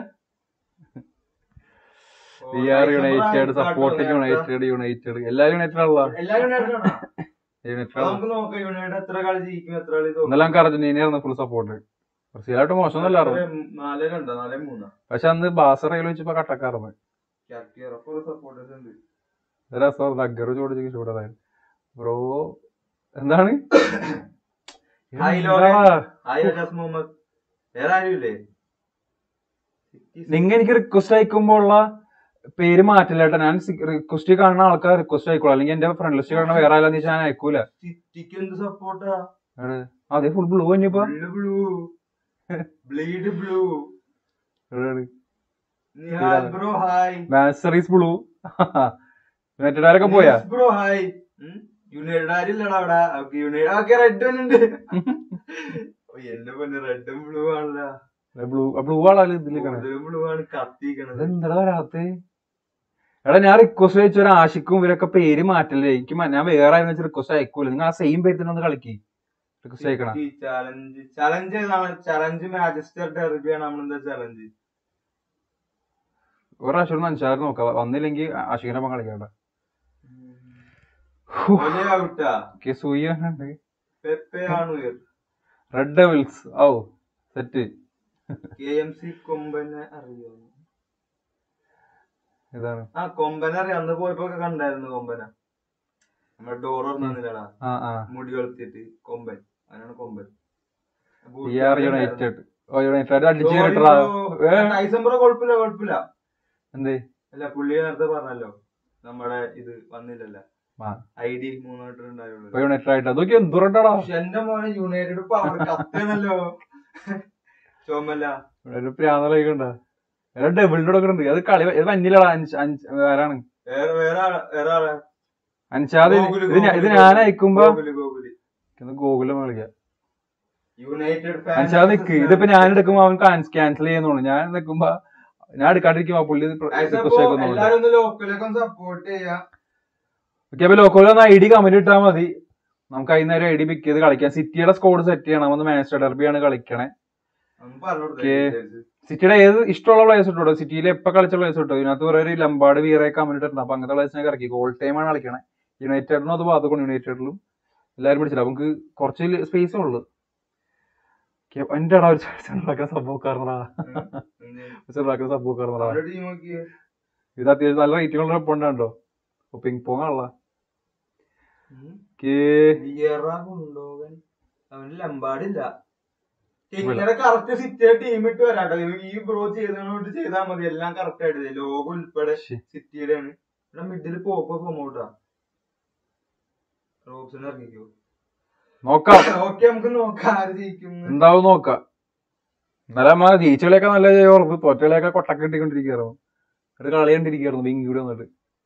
B: we are United support United United എല്ലാരും യുണൈറ്റഡ് ആണല്ലോ
A: എല്ലാരും യുണൈറ്റഡ് ആണോ
B: യുണൈറ്റഡ്
A: അപ്പൊ നമുക്ക് നോക്കാം യുണൈറ്റഡ് എത്ര കളി ജയിക്കും എത്ര കളി തോക്കും
B: ഇന്നലെ നമുക്ക് അർജന്റീനയായിരുന്നു ഫുൾ സപ്പോർട്ട് ബ്രസീലായിട്ട് മോശമൊന്നുമല്ലായിരുന്നു
A: നാല് രണ്ടോ നാല് മൂന്നോ
B: പക്ഷെ അന്ന് ബാസറയിൽ വെച്ചപ്പോ കട്ടക്കാർന്ന്
A: ക്യാപ്റ്റർ സപ്പോർട്ടേഴ്സ് ഉണ്ട്
B: രസം നഗർ ചോദിച്ചു ചൂടതായിരുന്നു ബ്രോ എന്താണ്
A: hi Lauren. Hi Ajaz Muhammad വേറെ ആരുമില്ലേ
B: നിങ്ങ എനിക്ക് റിക്വസ്റ്റ് അയക്കുമ്പോ ഉള്ള പേര് മാറ്റില്ല കേട്ടോ ഞാൻ റിക്വസ്റ്റ് കാണുന്ന ആൾക്കാർ റിക്വസ്റ്റ് അയക്കുള്ളൂ അല്ലെങ്കിൽ എന്റെ ഫ്രണ്ട് ലിസ്റ്റ് കാണുന്ന വേറെ ആരെന്ന് വെച്ചാൽ ഞാൻ അയക്കൂല
A: സിറ്റിക്ക് എന്ത് സപ്പോർട്ടാ
B: എവിടെ? അതെ ഫുൾ ബ്ലൂ കഴിഞ്ഞപ്പോ
A: blue bleed blue Nihal bro hi
B: മാസറീസ് ബ്ലൂ യുണൈറ്റഡുകാരൊക്കെ പോയാ
A: ബ്രോ ഹായ് യുണൈറ്റഡ് ആരില്ലടാ അവിടെ ഓക്കെ യുണൈറ്റഡ് ഓക്കെ റെഡ് ഉണ്ട് ഓ, എന്റെ പൊന്നെ റെഡും ബ്ലൂ ആണല്ലോ
B: ബ്ലൂ ബ്ലൂ ആളാണ് ഇതിൽ
A: ബ്ലൂ ആണ് കത്തിക്കണത്
B: അതെന്താ വരാത്തെ എടാ ഞാൻ റിക്വസ്റ്റ് അയച്ച ഒരു ആശിക്കും ഇവരൊക്കെ പേര് മാറ്റല്ലേ എനിക്ക് മ- ഞാൻ വേറെ ആരെന്ന് വെച്ചാൽ റിക്വസ്റ്റ് അയക്കൂല നിങ്ങൾ ആ സെയിം പേര് തന്നെ ഒന്ന് കളിക്ക് റിക്വസ്റ്റ് അയക്കണം
A: ചലഞ്ച് ചലഞ്ച് ഏതാണ് ചലഞ്ച് മാഞ്ചസ്റ്റർ ഡെർബിയാണ് നമ്മളെന്താ ചലഞ്ച്
B: ഒരു പ്രാവശ്യം അഞ്ചാറ് നോക്കാം വന്നില്ലെങ്കിൽ ആഷിഖിന്റെ ഒപ്പം കളിക്കണ്ട
A: ഔട്ടാ
B: ഓക്കെ സൂയ
A: പെപ്പെ ആണ്
B: റെഡ് ഡെവിൾസ് ഓ സെറ്റ്
A: കെ എം സി കൊമ്പനെ അറിയോ
B: ഇതാണ്
A: ആ കൊമ്പനെ അറിയാം അന്ന് പോയപ്പോ ഒക്കെ കണ്ടായിരുന്നു കൊമ്പന നമ്മുടെ ഡോർ തുറന്നില്ലടാ
B: ആ ആ
A: മുടി കൊളുത്തിട്ട് കൊമ്പൻ അതിനാണ് കൊമ്പൻ
B: വി ആർ യുണൈറ്റഡ് ഓ യുണൈറ്റഡ് അടിച്ച് കേട്ടടാ ഏ,
A: ടൈസൺ ബ്രോ കുഴപ്പമില്ല കുഴപ്പമില്ല
B: എന്തേ
A: അല്ല പുള്ളി നേരത്തെ പറഞ്ഞല്ലോ നമ്മുടെ ഇത് വന്നില്ലല്ലോ
B: ആ.
A: ഐ ഡി മൂന്നായിട്ടുണ്ടായുള്ളൂ
B: ഇപ്പൊ യുണൈറ്റഡ് ആയിട്ട് അതൊക്കെ എന്തുറണ്ടാടാ
A: പക്ഷെ എന്റെ മോനെ യുണൈറ്റഡ് ഇപ്പൊ അവിടെ കത്തണല്ലോ ചോമല്ല
B: ഒരു പ്രാന്തലൊക്കെ ഡബിളിന്റെ ഒക്കെ ഉണ്ട് അത് കളി ഇത് മഞ്ഞിലടാ അഞ്ച് അഞ്ച് ആരാണ്
A: വേറെ വേറെ ആള് വേറെ ആളെ
B: അൻഷാദ്
A: ഗോകുല്,
B: ഇത് ഞാൻ- ഇത്
A: ഗോകുല്,
B: ഞാൻ അയക്കുമ്പോ
A: ഗോകുല് ഗോകുല്
B: ഗൂഗിളിൽ കളിക്കാം
A: യുണൈറ്റഡ്
B: അൻഷാദ് നിക്ക് ഇതിപ്പോ ഞാൻ എടുക്കുമ്പോ അവൻ ക്യാൻസൽ ചെയ്യുന്നുള്ളൂ ഞാൻ നിക്കുമ്പോ ഞാൻ എടുക്കാണ്ടിരിക്കുമ്പോ പുള്ളി റിക്വസ്റ്റ് അയക്കുന്നുള്ളൂ
A: എല്ലാരും ഒന്ന് ലോക്കലൊക്കെ ഒന്ന് സപ്പോർട്ട് ചെയ്യാം
B: ഓക്കെ അപ്പൊ ലോക്കോയിൽ ഒന്ന് ഐ ഡി കമന്റ് ഇട്ടാൽ മതി നമുക്ക് വൈകുന്നേരം ഐ ഡി പിക്ക് ചെയ്ത് കളിക്കാം സിറ്റിയുടെ സ്കോഡ് സെറ്റ് ചെയ്യണം ഒന്ന് മാസ്റ്റർ ഡെർബിയാണ് കളിക്കണേ
A: ഒന്ന് പറഞ്ഞു കൊടുത്തേ
B: Okay.
A: details.
B: സിറ്റിയുടെ ഏത് ഇഷ്ടമുള്ള പ്ലേസ് ഇട്ടോ സിറ്റിയിൽ എപ്പോ കളിച്ച പ്ലേസ് ഇട്ടോ ഇതിനകത്ത് കുറെ ഒരു ലംബാട് വീറെ കമ്മ്യൂണിറ്റി ഉണ്ട് അപ്പൊ അങ്ങനത്തെ പ്ലേസിനൊക്കെ ഇറക്കി ഗോൾ ടൈം ആണ് കളിക്കണേ യുണൈറ്റഡിനും അത് ബാധകം യുണൈറ്റഡിലും എല്ലാവരും പിടിച്ചില്ല നമുക്ക് കുറച്ച് സ്പേസ് ഉള്ളു Okay, എന്റെ അടാ ഒരു ചെറുതാക്കുന്ന സംഭവക്കാരനാ
A: എന്ത്?
B: ചെറുതാക്കുന്ന സംഭവക്കാരനാ
A: അവരുടെ team നോക്കിയേ.
B: ഇത് അത്യാവശ്യം നല്ല റേറ്റിംഗ് ഉള്ള ഒപ്പം ഉണ്ടോ പിങ് പോങ് ആണല്ലോ
A: ഉം.
B: ഓക്കേ
A: വിയറ കൊണ്ടുപോകാൻ അവന് ലമ്പാടില്ല ഇങ്ങനെ കറക്റ്റ് സിറ്റിയുടെ ടീം ഇട്ട് വരാട്ടോ ഈ ബ്രോ ചെയ്തോട്ട് ചെയ്താൽ മതി എല്ലാം കറക്റ്റ് ആയിട്ട് ലോഗോ ഉൾപ്പെടെ
B: ശ്ശെ.
A: സിറ്റിയുടെ ആണ് ഇവിടെ മിഡിൽ പോപ്പ് ഫോമൗട്ടാ റോബ്സിനെ ഇറങ്ങിക്കോ
B: നോക്കാം
A: ഓക്കെ നമുക്ക് നോക്കാം ആര് ജയിക്കും
B: എന്താവും നോക്കാം ഇന്നലെ നമ്മ ജയിച്ച കളിയൊക്കെ നല്ല ഉറപ്പ് തോറ്റ കളിയൊക്കെ കൊട്ടൊക്കെ ഇട്ടിക്കൊണ്ടിരിക്കുകയായിരുന്നു ഒരു കളി കണ്ടിരിക്കുകയായിരുന്നു വിങ് കൂടെ വന്നിട്ട്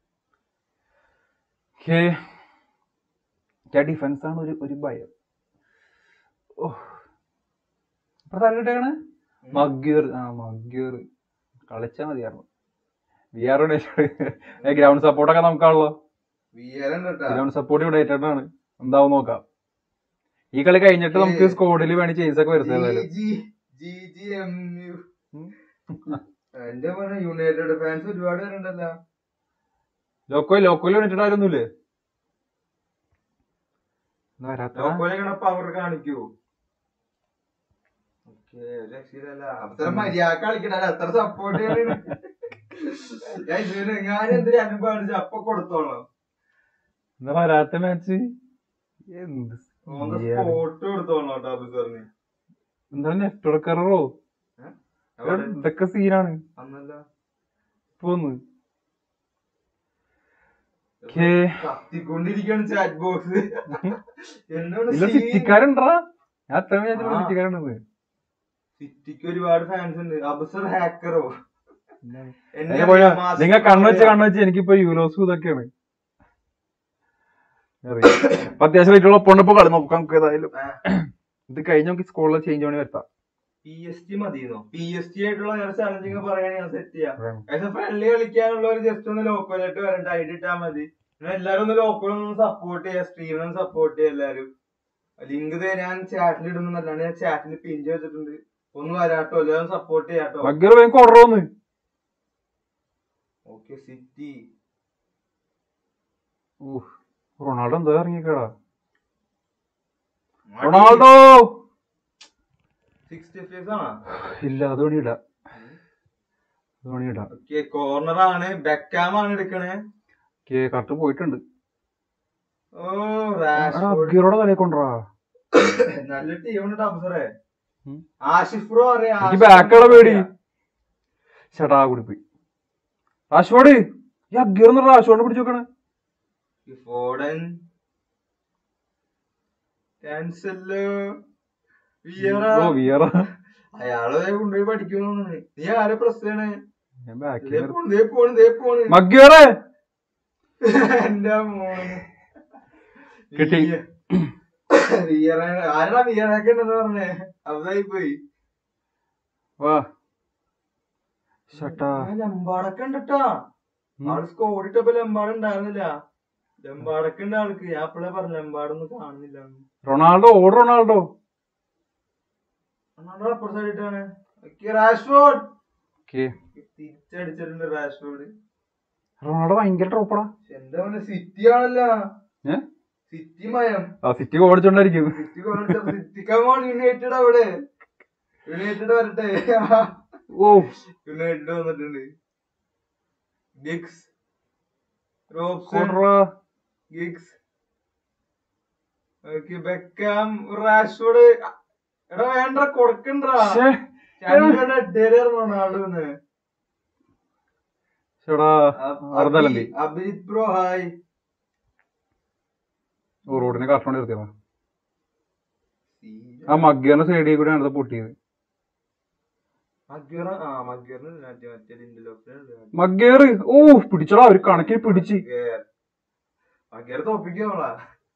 B: ഓക്കേ ഡിഫൻസ് ആണ് ഒരു ഒരു ഭയം ഓ ഇപ്പൊ തല്ലിട്ടാണ് മഗ്യൂർ ആ മഗ്യൂർ കളിച്ചാ മതിയായിരുന്നു വി ആർ ഗ്രൗണ്ട് സപ്പോർട്ടൊക്കെ നമുക്കാണല്ലോ
A: വിയറുണ്ടാ
B: ഗ്രൗണ്ട് സപ്പോർട്ട് ഇവിടെ ആണ് എന്താവും നോക്കാം ഈ കളി കഴിഞ്ഞിട്ട് നമുക്ക്
A: ഏ.
B: സ്കോഡിൽ വേണി ചേഞ്ച് ഒക്കെ വരുന്നത് ഏതായാലും ഉം.
A: എന്റെ പറഞ്ഞ യുണൈറ്റഡ് ഫാൻസ് ഒരുപാട് പേരുണ്ടല്ലോ
B: ലോക്കോ ലോക്കോയിൽ യുണൈറ്റഡ് ആരൊന്നുമില്ലേ എന്താ വരാത്ത
A: ലോക്കോലെ പവർ കാണിക്കൂ ഓക്കേ, ഒരു രക്ഷയില്ലല്ല. അത്ര മര്യാദ കളിക്കണ അത്ര സപ്പോർട്ട് ഞാൻ എന്തൊരു അനുഭവം അപ്പൊ കൊടുത്തോളാം
B: എന്താ വരാത്ത മാച്ച് എന്ത്
A: ഓൺ ദ
B: ചെയ്യാ?
A: സ്പോട്ട് കൊടുത്തോളാം കേട്ടോ അബിസറിന്
B: എന്താ നെറ്റ്വർക്ക് എററോ
A: അവിടെ
B: ഇതൊക്കെ സീനാണ്
A: അന്നല്ല
B: ഇപ്പൊ ഒന്ന് ഓക്കേ.
A: കത്തിക്കൊണ്ടിരിക്കാണ് ചാറ്റ് ബോക്സ് എന്നോട്
B: ഇല്ല
A: scene-
B: സിറ്റിക്കാരുണ്ടാ ഞാൻ അത്ര വിചാരിച്ചു
A: ആ.
B: സിറ്റിക്കാരുണ്ടെന്ന്
A: സിറ്റിക്ക് ഒരുപാട് ഫാൻസ് ഉണ്ട് അബസർ ഹാക്കറോ
B: എന്നെ പോയാ നിങ്ങൾ കണ്ണു വെച്ച കണ്ണു വെച്ച് എനിക്കിപ്പോ യൂറോസും ഇതൊക്കെയാണ് അറിയാം. അപ്പൊ അത്യാവശ്യം റേറ്റുള്ള ഒപ്പം ഇപ്പൊ കളി നോക്കാം നമുക്ക് ഏതായാലും ഇത് കഴിഞ്ഞ് നമുക്ക് സ്കൂളിൽ ചേഞ്ച് പണി വരുത്താം
A: പി എസ് ടി മതിയെന്നോ പി എസ് ടി ആയിട്ടുള്ള വേറെ ചലഞ്ചിങ് പറയുകയാണെങ്കിൽ ഞാൻ സെറ്റ് ചെയ്യാം
B: വേണം.
A: പക്ഷെ ഫ്രണ്ട്ലി കളിക്കാനുള്ള ഒരു ജസ്റ്റ് ഒന്ന് ലോക്കലായിട്ട് വരണ്ട ഐഡി ഇട്ടാ മതി പിന്നെ എല്ലാരും ഒന്ന് ലോക്കൽ ഒന്ന് സപ്പോർട്ട് ചെയ്യാ സ്ട്രീമിനൊന്ന് സപ്പോർട്ട് ചെയ്യാ എല്ലാരും ലിങ്ക് ഞാൻ ചാറ്റിൽ ഇടുന്നല്ലാണ്ട് ഞാൻ ചാറ്റിൽ പിൻ ചെയ്തിട്ടുണ്ട് ഒന്ന് വരാട്ടോ എല്ലാവരും സപ്പോർട്ട് ചെയ്യാട്ടോ
B: ബഗ്ഗർ വേഗം ഓർഡർ വന്ന്
A: ഓക്കെ സിറ്റി
B: ഊഹ്. റൊണാൾഡോ എന്താ ഇറങ്ങിക്കേടാ റൊണാൾഡോ
A: സിക്സ്റ്റി ഫൈവ് ആണ്
B: ഇല്ല അത് പണിയിടാ അത് പണിയിടാ
A: ഓക്കെ കോർണർ ആണ് ബെക്കാം ആണ് എടുക്കണേ
B: കേ കറക്റ്റ് പോയിട്ടുണ്ട്
A: ഓ റാഷ്ഫോർഡ്
B: അഗ്ഗീറോടെ തലേ കൊണ്ടുറാ
A: നല്ല ടീമുണ്ട് അബ്സറേ
B: ഉം.
A: ആഷിഫ് ബ്രോ അറിയാം
B: എനിക്ക് ബാക്കുള്ള പേടി ചേട്ടാ കൂടി പോയി റാഷ്വാഡ് ഈ അഗ്ഗീർ റാഷ്വാഡ് പിടിച്ചു നോക്കണേ
A: ഫോഡൻ ക്യാൻസല് വിയറ
B: ഓ വിയറ
A: അയാളെ കൊണ്ടുപോയി പഠിക്കുന്നു നീ ആരെ പ്രശ്നമാണ്
B: ഞാൻ
A: ദേ
B: ബാക്കിൽ
A: പോണ് ദേ പോണ് ദേ പോണ്
B: മഗ്ഗീറെ
A: എന്റെ മോന്
B: കിട്ടി.
A: വിയറ ആരാ വിയറൊക്കെ ഉണ്ടെന്ന് പറഞ്ഞേ അവതായി പോയി
B: വാ ചേട്ടാ
A: ലമ്പാടൊക്കെ ഉണ്ടട്ടാ ആള് സ്കോഡ് ഇട്ടപ്പോ ലമ്പാട് ഉണ്ടായിരുന്നില്ല ലമ്പാടൊക്കെ ഉണ്ട് ആൾക്ക് ഞാൻ അപ്പളേ പറഞ്ഞു ലമ്പാടൊന്നും കാണുന്നില്ല
B: റൊണാൾഡോ ഓട് റൊണാൾഡോ
A: അപ്പുറ സൈഡിട്ടാണ് റാഷ്ഫോർഡ്
B: ഓക്കെ
A: തിരിച്ചടിച്ചിട്ടുണ്ട് റാഷ്ഫോർഡ്
B: റൊണാൾഡോ ഭയങ്കര ടോപ്പടാ
A: എന്താ പറഞ്ഞ സിറ്റി ആണല്ലോ
B: ഏ
A: സിറ്റി മയം
B: ആ സിറ്റി ഓടിച്ചോണ്ടായിരിക്കും
A: സിറ്റി സിറ്റിക്കമാണ് യുണൈറ്റഡ് അവിടെ യുണൈറ്റഡ് വരട്ടെ
B: ഓ
A: യുണൈറ്റഡ് വന്നിട്ടുണ്ട് ഗിഗ്സ് റോബ്സൺ
B: കൊട്രാ
A: ഗിഗ്സ് ഓക്കെ ബെക്കാം റാഷ്ഫോർഡ് എടാ വേണ്ട കൊടുക്കണ്ടാ
B: ശ്ശേ.
A: റൊണാൾഡോന്ന്
B: ചേടാ അറുതലമ്പി
A: അഭിജിത് ബ്രോ ഹായ്
B: ഓ റോഡിനെ കറക്റ്റ് നിർത്തിയതാ ആ മഗ്ഗറിന്റെ സൈഡിൽ കൂടെയാണ് ഇത് പൊട്ടിയത്
A: മഗ്ഗറ ആ മഗ്ഗറിന് മറ്റേ മറ്റേ ലിൻഡലോഫിന്
B: മഗ്ഗേറ് ഓ പിടിച്ചടാ ഒരു കണക്കിന് പിടിച്ച്
A: മഗ്ഗർ തോപ്പിക്കോളാ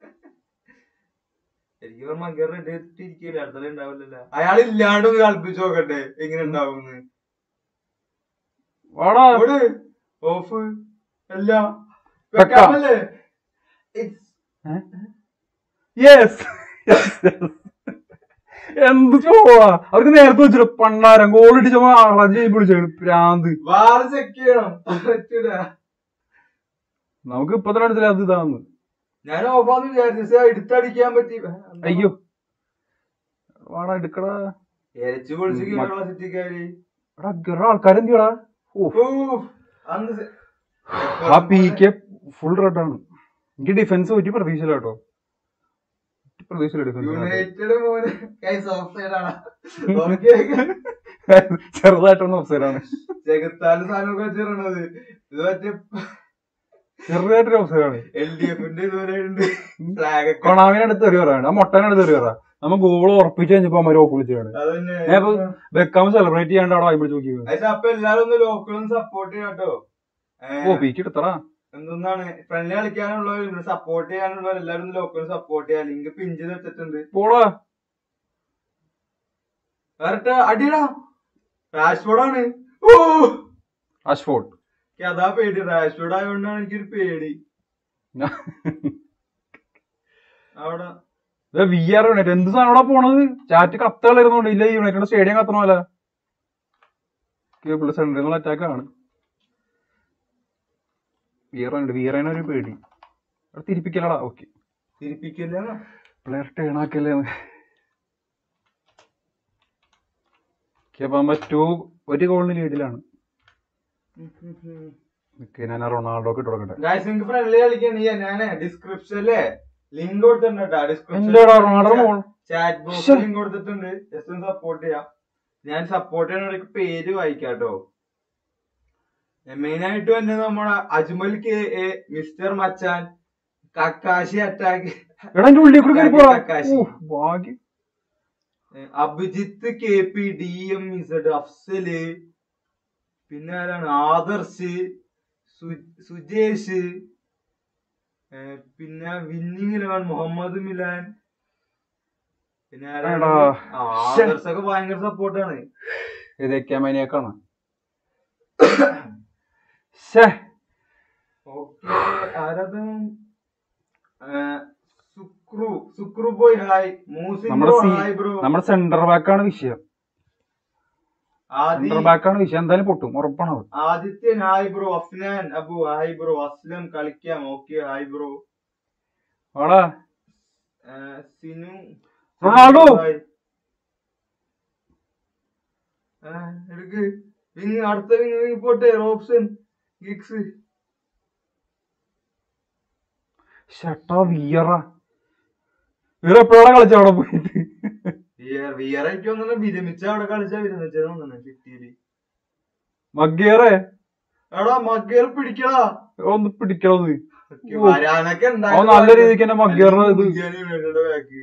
A: എനിക്ക് മഗ്ഗറിന് ഇട്ടിരിക്കില്ല അടുത്തത് ഉണ്ടാവില്ലല്ലോ അയാൾ ഇല്ലാണ്ട് ഒന്ന് കളിപ്പിച്ചു നോക്കട്ടെ എങ്ങനെ ഉണ്ടാവുന്ന്
B: വാടാ
A: ഓട് ഓഫ് അല്ല
B: വെക്കാം.
A: വെക്കാമല്ലേ It's-
B: യെസ് എന്ത് ചോവാ അവർക്ക് നേരത്തെ വെച്ചിട്ട് പണ്ടാരം ഗോൾ ഇടിച്ചപ്പോ ആളെ വിളിച്ചു പ്രാന്ത്
A: വാറ് ചെക്ക് ചെയ്യണം പറ്റൂല
B: നമുക്ക് ഇപ്പൊ തന്നെ മനസ്സിലായി അത് ഇതാന്ന്
A: ഞാൻ ഓഫാന്ന് വിചാരിച്ചു എടുത്തടിക്കാൻ പറ്റി
B: അയ്യോ വാടാ എടുക്കടാ
A: എരച്ചു പൊളിച്ച് കീഴുള്ള സിറ്റിക്കാര്
B: എടാ ഗറ ആൾക്കാരെന്തിയടാ ഓ
A: ഊഫ്. അന്ന് സെ-
B: ആ പി കെ ഫുൾ റെഡാണ് എനിക്ക് ഡിഫൻസ് പറ്റി പ്രതീക്ഷയില്ല കേട്ടോ ഒറ്റ പ്രതീക്ഷയില്ല ഡിഫൻസ്
A: യുണൈറ്റഡ് മോന് കൈസ് ഓഫ് സൈഡാണ് ഓക്കെ
B: ചെറുതായിട്ടൊന്ന് ഓഫ്സൈഡാണ്
A: ചെകുത്താല് സാധനമൊക്കെ വെച്ചിരണത് ഇത് മറ്റേ
B: ചെറുതായിട്ടൊരു ഓഫ്സൈഡാണ്
A: എൽ ഡി എഫിന്റെ ഇതുവരെ ഉണ്ട് ഫ്ലാഗ് ഒക്കെ
B: കൊണാമിനെ അടുത്ത് തെറി പറയാണ് ആ മൊട്ടനെ അടുത്ത് തെറി പറ നമ്മ ഗോൾ ഉറപ്പിച്ച് കഴിഞ്ഞപ്പോ അമ്മ ഓഫ് വിളിച്ചാണ്
A: അത് തന്നെ
B: ഞാൻ ഇപ്പൊ വെക്കാൻ സെലിബ്രേറ്റ് ചെയ്യാണ്ട് അവിടെ വായ്പ നോക്കി
A: പക്ഷെ അപ്പൊ എല്ലാരും ഒന്ന് ലോക്കലും സപ്പോർട്ട് ചെയ്യാം കേട്ടോ
B: ഓ പീക്ക് എടുത്തടാ
A: എന്താണ് ഫ്രണ്ട്ലി കളിക്കാനുള്ളവർ സപ്പോർട്ട് ചെയ്യാനുള്ളവർ എല്ലാരും ഒന്ന് ലോക്കലും സപ്പോർട്ട് ചെയ്യാം ലിങ്ക് പിൻ ചെയ്ത് വെച്ചിട്ടുണ്ട്
B: പോടാ
A: വേറെ അടിയടാ റാഷ്ഫോർഡ് ആണ് ഓ
B: അഷ്ഫോർഡ്
A: എനിക്ക് അതാ പേടി റാഷ്ഫോർഡ് ആയതുകൊണ്ടാണ് എനിക്കൊരു പേടി അവിടെ
B: വി ആർ യുണൈറ്റഡ് എന്ത് സാധനം അവിടെ പോണത് ചാറ്റ് കത്തുകളായിരുന്നോണ്ട് ഇല്ല യുണൈറ്റഡ് സ്റ്റേഡിയം കത്തണ പോലെ കേബിൾ സെന്ററിൽ നിന്നുള്ള അറ്റാക്ക് ആണ് വീറുണ്ട് വീറേനെ ഒരു പേടി അവിടെ തിരിപ്പിക്കലടാ ഓക്കെ
A: തിരിപ്പിക്കില്ല
B: പ്ലെയർ ടേൺ ആക്കല്ലേ അപ്പൊ ടു ഒരു ഗോളിന് ലീഡിലാണ് നിക്ക് ഞാൻ ആ റൊണാൾഡോക്ക് ഇട്ട് കൊടുക്കട്ടെ
A: ഗായ്സ് നിങ്ങൾക്ക് ഫ്രണ്ട്ലി കളിക്കണ ഞാനേ ഡിസ്ക്രിപ്ഷനിലെ ലിങ്ക് കൊടുത്തിട്ടുണ്ട്
B: എന്റെടാ റൊണാൾഡോ മോൾ
A: ചാറ്റ് ബോക്സ്
B: ശ്ശെ.
A: ലിങ്ക് കൊടുത്തിട്ടുണ്ട് ജസ്റ്റ് ഒന്ന് സപ്പോർട്ട് ചെയ്യാം ഞാൻ സപ്പോർട്ട് ചെയ്യുന്നവർക്ക് പേര് വായിക്കാട്ടോ മെയിൻ ആയിട്ട് തന്നെ നമ്മുടെ അജ്മൽ കെ എ മിസ്റ്റർ മച്ചാൻ കക്കാശി അറ്റാക്ക്
B: എടാ എന്റെ ഉള്ളിൽ കൂടി കയറി പോടാ
A: കക്കാശി.
B: ഓ, ഭാഗ്യം
A: Abhijith K P D M Z Afsal പിന്നെ ആരാണ് ആദർശ് സു- സുജേഷ് ഏ, പിന്നെ വിന്നിങ് ഇലവൻ മുഹമ്മദ് മിലാൻ പിന്നെ ആരാണ്
B: എടാ.
A: ആ, ആദർശൊക്കെ ഭയങ്കര സപ്പോർട്ടാണ്
B: ഇതൊക്കെ മനിയാക്കാണ് ശ്ശേ
A: ഓക്കെ ആരത് ഏ, സുക്രു സുക്രു ബോയ് ഹായ് മൂസിൻ
B: നമ്മുടെ
A: ബ്രോ
B: സി-
A: ഹായ് ബ്രോ
B: നമ്മുടെ സെന്റർ ബാക്കാണ് വിഷയം
A: ആദി
B: സെന്റർ ബാക്കാണ് വിഷയം എന്തായാലും പൊട്ടും ഉറപ്പാണ് അത്
A: Adithyan hi bro Afnan Abu hi bro Aslam കളിക്കാം ഓക്കെ ഹായ് ബ്രോ
B: വാടാ
A: ഏഹ് സിനു
B: റൊണാൾഡോ.
A: ഹായ്. ഏഹ് എടുക്ക് വിങ് അടുത്ത വിങ് വിങ് പോട്ടെ റോബ്സൺ ഗിക്സ്
B: ഷട്ടാ വിയറ വീറ എപ്പോഴാണ് കളിച്ച അവിടെ പോയിട്ട്
A: വിയർ വിയർ എനിക്ക് തോന്നുന്നു വിരമിച്ച അവിടെ കളിച്ചാ വിരമിച്ചത് തോന്നുന്നു ഫിഫ്റ്റിയില്
B: മഗ്ഗേറെ
A: എടാ മഗ്ഗേർ പിടിക്കടാ
B: ഒന്ന് പിടിക്കണത് ഓ.
A: വരാനൊക്കെ
B: അവൻ നല്ല രീതിക്ക് തന്നെ മഗ്ഗേറിനെ ഇത്
A: ബാക്ക്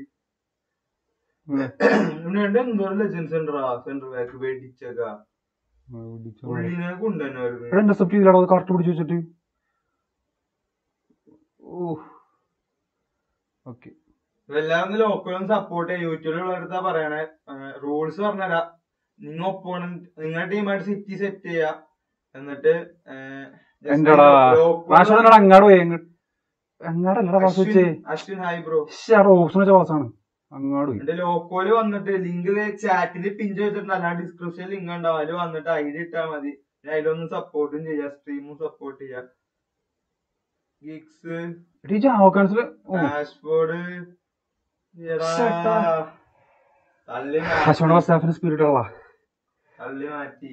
A: ഇവിടെ എന്തോരം ലെജൻസ് സെന്ററാ സെന്റർ ബാക്ക് വേടിച്ചേക്കാ പുള്ളിനെ കൊണ്ടുതന്നെ
B: ഇന്റർസെപ്റ്റ് ചെയ്തില്ലാടോ അത് കറക്റ്റ് പിടിച്ചു വെച്ചിട്ട് ഓ ഓക്കെ
A: എല്ലാവരും ലോക്കലും സപ്പോർട്ട് ചെയ്യാം യൂട്യൂബിലുള്ളവരുടെ പറയണേ റൂൾസ് പറഞ്ഞുതരാ നിങ്ങൾ ഒപ്പോണന്റ് നിങ്ങളുടെ ടീമായിട്ട് സിറ്റി സെറ്റ് ചെയ്യാ എന്നിട്ട് ഏഹ്, just
B: എന്റെടാ
A: local-
B: പ്രാവശ്യം അങ്ങാട് പോയി അങ്ങാടല്ലടാ പാസ് വെച്ചേ
A: Ashwin- Ashwin hi bro
B: option വെച്ച പാസ്സാണ് അങ്ങാട് പോയി
A: എന്റെ ലോക്കോല് വന്നിട്ട് ലിങ്ക് ചാറ്റിൽ പിൻ ചെയ്തിട്ടുണ്ട് അല്ലാണ്ട് ഡിസ്ക്രിപ്ഷൻ ലിങ്ക് ഉണ്ടാവും അതിൽ വന്നിട്ട് ഐ ഡി ഇട്ടാൽ മതി പിന്നെ അതിലൊന്ന് സപ്പോർട്ടും ചെയ്യാം സ്ട്രീമും സപ്പോർട്ട് ചെയ്യാം ഗിഗ്സ്
B: എടീ ജാവക്കാൻസില് ഓ
A: ഡാഷ്ബോർഡ്
B: ശ്ശെട്ടാ.
A: തള്ളി
B: ഹസ്ബൻഡ്
A: മാറ്റി
B: സ്റ്റാഫിന് സ്പിരിറ്റ് ഉള്ള
A: തള്ളി മാറ്റി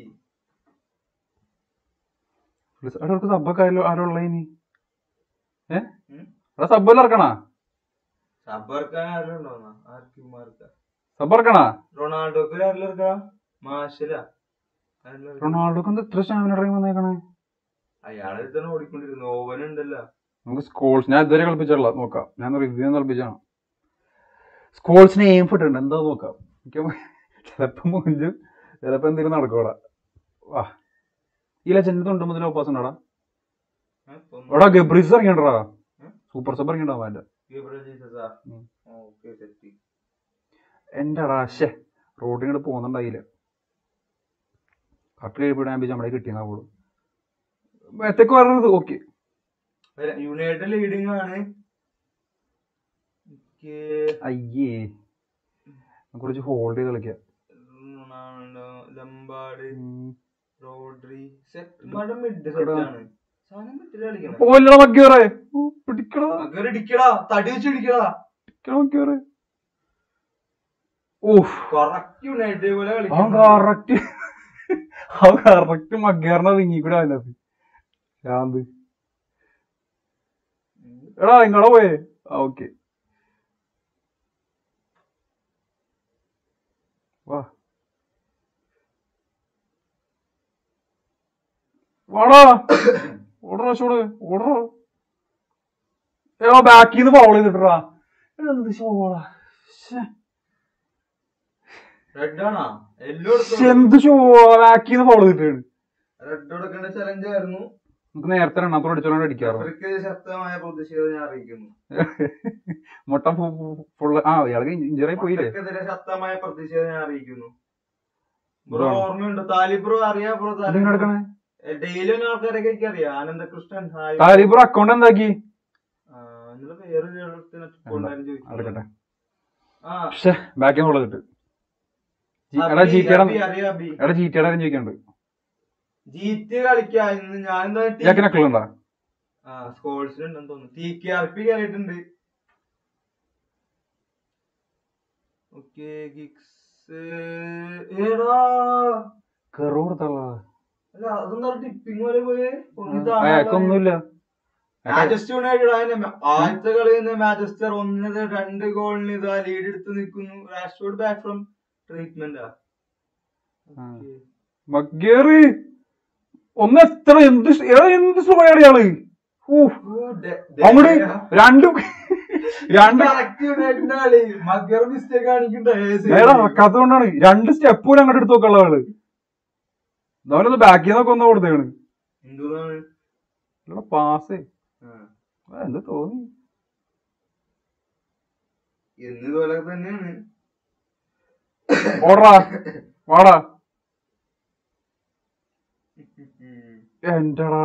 B: അവർക്ക് സബ്ബൊക്കെ ആരുള്ള ഇനി ഏ
A: ഉം?
B: അവിടെ സബ്ബെല്ലാം ഇറക്കണാ
A: സബർക്കാൻ ആരെങ്കിലും ഉണ്ടോന്നാ ആർക്കും മാർക്ക
B: സബ് ഇറക്കണാ
A: റൊണാൾഡോക്ക് ആരെങ്കിലും ഇറക്കാം മാഷില
B: റൊണാൾഡോക്ക് എന്താ ഇത്ര സ്റ്റാമിന ഇറങ്ങി വന്നേക്കണേ
A: അയാളെ തന്നെ ഓടിക്കൊണ്ടിരുന്നു ഓവൻ ഉണ്ടല്ലോ
B: നമുക്ക് സ്കോൾസ് ഞാൻ ഇതുവരെ കളിപ്പിച്ചിട്ടുള്ള നോക്കാം ഞാൻ റിവ്യൂ കളിപ്പിച്ചാണ് സ്കോൾസിന് എയിം ഫിട്ടുണ്ട് എന്താ നോക്കാം എനിക്ക് ചിലപ്പോ മുഞ്ച് ചിലപ്പോ എന്തെങ്കിലും നടക്കൂടാ വാ ഈ ലജൻഡ് തൊണ്ട് മുതൽ ഓപ്പാസ് ഉണ്ടാടാ
A: ഏ, തൊണ്ണൂറ്
B: എടാ ഗബ്രീസ് ഇറങ്ങിണ്ടാ
A: ഉം?
B: സൂപ്പർ സബ് ഇറങ്ങിണ്ടാവും അവന്റെ
A: ഗബ്രിയേൽ ജീസസാ?
B: ഉം.
A: Okay, set.
B: എന്റെ അടാശേ റോഡിങ്ങോട്ട് പോകുന്നുണ്ടായില്ല കട്ടിൽ എഴുപ്പിടാൻ നമ്മുടെ കിട്ടിയെന്നാ പോലും എത്തൊക്കെ പറഞ്ഞത് ഓക്കെ
A: വരാം. യുണൈറ്റഡ് ലീഡിംഗ് ആണ് എനിക്ക്
B: അയ്യേ കുറച്ച് ഹോൾഡ് ചെയ്ത് കളിക്കാം
A: റൊണാൾഡോ ലംബാർഡ്
B: ഉം.
A: റോഡ്രി സെറ്റ് മിഡ് സെറ്റാണ് സാധനം മിഡിൽ കളിക്കണം
B: പോലടാ മഗ്ഗേറെ പിടിക്കടാ
A: അങ്ങനെ ഇടിക്കടാ തടി വെച്ച് ഇടിക്കടാ
B: പിടിക്കടാ മഗ്ഗേറെ ഓഫ്
A: കറക്റ്റ് യുണൈറ്റഡ് പോലെ
B: അവൻ
A: കളിക്കണം
B: കറക്റ്റ് അവൻ കറക്റ്റ് മഗ്ഗേറിനെ വിങ്ങി കൂടെ അതിനകത്ത് ശാന്ത് എടാ നിങ്ങളെ പോയേ ആ ഓക്കെ വാ വാടാ ഓടറാ ഷോട് ഓടറാ എടാ ബാക്കിൽ നിന്ന് ഫൗൾ ചെയ്തിട്ടാ എന്ത് ഷോളാ
A: റെഡ് ആണോ എല്ലോ
B: എന്ത് ഷോ ബാക്കിൽ നിന്ന് ഫൗൾ ചെയ്തിട്ടാണ്
A: റെഡ് കൊടുക്കേണ്ട ചലഞ്ച് ആയിരുന്നു
B: നമുക്ക് നേരത്തെ രണ്ടാമത്തെ അടിച്ചോണ്ട് അടിക്കാറോ
A: അവർക്ക് ശക്തമായ പ്രതിഷേധം ഞാൻ അറിയിക്കുന്നു
B: മുട്ട ഫുള്ള് ആ ഇയാൾക്ക് ഇഞ്ചറി പോയില്ലേ
A: അവർക്കെതിരെ ശക്തമായ പ്രതിഷേധം ഞാൻ അറിയിക്കുന്നു ബ്രോ
B: ഇതാണോ?
A: ഓർമ്മയുണ്ട് താലി ബ്രോ അറിയാ ബ്രോ
B: അതെങ്ങനെ നടക്കണേ
A: ഡെയിലി ഒന്നും ആൾക്കാരൊക്കെ എനിക്ക് അറിയാം ആനന്ദകൃഷ്ണൻ ഹായ്
B: താലിബർ അക്കൗണ്ട് എന്താക്കി
A: ആ, നിങ്ങള് വേറെ ഒരിടത്തിന് കൊണ്ടുവരാൻ
B: നടക്കട്ടെ
A: ചോദിക്കുന്നു. ആ
B: പക്ഷേ ബാക്കിൽ ഫുള്ള് കിട്ടും എടാ
A: അബി,
B: ജിറ്റിയുടെ
A: അബി, അറിയാം അബി
B: എടാ ജിറ്റിയുടെ കാര്യം ചോദിക്കാനുണ്ട്
A: ജിറ്റി കളിക്കാ ഇന്ന് ഞാൻ എന്താ
B: ഇയാൾക്ക് നക്കളുണ്ടാ
A: ആ സ്കോൾസിലുണ്ടെന്ന് തോന്നുന്നു ടി കെ ആർ പി കയറിയിട്ടുണ്ട് ഓക്കെ ഗിക്സ് ഏടാ
B: കെറു കൊടുത്തുള്ള
A: അല്ല അതെന്താ ടിപ്പിങ് പോലെ പോയേ
B: അയാൾക്കൊന്നുമില്ല
A: മാഞ്ചസ്റ്റർ യുണൈറ്റഡ് അതിന്റെ ആദ്യത്തെ കളി തന്നെ മാഞ്ചസ്റ്റർ ഒന്നത് രണ്ട് ഗോളിന് ഇതാ ലീഡ് എടുത്ത് നിൽക്കുന്നു റാഷ്ഫോർഡ് ബാക്ക് ഫ്രം ട്രീറ്റ്മെന്റാ
B: ആ. മഗേറ് ഒന്ന് എത്ര എന്ത് സ്- എടാ എന്ത് സ്ലോയാണ് ഇയാള് ഊഫ്. അങ്ങോട്ട് രണ്ടും രണ്ട്
A: യുണൈറ്റഡിന്റെ കളി മഗർ മിസ്റ്റേക്ക് കാണിക്കണ്ടേ
B: നേരെ ഇറക്കാത്തതുകൊണ്ടാണ് രണ്ട് സ്റ്റെപ്പ് പോലും അങ്ങോട്ട് എടുത്ത് നോക്കാനുള്ള ആള് ഇതവനൊന്ന് ബാക്കിൽ നിന്നൊക്കെ ഒന്ന് കൊടുത്തേണ്
A: എന്താണ്
B: ഇവിടെ പാസ് എന്ത് തോന്നി
A: എന്നിതുപോലെ തന്നെയാണ്
B: ഓടാ വാടാ എന്റടാ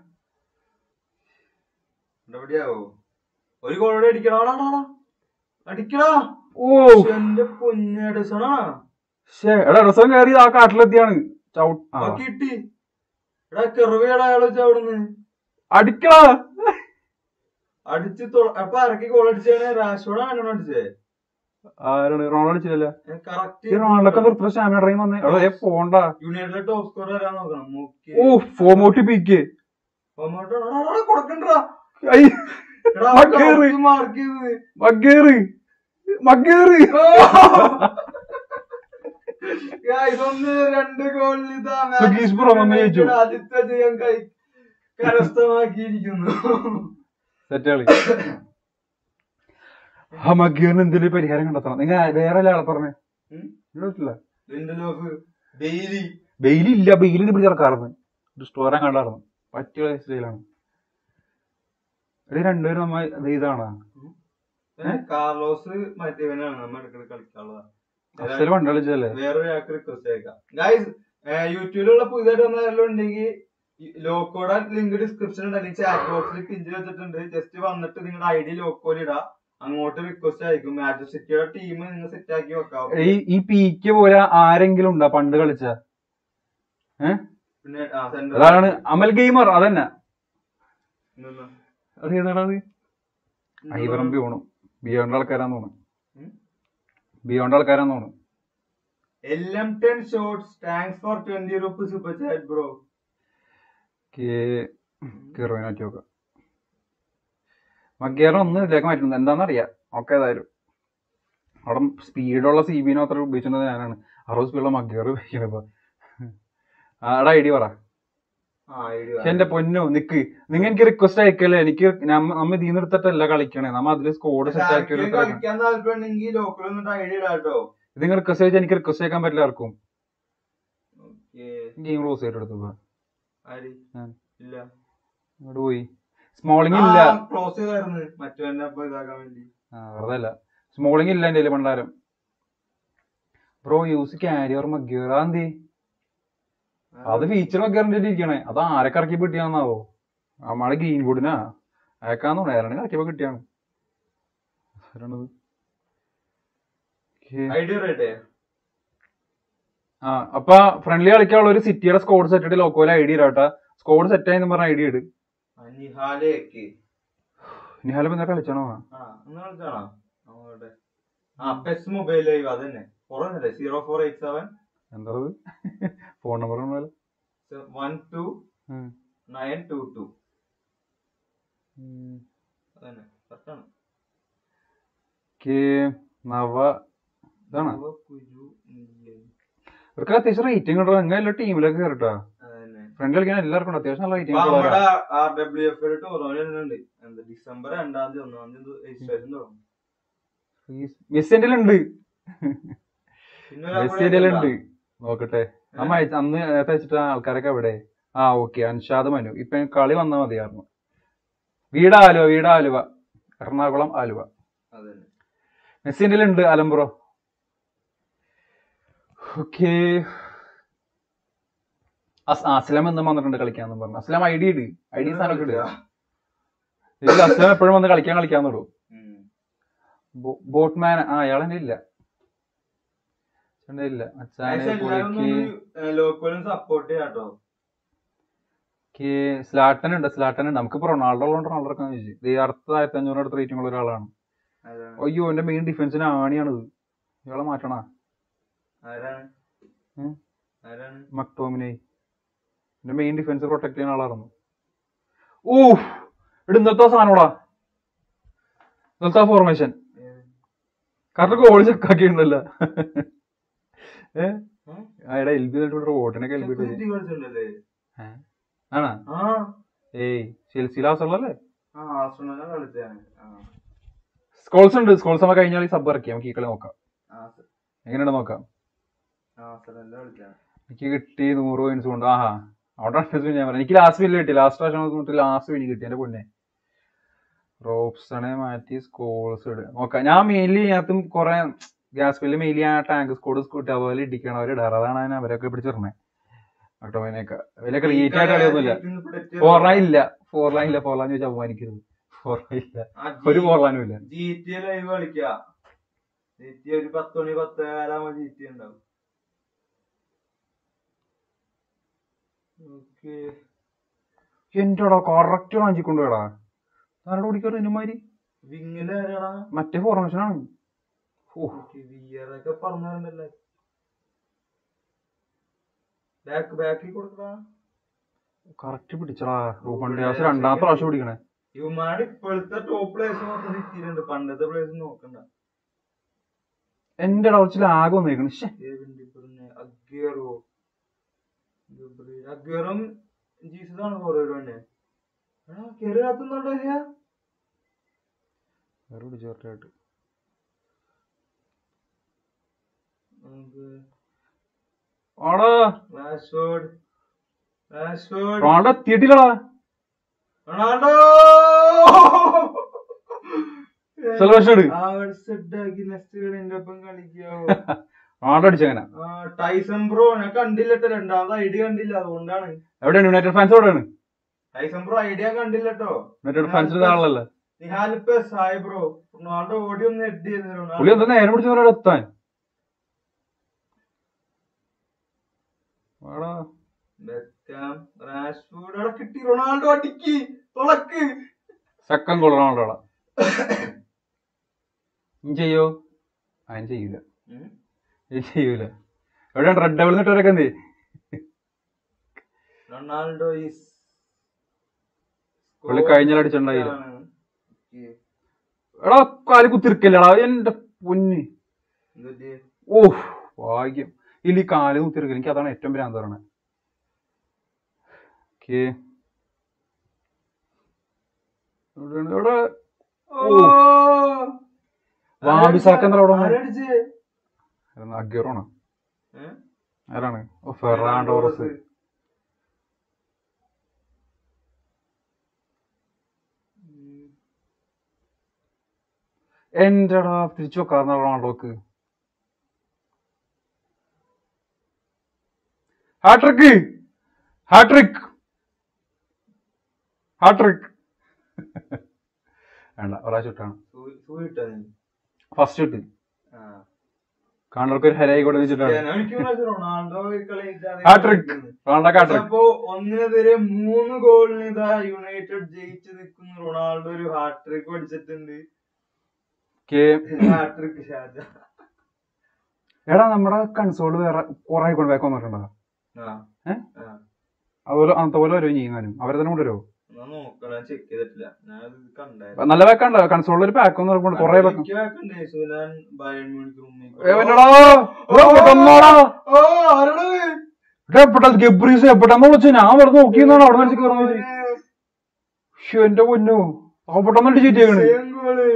A: എവിടെയാവോ ഒരു ഗോളോടെ അടിക്കണോ അടിക്കണോ
B: ഓ
A: എന്റെ പൊന്നേടസണാ
B: ശ്ശേ, എടാ രസം കയറി ആ കാട്ടിലെത്തിയാണ് ചവിട്ട് ആ.
A: കിട്ടി എടാ കെറുവേടാ അയാള് വെച്ച് അവിടുന്ന്
B: അടിക്കടാ
A: അടിച്ച് തൊ- അപ്പൊ ഇറക്കി ഗോൾ അടിച്ചാണ് റാഷോടെ ആണോ അടിച്ചേ
B: ആരാണ് റൊണാൾഡോ അടിച്ചില്ലല്ലോ ഈ
A: കറക്റ്റ്
B: റൊണാൾഡോക്കെ നിർത്തുന്ന സ്റ്റാമിന ഡ്രൈവ് വന്നേ എടാ ഏ പോണ്ട
A: യൂണിയനിലെ ടോപ്പ് സ്കോർ വരാൻ നോക്കണം നോക്കി
B: ഓ ഫോമോട്ടി പീക്ക്
A: കൊടുക്കണ്ടാ
B: ഐ മക്കേറ്.
A: മാർക്ക് ചെയ്തത്
B: മഗേറ് മഗേറ്
A: Guys, ഒന്ന് രണ്ട് ഗോളിൽ ഇതാ
B: സുഗീഷ് ബ്രോ വന്ന് ജയിച്ചു.
A: ആദ്യത്തെ ജയം കൈ കരസ്ഥമാക്കിയിരിക്കുന്നു
B: സെറ്റ് കളി ആ മഗേറിന് എന്തെങ്കിലും പരിഹാരം കണ്ടെത്തണം നിങ്ങൾ വേറെ ഒരാളെ പറഞ്ഞേ
A: ഉം?
B: ഇല്ല
A: ലിൻഡലോഫ് ഡെയിലി
B: ബെയിലി ഇല്ല ബെയിലിന് പിടിച്ച് ഇറക്കാറുണ്ട് ഒരു സ്റ്റോറാൻ കണ്ടായിരുന്നു പറ്റിയ സ്റ്റൈലാണ് ഇത് രണ്ടുപേരും നമ്മ ഇത് ഇതാണ്
A: കാർലോസ് മറ്റേവനാണ് നമ്മ ഇടയ്ക്കിടെ കളിക്കാനുള്ളത്
B: അഫ്സൽ പണ്ട് കളിച്ചല്ലേ
A: വേറൊരാൾക്ക് റിക്വസ്റ്റ് അയക്കാം ഗൈസ് യൂട്യൂബിലുള്ള പുതിയതായിട്ട് വന്ന ആരെല്ലാം ഉണ്ടെങ്കിൽ ലോക്കോടെ ലിങ്ക് ഡിസ്ക്രിപ്ഷൻ ഉണ്ട് അല്ലെങ്കിൽ ചാറ്റ് ബോക്സിൽ പിഞ്ച് വെച്ചിട്ടുണ്ട് ജസ്റ്റ് വന്നിട്ട് നിങ്ങളുടെ ഐ ഡി ലോക്കോയിൽ ഇടാ അങ്ങോട്ട് റിക്വസ്റ്റ് അയക്കും മാച്ച് സിറ്റിയുടെ ടീം നിങ്ങൾ സെറ്റ് ആക്കി വെക്കാം
B: ഈ ഈ പീക്ക് പോലെ ആരെങ്കിലും ഉണ്ടോ പണ്ട് കളിച്ച
A: പിന്നെ ആ, center-
B: അതാണ് അമൽ ഗെയിമർ അതന്നെ
A: എന്തെന്നാ?
B: അത് ഏതാണ് അത് ഐവറും ബിയോണും ബിയോണ്ട് ആൾക്കാരാന്ന് തോന്നുന്നു
A: ഉം?
B: ബിയോണ്ട് ആൾക്കാരാന്ന് തോന്നുന്നു
A: LM10 shots. Thanks for 20 rupees super chat, bro.
B: കീറുവാൻ പറ്റി നോക്കാം മഗേറിന് ഒന്നും ഇതിലേക്ക് മാറ്റുന്നത് എന്താണെന്നറിയാം ഒക്കെ ഏതായാലും അവിടെ സ്പീഡുള്ള സി ബിനെ അത്ര ഉപയോഗിച്ചിട്ടുള്ളത് ഞാനാണ് അറുപത് സ്പീഡുള്ള മഗേർ ഉപയോഗിക്കുന്നത് ഇപ്പൊ ആടെ ഐ ഡി പറ
A: ആ, idea.
B: പക്ഷെ എന്റെ പൊന്നു നിക്ക് നിങ്ങൾ എനിക്ക് റിക്വസ്റ്റ് അയക്കല്ലേ എനിക്ക് നമ്മ നമ്മ ഇതിന്ന് എടുത്തിട്ടല്ല കളിക്കണേ നമ്മ അതില് സ്കോഡ്
A: പക്ഷെ
B: സെറ്റ് ആക്കി
A: ആർക്കെങ്കിലും കളിക്കാൻ താല്പര്യമുണ്ടെങ്കിൽ ലോക്കൽ ഒന്നിട്ട് ഐഡിയ ഇടാട്ടോ
B: നിങ്ങൾ റിക്വസ്റ്റ് അയച്ചാൽ എനിക്ക് റിക്വസ്റ്റ് അയക്കാൻ പറ്റില്ല ആർക്കും
A: ഓക്കേ.
B: ഗെയിം ക്ലോസ് ചെയ്തിട്ട് എടുത്തു
A: ആര്?
B: ഞാൻ.
A: ഇല്ല
B: ഇങ്ങോട്ട് പോയി സ്മോളിംഗ് ഇല്ല
A: ക്ലോസ് ചെയ്തായിരുന്നു മറ്റവന്റെ അപ്പൊ ഇതാക്കാൻ വേണ്ടി
B: ആ, വെറുതെ അല്ല സ്മോളിംഗ് ഇല്ല എന്റെ പണ്ടാരം ബ്രോ യൂസ് കാരിയർ മഗ്ഗിയർ അതെന്തി അത് ഫീച്ചർ മഗ്ഗിയറിന്റെ ഇരിക്കണേ അത് ആരൊക്കെ ഇറക്കി കിട്ടിയാന്നാവോ നമ്മളെ ഗ്രീൻ വുഡിനാ അയക്കാന്ന് തോന്നുന്നു ഏതാണ് ഇറക്കിയപ്പോ കിട്ടിയാണ് ആരാണത്
A: ഐഡിയ റെഡി
B: ആ അപ്പൊ ഫ്രണ്ട്ലി കളിക്കാനുള്ള ഒരു സിറ്റിയുടെ സ്കോഡ് സെറ്റ് ലോക്കോയിൽ ഐഡിയ ഇടാട്ടാ സ്കോഡ് സെറ്റ് ആയി പറഞ്ഞ ഐഡിയ ഇട്
A: നിഹാലേക്ക്
B: നിഹാലം എന്താ കളിച്ചാണോ
A: ആ ഒന്ന് കളിച്ചാണോ അങ്ങോട്ടെ ആ പെസ് മൊബൈൽ ലൈവ് അതന്നെ കുറഞ്ഞല്ലേ സീറോ ഫോർ എയ്റ്റ് സെവൻ
B: എന്താ phone number
A: one two nine two two അതന്നെ കറക്റ്റാണ്
B: നവ ഇതാണ്
A: കുരു ഇല്ലേ.
B: ഇവർക്ക് അത്യാവശ്യം റേറ്റിംഗ് ഉണ്ടോ നിങ്ങൾ എല്ലാ ടീമിലൊക്കെ കയറിട്ടാ
A: അതന്നെ
B: ഫ്രണ്ട് കളിക്കാൻ എല്ലാവർക്കും ഉണ്ട് അത്യാവശ്യം നല്ല റേറ്റിംഗ്
A: ഇപ്പൊ
B: ഉള്ളവരാ
A: നമ്മുടെ ആർ ഡബ്ല്യു എഫ് ടൂർണമെന്റ് വരുന്നുണ്ട് എന്താ ഡിസംബർ രണ്ടാം തീയതി ഒന്നാം തീയതി രജിസ്ട്രേഷൻ തുടങ്ങും
B: മെസ്സിന്റെ ഉണ്ട്
A: പിന്നെ ഒരാൾ കൂടെ
B: മെസ്സിന്റെ ഉണ്ട്
A: ഉണ്ടോ?
B: നോക്കട്ടെ നമ്മ അയച്ച- അന്ന് നേരത്തെ വെച്ചിട്ട് ആൾക്കാരൊക്കെ എവിടെ ആ ഓക്കെ അൻഷാദ് മനു ഇപ്പൊ കളി വന്നാൽ മതിയായിരുന്നു വീട് ആലുവ വീട് ആലുവ എറണാകുളം ആലുവ
A: അതന്നെ
B: മെസ്സിന്റെ ഉണ്ട് അലംബ്രോ ഓക്കെ അസ്ലാം എന്ന് വന്നിട്ടുണ്ട് കളിക്കാന്ന് പറഞ്ഞു അസ്ലാം ഐ ഡി ഇട് ഐ ഡി സാധനമൊക്കെ ഇട് ഇല്ല അസ്ലാം എപ്പോഴും വന്ന് കളിക്കാൻ കളിക്കാന്നുള്ളൂ
A: ഉം.
B: ബോട്ട്മാൻ ആ അയാളെന്റെ ഇല്ല അച്ഛന്റെ ഇല്ല അച്ഛനെ
A: പക്ഷെ എല്ലാവരും
B: പുള്ളിക്ക്
A: ലോക്കലും സപ്പോർട്ട് ചെയ്യാട്ടോ
B: ക്ക് സ്ലാട്ടൻ ഉണ്ട് സ്ലാട്ടൻ ഉണ്ട് നമുക്കിപ്പോ റൊണാൾഡോ ഉള്ളതുകൊണ്ട് റൊണാൾഡോ ഒക്കെ ചോദിച്ചു ഈ അടുത്ത ആയിരത്തി അഞ്ഞൂറ് അടുത്ത് റേറ്റിംഗ് ഉള്ള ഒരാളാണ്
A: ആരാണ്
B: അയ്യോ എന്റെ മെയിൻ ഡിഫൻസിന് ആണിയാണിത് ഇയാളെ മാറ്റണ
A: ആരാണ്
B: ഉം.
A: ആരാണ്
B: മക്ടോമിനെ എന്റെ മെയിൻ ഡിഫൻസ് പ്രൊട്ടക്ട് ചെയ്യുന്ന ആളായിരുന്നു ഊ ഇവിടെ ഇന്നത്തെ സാധനോടാ ഇന്നത്തെ ഫോർമേഷൻ
A: ഏത്?
B: കറക്റ്റ് ഗോൾ ചെക്കാക്കിയിട്ടുണ്ടല്ല ഏ
A: ഉം?
B: അയാടെ എൽ ബി ഓട്ടിനൊക്കെ എൽ ബി
A: Security കളിച്ചിട്ടുണ്ടല്ലേ?
B: ആണാ
A: ആ
B: ഏയ് ചെൽസി ലാസുള്ളല്ലേ
A: ആ ആസ്ട്രോണാണ് കളിച്ചാണ് ആ
B: സ്കോൾസ് ഉണ്ട് സ്കോൾസ് നമ്മൾ കഴിഞ്ഞാൽ സബ് ഇറക്കി നമുക്ക് ഈ കളി നോക്കാം
A: ആസ്-
B: എങ്ങനെയുണ്ട് നോക്കാം
A: ആസ്ട്രോണാണ് കളിച്ചാണ്
B: എനിക്ക് കിട്ടി നൂറ് പോയിന്റ്സ് കൊണ്ട് ആഹാ അവിടെ അഡ്ജസ്റ്റ് ഞാൻ പറയാം എനിക്ക് ലാസ്റ്റ് വില്ല് കിട്ടി ലാസ്റ്റ് പ്രാവശ്യം നോക്കിയിട്ട് ലാസ്റ്റ് വില്ല് കിട്ടി എന്റെ പൊന്നെ റോപ്സണെ മാറ്റി സ്കോൾസ് ഇടുക നോക്കാം ഞാൻ മെയിൻലി ഇതിനകത്തും കുറെ ഗ്യാസ് ബില്ല് മെയിൻലി ആ ടാങ്ക് സ്കോഡ് സ്കൂട്ട് അതുപോലെ ഇടിക്കണം അവർ ഇടാറ് അതാണ് ഞാൻ അവരൊക്കെ പിടിച്ചിരുന്നത് കേട്ടോ അതിനൊക്കെ വലിയ ക്രിയേറ്റ് ആയിട്ട് കളിയൊന്നുമില്ല ഫോർ ലൈൻ ഇല്ല ഫോർ ലൈൻ ഇല്ല ഫോർ ലൈൻ ചോദിച്ചാൽ അപമാനിക്കരുത് ഫോർ ലൈൻ ഇല്ല ഒരു ഫോർ ലൈനും ഇല്ല
A: ജി ടി ലൈവ് കളിക്കാ ജി ടി ഒരു പത്ത് മണി പത്ത് കാലാകുമ്പോ ജി ടി ഉണ്ടാവും ഓക്കെ
B: എന്റെടാ കറക്റ്റ് വാങ്ങിക്കൊണ്ട് പോയടാ ആരോട് ഓടിക്കാറ് ഇനുമാതിരി
A: വിങ്ങിലാരാടാ
B: മറ്റേ ഫോർമേഷനാണ് ഓ
A: വിയറൊക്കെ പറഞ്ഞിട്ടുണ്ടല്ലേ ബാക്ക് ബാക്കിൽ കൊടുക്കടാ
B: കറക്റ്റ് പിടിച്ചടാ റൂബൺ ഡിയാസ് രണ്ടാമത്തെ പ്രാവശ്യം പിടിക്കണേ
A: ഇവന്മാരുടെ ഇപ്പോഴത്തെ ടോപ്പ് പ്ലേയേഴ്സ് മൊത്തം സിറ്റിയിലുണ്ട് പണ്ടത്തെ പ്ലേയേഴ്സ് നോക്കണ്ട
B: എന്റെ കുറച്ച് ലാഗ് വന്നേക്കണ് ശ്ശെ.
A: ഏവിന്റെ പിന്നെ അഗ്വേറോ ഗബ്രിയേൽ. അഗ്വേറും ജീസസാണ് ഫോർവേഡ് തന്നെ എടാ കേറി കാത്തുന്നുണ്ടോ ഇല്ല
B: വേറെ പിടിച്ചു കറക്റ്റായിട്ട്
A: നമുക്ക്
B: ആടാ
A: റാഷ്ഫോർഡ് റാഷ്ഫോർഡ്
B: റൊണാൾഡോ എത്തിയിട്ടില്ലടാ
A: റൊണാൾഡോ
B: സെലിബ്രേഷൻ എടു
A: അവർ സെറ്റ് ആക്കി നെക്സ്റ്റ് കളി എന്റെ ഒപ്പം കളിക്കാവോ
B: റൊണാൾഡോ അടിച്ചങ്ങനെ
A: ആ, ടൈസൺ ബ്രോ ഞാൻ കണ്ടില്ലട്ടോ രണ്ടാമത് ഐഡിയ കണ്ടില്ല അതുകൊണ്ടാണ്
B: എവിടെയാണ് യുണൈറ്റഡ് ഫാൻസ് എവിടെയാണ്
A: ടൈസൺ ബ്രോ ഐഡിയ കണ്ടില്ലട്ടോ
B: യുണൈറ്റഡ് ഫാൻസിന്റെ ആളല്ലേ
A: നിഹാലിപ്പ സായ് ബ്രോ റൊണാൾഡോ ഓടി ഒന്ന് ഹെഡ് ചെയ്ത്
B: പുള്ളി എന്താ നേരെ പിടിച്ച പോലെ എത്താൻ ആടാ
A: ബെക്കാം റാഷ്ഫോർഡ് അവിടെ കിട്ടി റൊണാൾഡോ അടിക്കി തുളക്ക്
B: സെക്കൻഡ് ഗോൾ റൊണാൾഡോടാ ഇനി ചെയ്യോ അതിന് ചെയ്യൂല
A: ഉം.
B: ഇത് ചെയ്യൂല എവിടെയാണ് റെഡ് ഡബിൾ നിട്ടവരൊക്കെ എന്ത്
A: റൊണാൾഡോ ഈസ്
B: പുള്ളി കഴിഞ്ഞ അടിച്ചിട്ടുണ്ടായില്ല എടാ കാല് കുത്തിരിക്കല്ലടാ എന്റെ പൊന്ന് ഓ ഭാഗ്യം ഇല്ല ഈ കാല് കുത്തിരിക്കൽ എനിക്ക് അതാണ് ഏറ്റവും ഭ്രാന്ത് പറയണത് ഓക്കെ എവിടെ വാബിസാക്ക് എന്താ അവിടെ വന്നത്? അഗ്യറോണോ ആരാണ് ഓ ഫെറാൻഡോറസ് എന്റെടാ തിരിച്ചു വെക്കാറുന്ന റൊണാൾഡോക്ക് ഹാട്രിക്ക് ഹാട്രിക് ഹാട്രിക് വേണ്ട ഒരാഴ്ച ഇട്ടാണ് ഫസ്റ്റ് ഇട്ട് കാണർക്ക് ഒരു ഹരായി കൂടെ വെച്ചിട്ടാണ്
A: എനിക്ക് മനസ്സിലായി റൊണാൾഡോ ഈ കളി ഇതാണ്
B: Hat-trick.
A: കളിക്കുന്നത്.
B: റൊണാൾഡോ കാട്രിക്
A: അപ്പോ ഒന്നിനെതിരെ മൂന്ന് ഗോളിന് ഇതാ യുണൈറ്റഡ് ജയിച്ചു നിൽക്കുന്നു റൊണാൾഡോ ഒരു ഹാട്രിക് അടിച്ചിട്ടുണ്ട്
B: കെ
A: ഹാട്രിക് ഷാജ
B: എടാ നമ്മുടെ കൺസോള് വേറെ കുറെ കൊണ്ട് ബാക്ക് വന്നിട്ടുണ്ടോ
A: ആ
B: ഏ?
A: ആ.
B: അതുപോലെ അന്നത്തെ പോലെ വരും ചെയ്യാനും അവരെ തന്നെ കൊണ്ടുവരുമോ
A: എന്നാ നോക്കണം ചെക്ക് ചെയ്തിട്ടില്ല ഞാൻ അത് കണ്ടായിരുന്നു
B: നല്ല ബാക്കുണ്ടോ കൺസോളിൽ ഒരു പാക്ക് വന്നിട്ടുണ്ട് കുറെ ബാക്ക്
A: എനിക്ക് വെക്കണ്ടേ സുനാൻ ബയൺ മ്യൂണിക്ക് റൂമിൽ ഓ ആരോട്
B: ഗബ്രീസ് എപ്പോഴാന്ന് വിളിച്ചു ഞാൻ വെറുതെ നോക്കിയെന്നാണ് അവിടെ മനസ്സിൽ കയറുന്നത് ശ്ശോ, എന്റെ പൊന്നു അവപ്പെട്ടൊന്നും ചീറ്റ് ചെയ്യണ്
A: സെയിം ഗോള്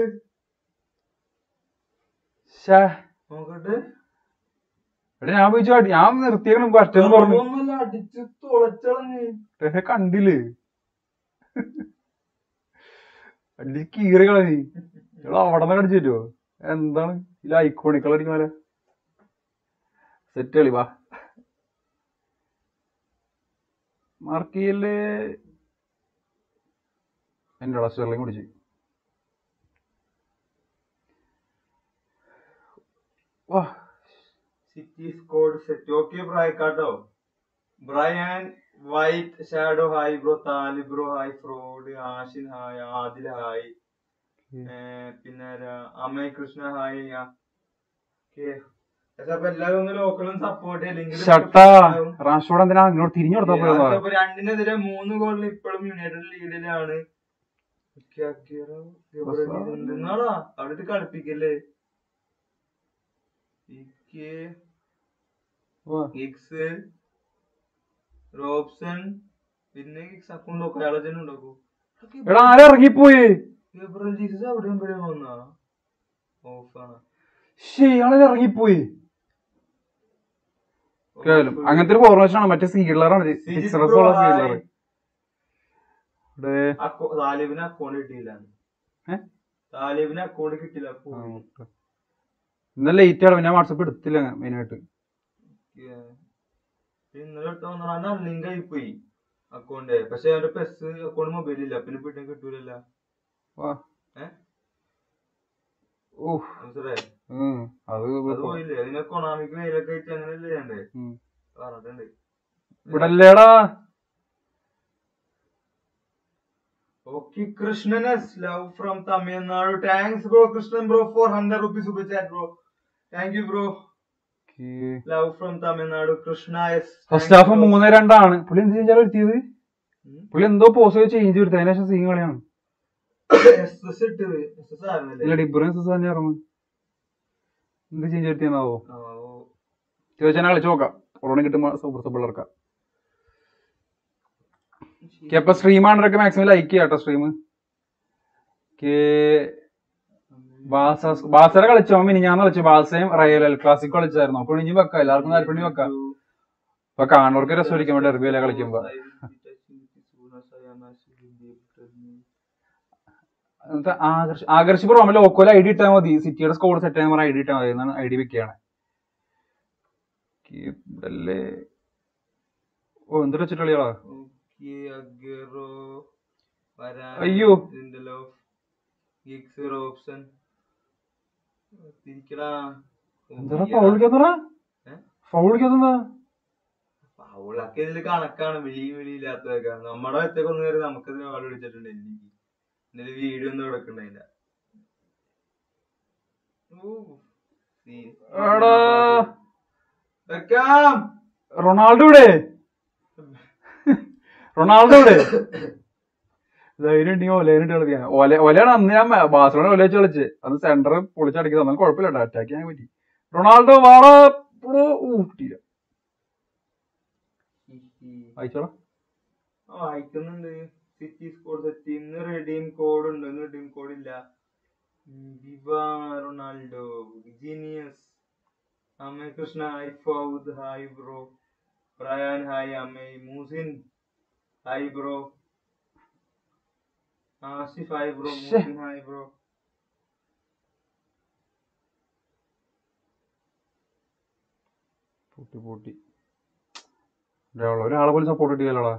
B: ശ്ശേ.
A: നോക്കട്ടെ
B: എടാ ഞാൻ പോയിച്ചു അടി- ഞാൻ നിർത്തിയേക്കണം പറ്റെന്ന് പറഞ്ഞു
A: ഒന്നല്ല അടിച്ച് തുളച്ചളഞ്ഞ്
B: പക്ഷെ കണ്ടില്ലേ അടി കീറി കളഞ്ഞി എടാ അവിടെ നിന്ന് കടിച്ചു പറ്റുമോ എന്താണ് ഇതിൽ ഐക്കോണിക്കൾ അടിക്കുമല്ല സെറ്റ് കളി വാ മാർക്കിയല് എന്റെ സ്റ്റെർലിംഗ് കുടിച്ചു വാ
A: സിറ്റി സ്കോഡ് സെറ്റ് ഓക്കെ പ്രായക്കാട്ടോ Brian white shadow hi bro താലി ബ്രോ ഹായ് ഫ്രോഡ് ആഷിൻ ഹായ് ആദിൽ ഹായ് ഏർ പിന്നെ ആരാ? അമയ് കൃഷ്ണ ഹായ് ഓക്കെ അപ്പൊ എല്ലാവരും ഒന്ന് ലോക്കലും സപ്പോർട്ട് ചെയ്യില്ലെങ്കിൽ
B: ഷട്ടാ റാഷോട് എന്തിനാ ഇങ്ങോട്ട് തിരിഞ്ഞു കൊടുത്താ പോയതാ
A: ഇപ്പൊ രണ്ടിനെതിരെ മൂന്ന് ഗോളിന് ഇപ്പോഴും യുണൈറ്റഡ് ലീഡിലാണ് എന്തെന്നാടാ അവിടെ കളിപ്പിക്കല്ലേ ഇക്ക്
B: വാ.
A: ഗിഗ്സ് റോബ്സൺ പിന്നെ ഗിഗ്സ് അക്കൗണ്ട് ഒക്കെ അയാളെ തന്നെ ഉണ്ടാക്കൂ
B: എടാ ആരാ ഇറങ്ങിപ്പോയി
A: ഗബ്രൽ ജീസസ് അവിടെ എവിടെയാണ് വന്നാ ഓഫാണ്
B: ശേ ഇയാളെ ഇറങ്ങിപ്പോയി കേവലം അങ്ങനത്തെ ഒരു ഫോർമേഷൻ ആണ് മറ്റേ സീഡ്ലറാണ് സിക്സറസ് ഉള്ള സീഡ്ലർ ഇവിടെ
A: താലിബിന് അക്കൗണ്ട് കിട്ടിയില്ല
B: ഏ?
A: താലിബിന് അക്കൗണ്ട് കിട്ടില്ല അപ്പൊ
B: ആ, മുട്ട. ഇന്നലെ ലേറ്റ് ആണ് ഞാൻ വാട്സപ്പ് എടുത്തില്ല മെയിൻ ആയിട്ട്
A: ഇന്നലെ എടുത്ത വന്നാ ലിങ്ക് ആയി പോയി അക്കൗണ്ട് പക്ഷെ അവന്റെ പെസ് അക്കൗണ്ട് മൊബൈൽ ഇല്ല പിന്നെ പിന്നെ കിട്ടൂലല്ല
B: വാ.
A: ഏ?
B: ഓഹ്
A: മനസ്സിലായോ
B: ഉം. അത്
A: അത് പോയില്ലേ അതിനെ കൊണാമിക്ക് വെയിലൊക്കെ വെച്ച് അങ്ങനെയല്ലേ ചെയ്യണ്ടേ
B: ഉം.
A: പറഞ്ഞിട്ടുണ്ട്
B: ഇവിടെ അല്ലേടാ
A: ഓക്കെ കൃഷ്ണനസ് love from Tamil Nadu thanks bro Krishnan bro four hundred rupees super chat bro thank you bro love from Tamil Nadu Krishna S
B: first half മൂന്ന് രണ്ടാണ് പുള്ളി എന്ത് ചേഞ്ചാ വരുത്തിയത് പുള്ളി എന്തോ പോസ് ചേഞ്ച് വരുത്തി അതിന് ശേഷം സീൻ കളിയാണ്
A: എസ് എസ് ഇട്ട് എസ് എസ് ആയിരുന്നല്ലേ
B: ഇല്ല ഡിബ്രൻ തന്നെ ഇറങ്ങും എന്ത് ചേഞ്ച് വരുത്തിയെന്നാവോ
A: ആ, ഓ.
B: ചോദിച്ചാൽ കളിച്ച് നോക്കാം കൊറോണ കിട്ടുമ്പോ സൂപ്പർ സൂപ്പർ ഇറക്കാം അപ്പൊ സ്ട്രീം ആണൊക്കെ മാക്സിമം ലൈക്ക് ചെയ്യാട്ടോ സ്ട്രീം ബാസറ കളിച്ചോ മിനി ഞാൻ കളിച്ചു ബാസയും റയൽ എൽ ക്ലാസിക് കളിച്ചായിരുന്നു അപ്പൊ ഇനി വെക്കാം എല്ലാവർക്കും താല്പര്യം വെക്കാം അപ്പൊ കാണുന്നവർക്ക് രസമായിരിക്കും ഡെർബിയിലെ കളിക്കുമ്പോ എന്നിട്ട് Akarsh Akarsh bro local I D ഇട്ടാൽ മതി സിറ്റിയുടെ സ്കോർ സെറ്റ് ചെയ്യാൻ പറഞ്ഞ ഐ ഡി ഇട്ടാൽ മതി എന്നാണ് ഐ ഡി വെക്കുകയാണ് ഇവിടല്ലേ ഓ എന്തൊരു വെച്ചിട്ട് കളികളാ
A: ഓക്കെ അഗറോ
B: അയ്യോ.
A: ഗിഗ്സ് റോബ്സൺ തിരിക്കടാ
B: എന്താ ഫൗൾ കളിക്കാത്തടാ
A: ഏ?
B: ഫൗൾ കളിക്കാത്ത
A: ഫൗളൊക്കെ ഇതില് കണക്കാണ് വിളിയും വിളിയില്ലാത്തതൊക്കെ നമ്മുടെ ഒറ്റക്ക് ഒന്ന് കയറി നമുക്കത് ഫൗൾ വിളിച്ചിട്ടുണ്ട് എനിക്ക് ഇന്നലെ വീഡിയോ ഒന്നും കൊടുക്കണ്ടതില്ല
B: എടാ.
A: വെക്കാം
B: റൊണാൾഡോ ഇവിടെ റൊണാൾഡോ ഇവിടെ ധൈര്യം ഉണ്ടെങ്കിൽ ഒലേനിട്ട് കളിക്കാൻ ഒല ഒലയാണ് അന്ന് ഞാൻ ബാഴ്സലോണ ഒല വെച്ച് കളിച്ച് അത് സെന്റർ പൊളിച്ചടിക്കുന്നത് എന്നാലും കുഴപ്പമില്ല അറ്റാക്ക് ചെയ്യാൻ പറ്റി റൊണാൾഡോ വാടാ ഇപ്പോ ഊട്ടിയില്ല അയച്ചോടാ
A: ആ അയക്കുന്നുണ്ട് സിറ്റി സ്കോർ സെറ്റ് ഇന്ന് റെഡീം കോഡ് ഉണ്ട് ഇന്ന് റെഡീം കോഡ് ഇല്ല വിവ റൊണാൾഡോ ജീനിയസ് അമ്മ Krishna hi Fouad hi bro പ്രയാൻ ഹായ് അമ്മ Musin hi bro Asif hi bro
B: ശ്ശെ.
A: മൂസിൻ ഹായ് ബ്രോ
B: പൊട്ടി പൊട്ടി ഒരാളെ ഒരാളെ പോലും സപ്പോർട്ട് കിട്ടിയല്ലോടാ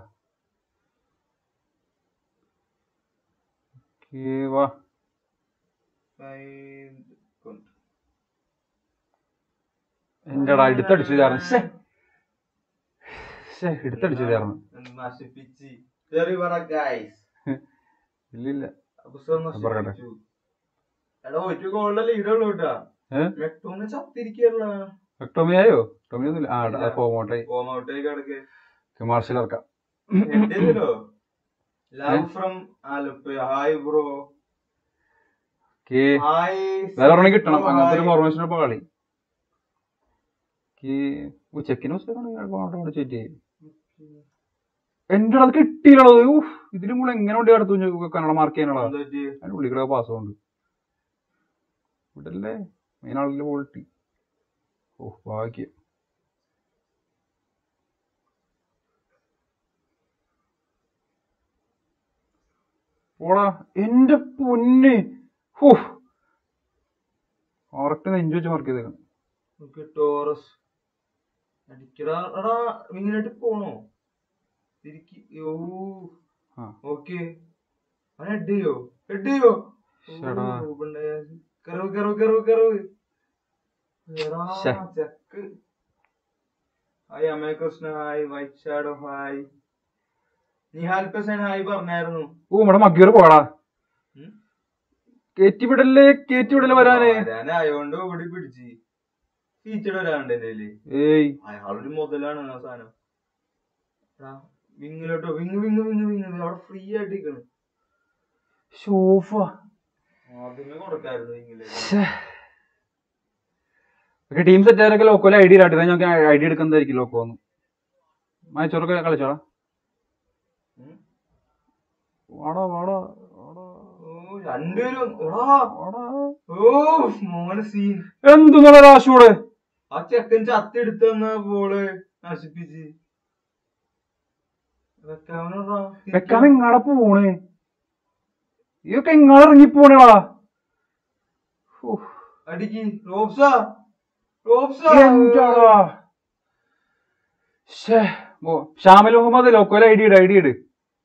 B: ഓക്കേ, വാ
A: സൈഡ് കൊണ്ട്
B: എന്റെടാ എടുത്തടിച്ചു ചേർന്ന് ശ്ശേ ശ്ശേ എടുത്തടിച്ചു ചേർന്ന്
A: നശിപ്പിച്ച് ചെറിയ പറ ഗൈസ്
B: ഇല്ലില്ല
A: പുസ്തകം
B: പറയട്ടെ.
A: നശിപ്പിച്ചു എടാ ഒരു ഗോളിന്റെ ലീഡ് ഉള്ളൂ കേട്ടാ
B: ഏ?
A: മെക്ടോന്ന് ചത്തിരിക്കല്ല
B: ടോമി ആയോ ടോമി ഒന്നുമില്ല ആ ഫോം ഔട്ടായി
A: ഫോം ഔട്ടേക്ക് കിടക്ക്
B: മാർഷൽ ഇറക്കാം
A: എന്റേതിലോ love from Alappuzha hi bro
B: കേ
A: ഹായ്
B: വേറെ ഒരെണ്ണം കിട്ടണം അങ്ങനത്തെ ഒരു ഫോർമേഷൻ ഇപ്പൊ കളി ചെക്കിന് ചേച്ചി എന്റെ അത് കിട്ടിയില്ലടോ ഊഫ് ഇതിലും കൂടെ എങ്ങനെ വേണ്ടി അടുത്തു കന്നഡ മാർക്ക് ചെയ്യാനടാ അതിന്റെ ഉള്ളിൽ കൂടെ പാസ് ഉണ്ട് ഇവിടല്ലേ മെയിൻ ആളിന്റെ ക്വാളിറ്റി ഓ ഭാഗ്യം പോടാ എന്റെ പൊന്ന് ഹോ കറക്റ്റ് നെഞ്ചു വെച്ച് മാർക്ക് ചെയ്തേക്കണം
A: ടോറസ് അടിക്കടാ എടാ ഇങ്ങനെയായിട്ട് പോണോ തിരിക്ക് ഓ
B: ആ.
A: ഓക്കെ അവൻ ഹെഡ് ചെയ്യോ ഹെഡ് ചെയ്യോ
B: ശ്ശെടാ.
A: ഓ, പിന്നെ കറവ് കറവ് കറവ് കറവ് എടാ,
B: ശ്ശെ.
A: ചെക്ക് ഹായ് അമേ Krishna hi white shadow hi Nihal പെസൻ ഹായ് പറഞ്ഞായിരുന്നു
B: ഓ നമ്മുടെ മഗ്യൂർ പോടാ
A: ഉം?
B: കേറ്റി വിടല്ലേ കേറ്റി വിടല്ലേ വരാന്
A: വരാനായോണ്ട് ഓടി പിടിച്ച് ഫീച്ചഡ് വരാനുണ്ട് എന്റെ കയ്യില്
B: ഏയ്
A: അയാളൊരു മുതലാണ് ആ സാധനം എടാ, വിങ്ങിലോട്ടോ വിങ് വിങ് വിങ് വിങ് അവിടെ ഫ്രീ ആയിട്ട് നിൽക്കണ്
B: ഷോഫ
A: ആദ്യമേ കൊടുക്കായിരുന്നു വിങ്ങില്
B: പക്ഷെ ടീം സെറ്റ് ആരൊക്കെ ലോക്കോയിൽ ഐ ഡി ഇല്ലാട്ടി ഞങ്ങൾക്ക് ഐ ഡി എടുക്കുന്നതായിരിക്കും ലോക്കോ ഒന്ന് മാച്ചോറൊക്കെ കളിച്ചോടാ
A: ഉം.
B: വാടാ വാടാ വാടാ
A: ഓ രണ്ടുപേരും എടാ
B: വാടാ
A: ഓ മോനെ സീൻ
B: എന്തുന്നുള്ള രാശൂടെ
A: ആ ചെക്കൻ ചത്തെടുത്തന്ന ബോള് നശിപ്പിച്ച് വെക്കാവനോടാ
B: വെക്കാൻ എങ്ങാടെ പോണേ ഇതൊക്കെ എങ്ങാടെ ഇറങ്ങി പോണേടാ
A: അടിക്ക് റോബ്സ റോബ്സ
B: എന്താടാ ശ്ശേ. ഓ, ഷാമിൽ മുഹമ്മദ് ലോക്കോയിൽ ഐ ഡി ഇട് ഐ ഡി ഇട്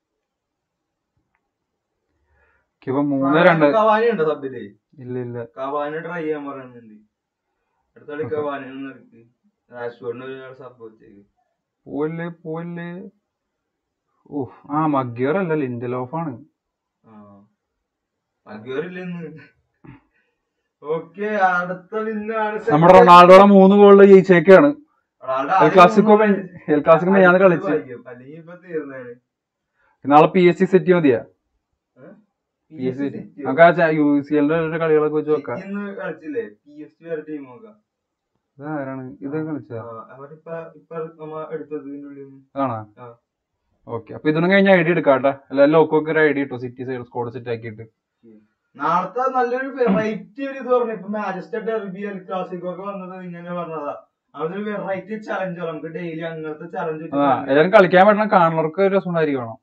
B: ഇപ്പൊ മൂന്ന് രണ്ട്
A: കവാനി ഉണ്ടോ സബ്ബില്
B: ഇല്ല ഇല്ല
A: കവാനി ട്രൈ ചെയ്യാൻ പറയുന്നുണ്ട് അടുത്ത കളി കവാനി നിർത്തി രാഷ്ട്രീയ ഒരാൾ സപ്പോർട്ട് ചെയ്യും
B: പോവല്ലേ പോവല്ലേ ഓ ആ മഗ്യർ അല്ല ലിൻഡലോഫ് ആണ്
A: മഗ്യോറില്ലെന്ന് ഓക്കെ അടുത്ത വിന്നാണ്
B: നമ്മുടെ റൊണാൾഡോടെ മൂന്ന് ഗോളിൽ ജയിച്ചേക്കാണ് എൽ ക്ലാസിക്കോ മെ- എൽ ക്ലാസിക്കോ മെയ്യാന്ന് കളിച്ച്
A: അല്ലെങ്കിൽ ഇപ്പൊ തീർന്നേന്
B: നാളെ പി എസ് സി സെറ്റ് മതിയാ
A: ഏ?
B: പി എസ് സി നമുക്ക് ആ യു സി എല്ലിന്റെ കളികളൊക്കെ വെച്ച് നോക്കാം
A: ഇന്ന് കളിച്ചില്ലേ പി എസ് ടി വരെ ടീം നോക്കാം
B: ഇതാരാണ് ഇത് കളിച്ച
A: അവരിപ്പ ഇപ്പൊ നമ്മ എടുത്തത് ഇതിന്റെ ഉള്ളിൽ നിന്ന്
B: ആണോ
A: ആ.
B: ഓക്കെ അപ്പൊ ഇതൊന്നും കഴിഞ്ഞ ഐ ഡി എടുക്കാട്ടെ എല്ലാ ലോക്കൊക്കെ ഒരു ഐ ഡി ഇട്ടോ സിറ്റി സൈഡ് സ്കോഡ് സെറ്റ് ആക്കിയിട്ട്
A: നാളത്തെ നല്ലൊരു വെറൈറ്റി ഒരു ഇത് പറഞ്ഞു ഇപ്പൊ മാജിസ്റ്റർ ഡെർബി എൽ ക്ലാസിക്കോ ഒക്കെ വന്നത് ഇങ്ങനെ പറഞ്ഞതാ അതൊരു വെറൈറ്റി ചലഞ്ച് നമുക്ക് ഡെയിലി അങ്ങനത്തെ ചലഞ്ച്
B: ആ എല്ലാരും കളിക്കാൻ പറ്റണം കാണുന്നവർക്ക് ഒരു രസം ഉണ്ടായിരിക്കണം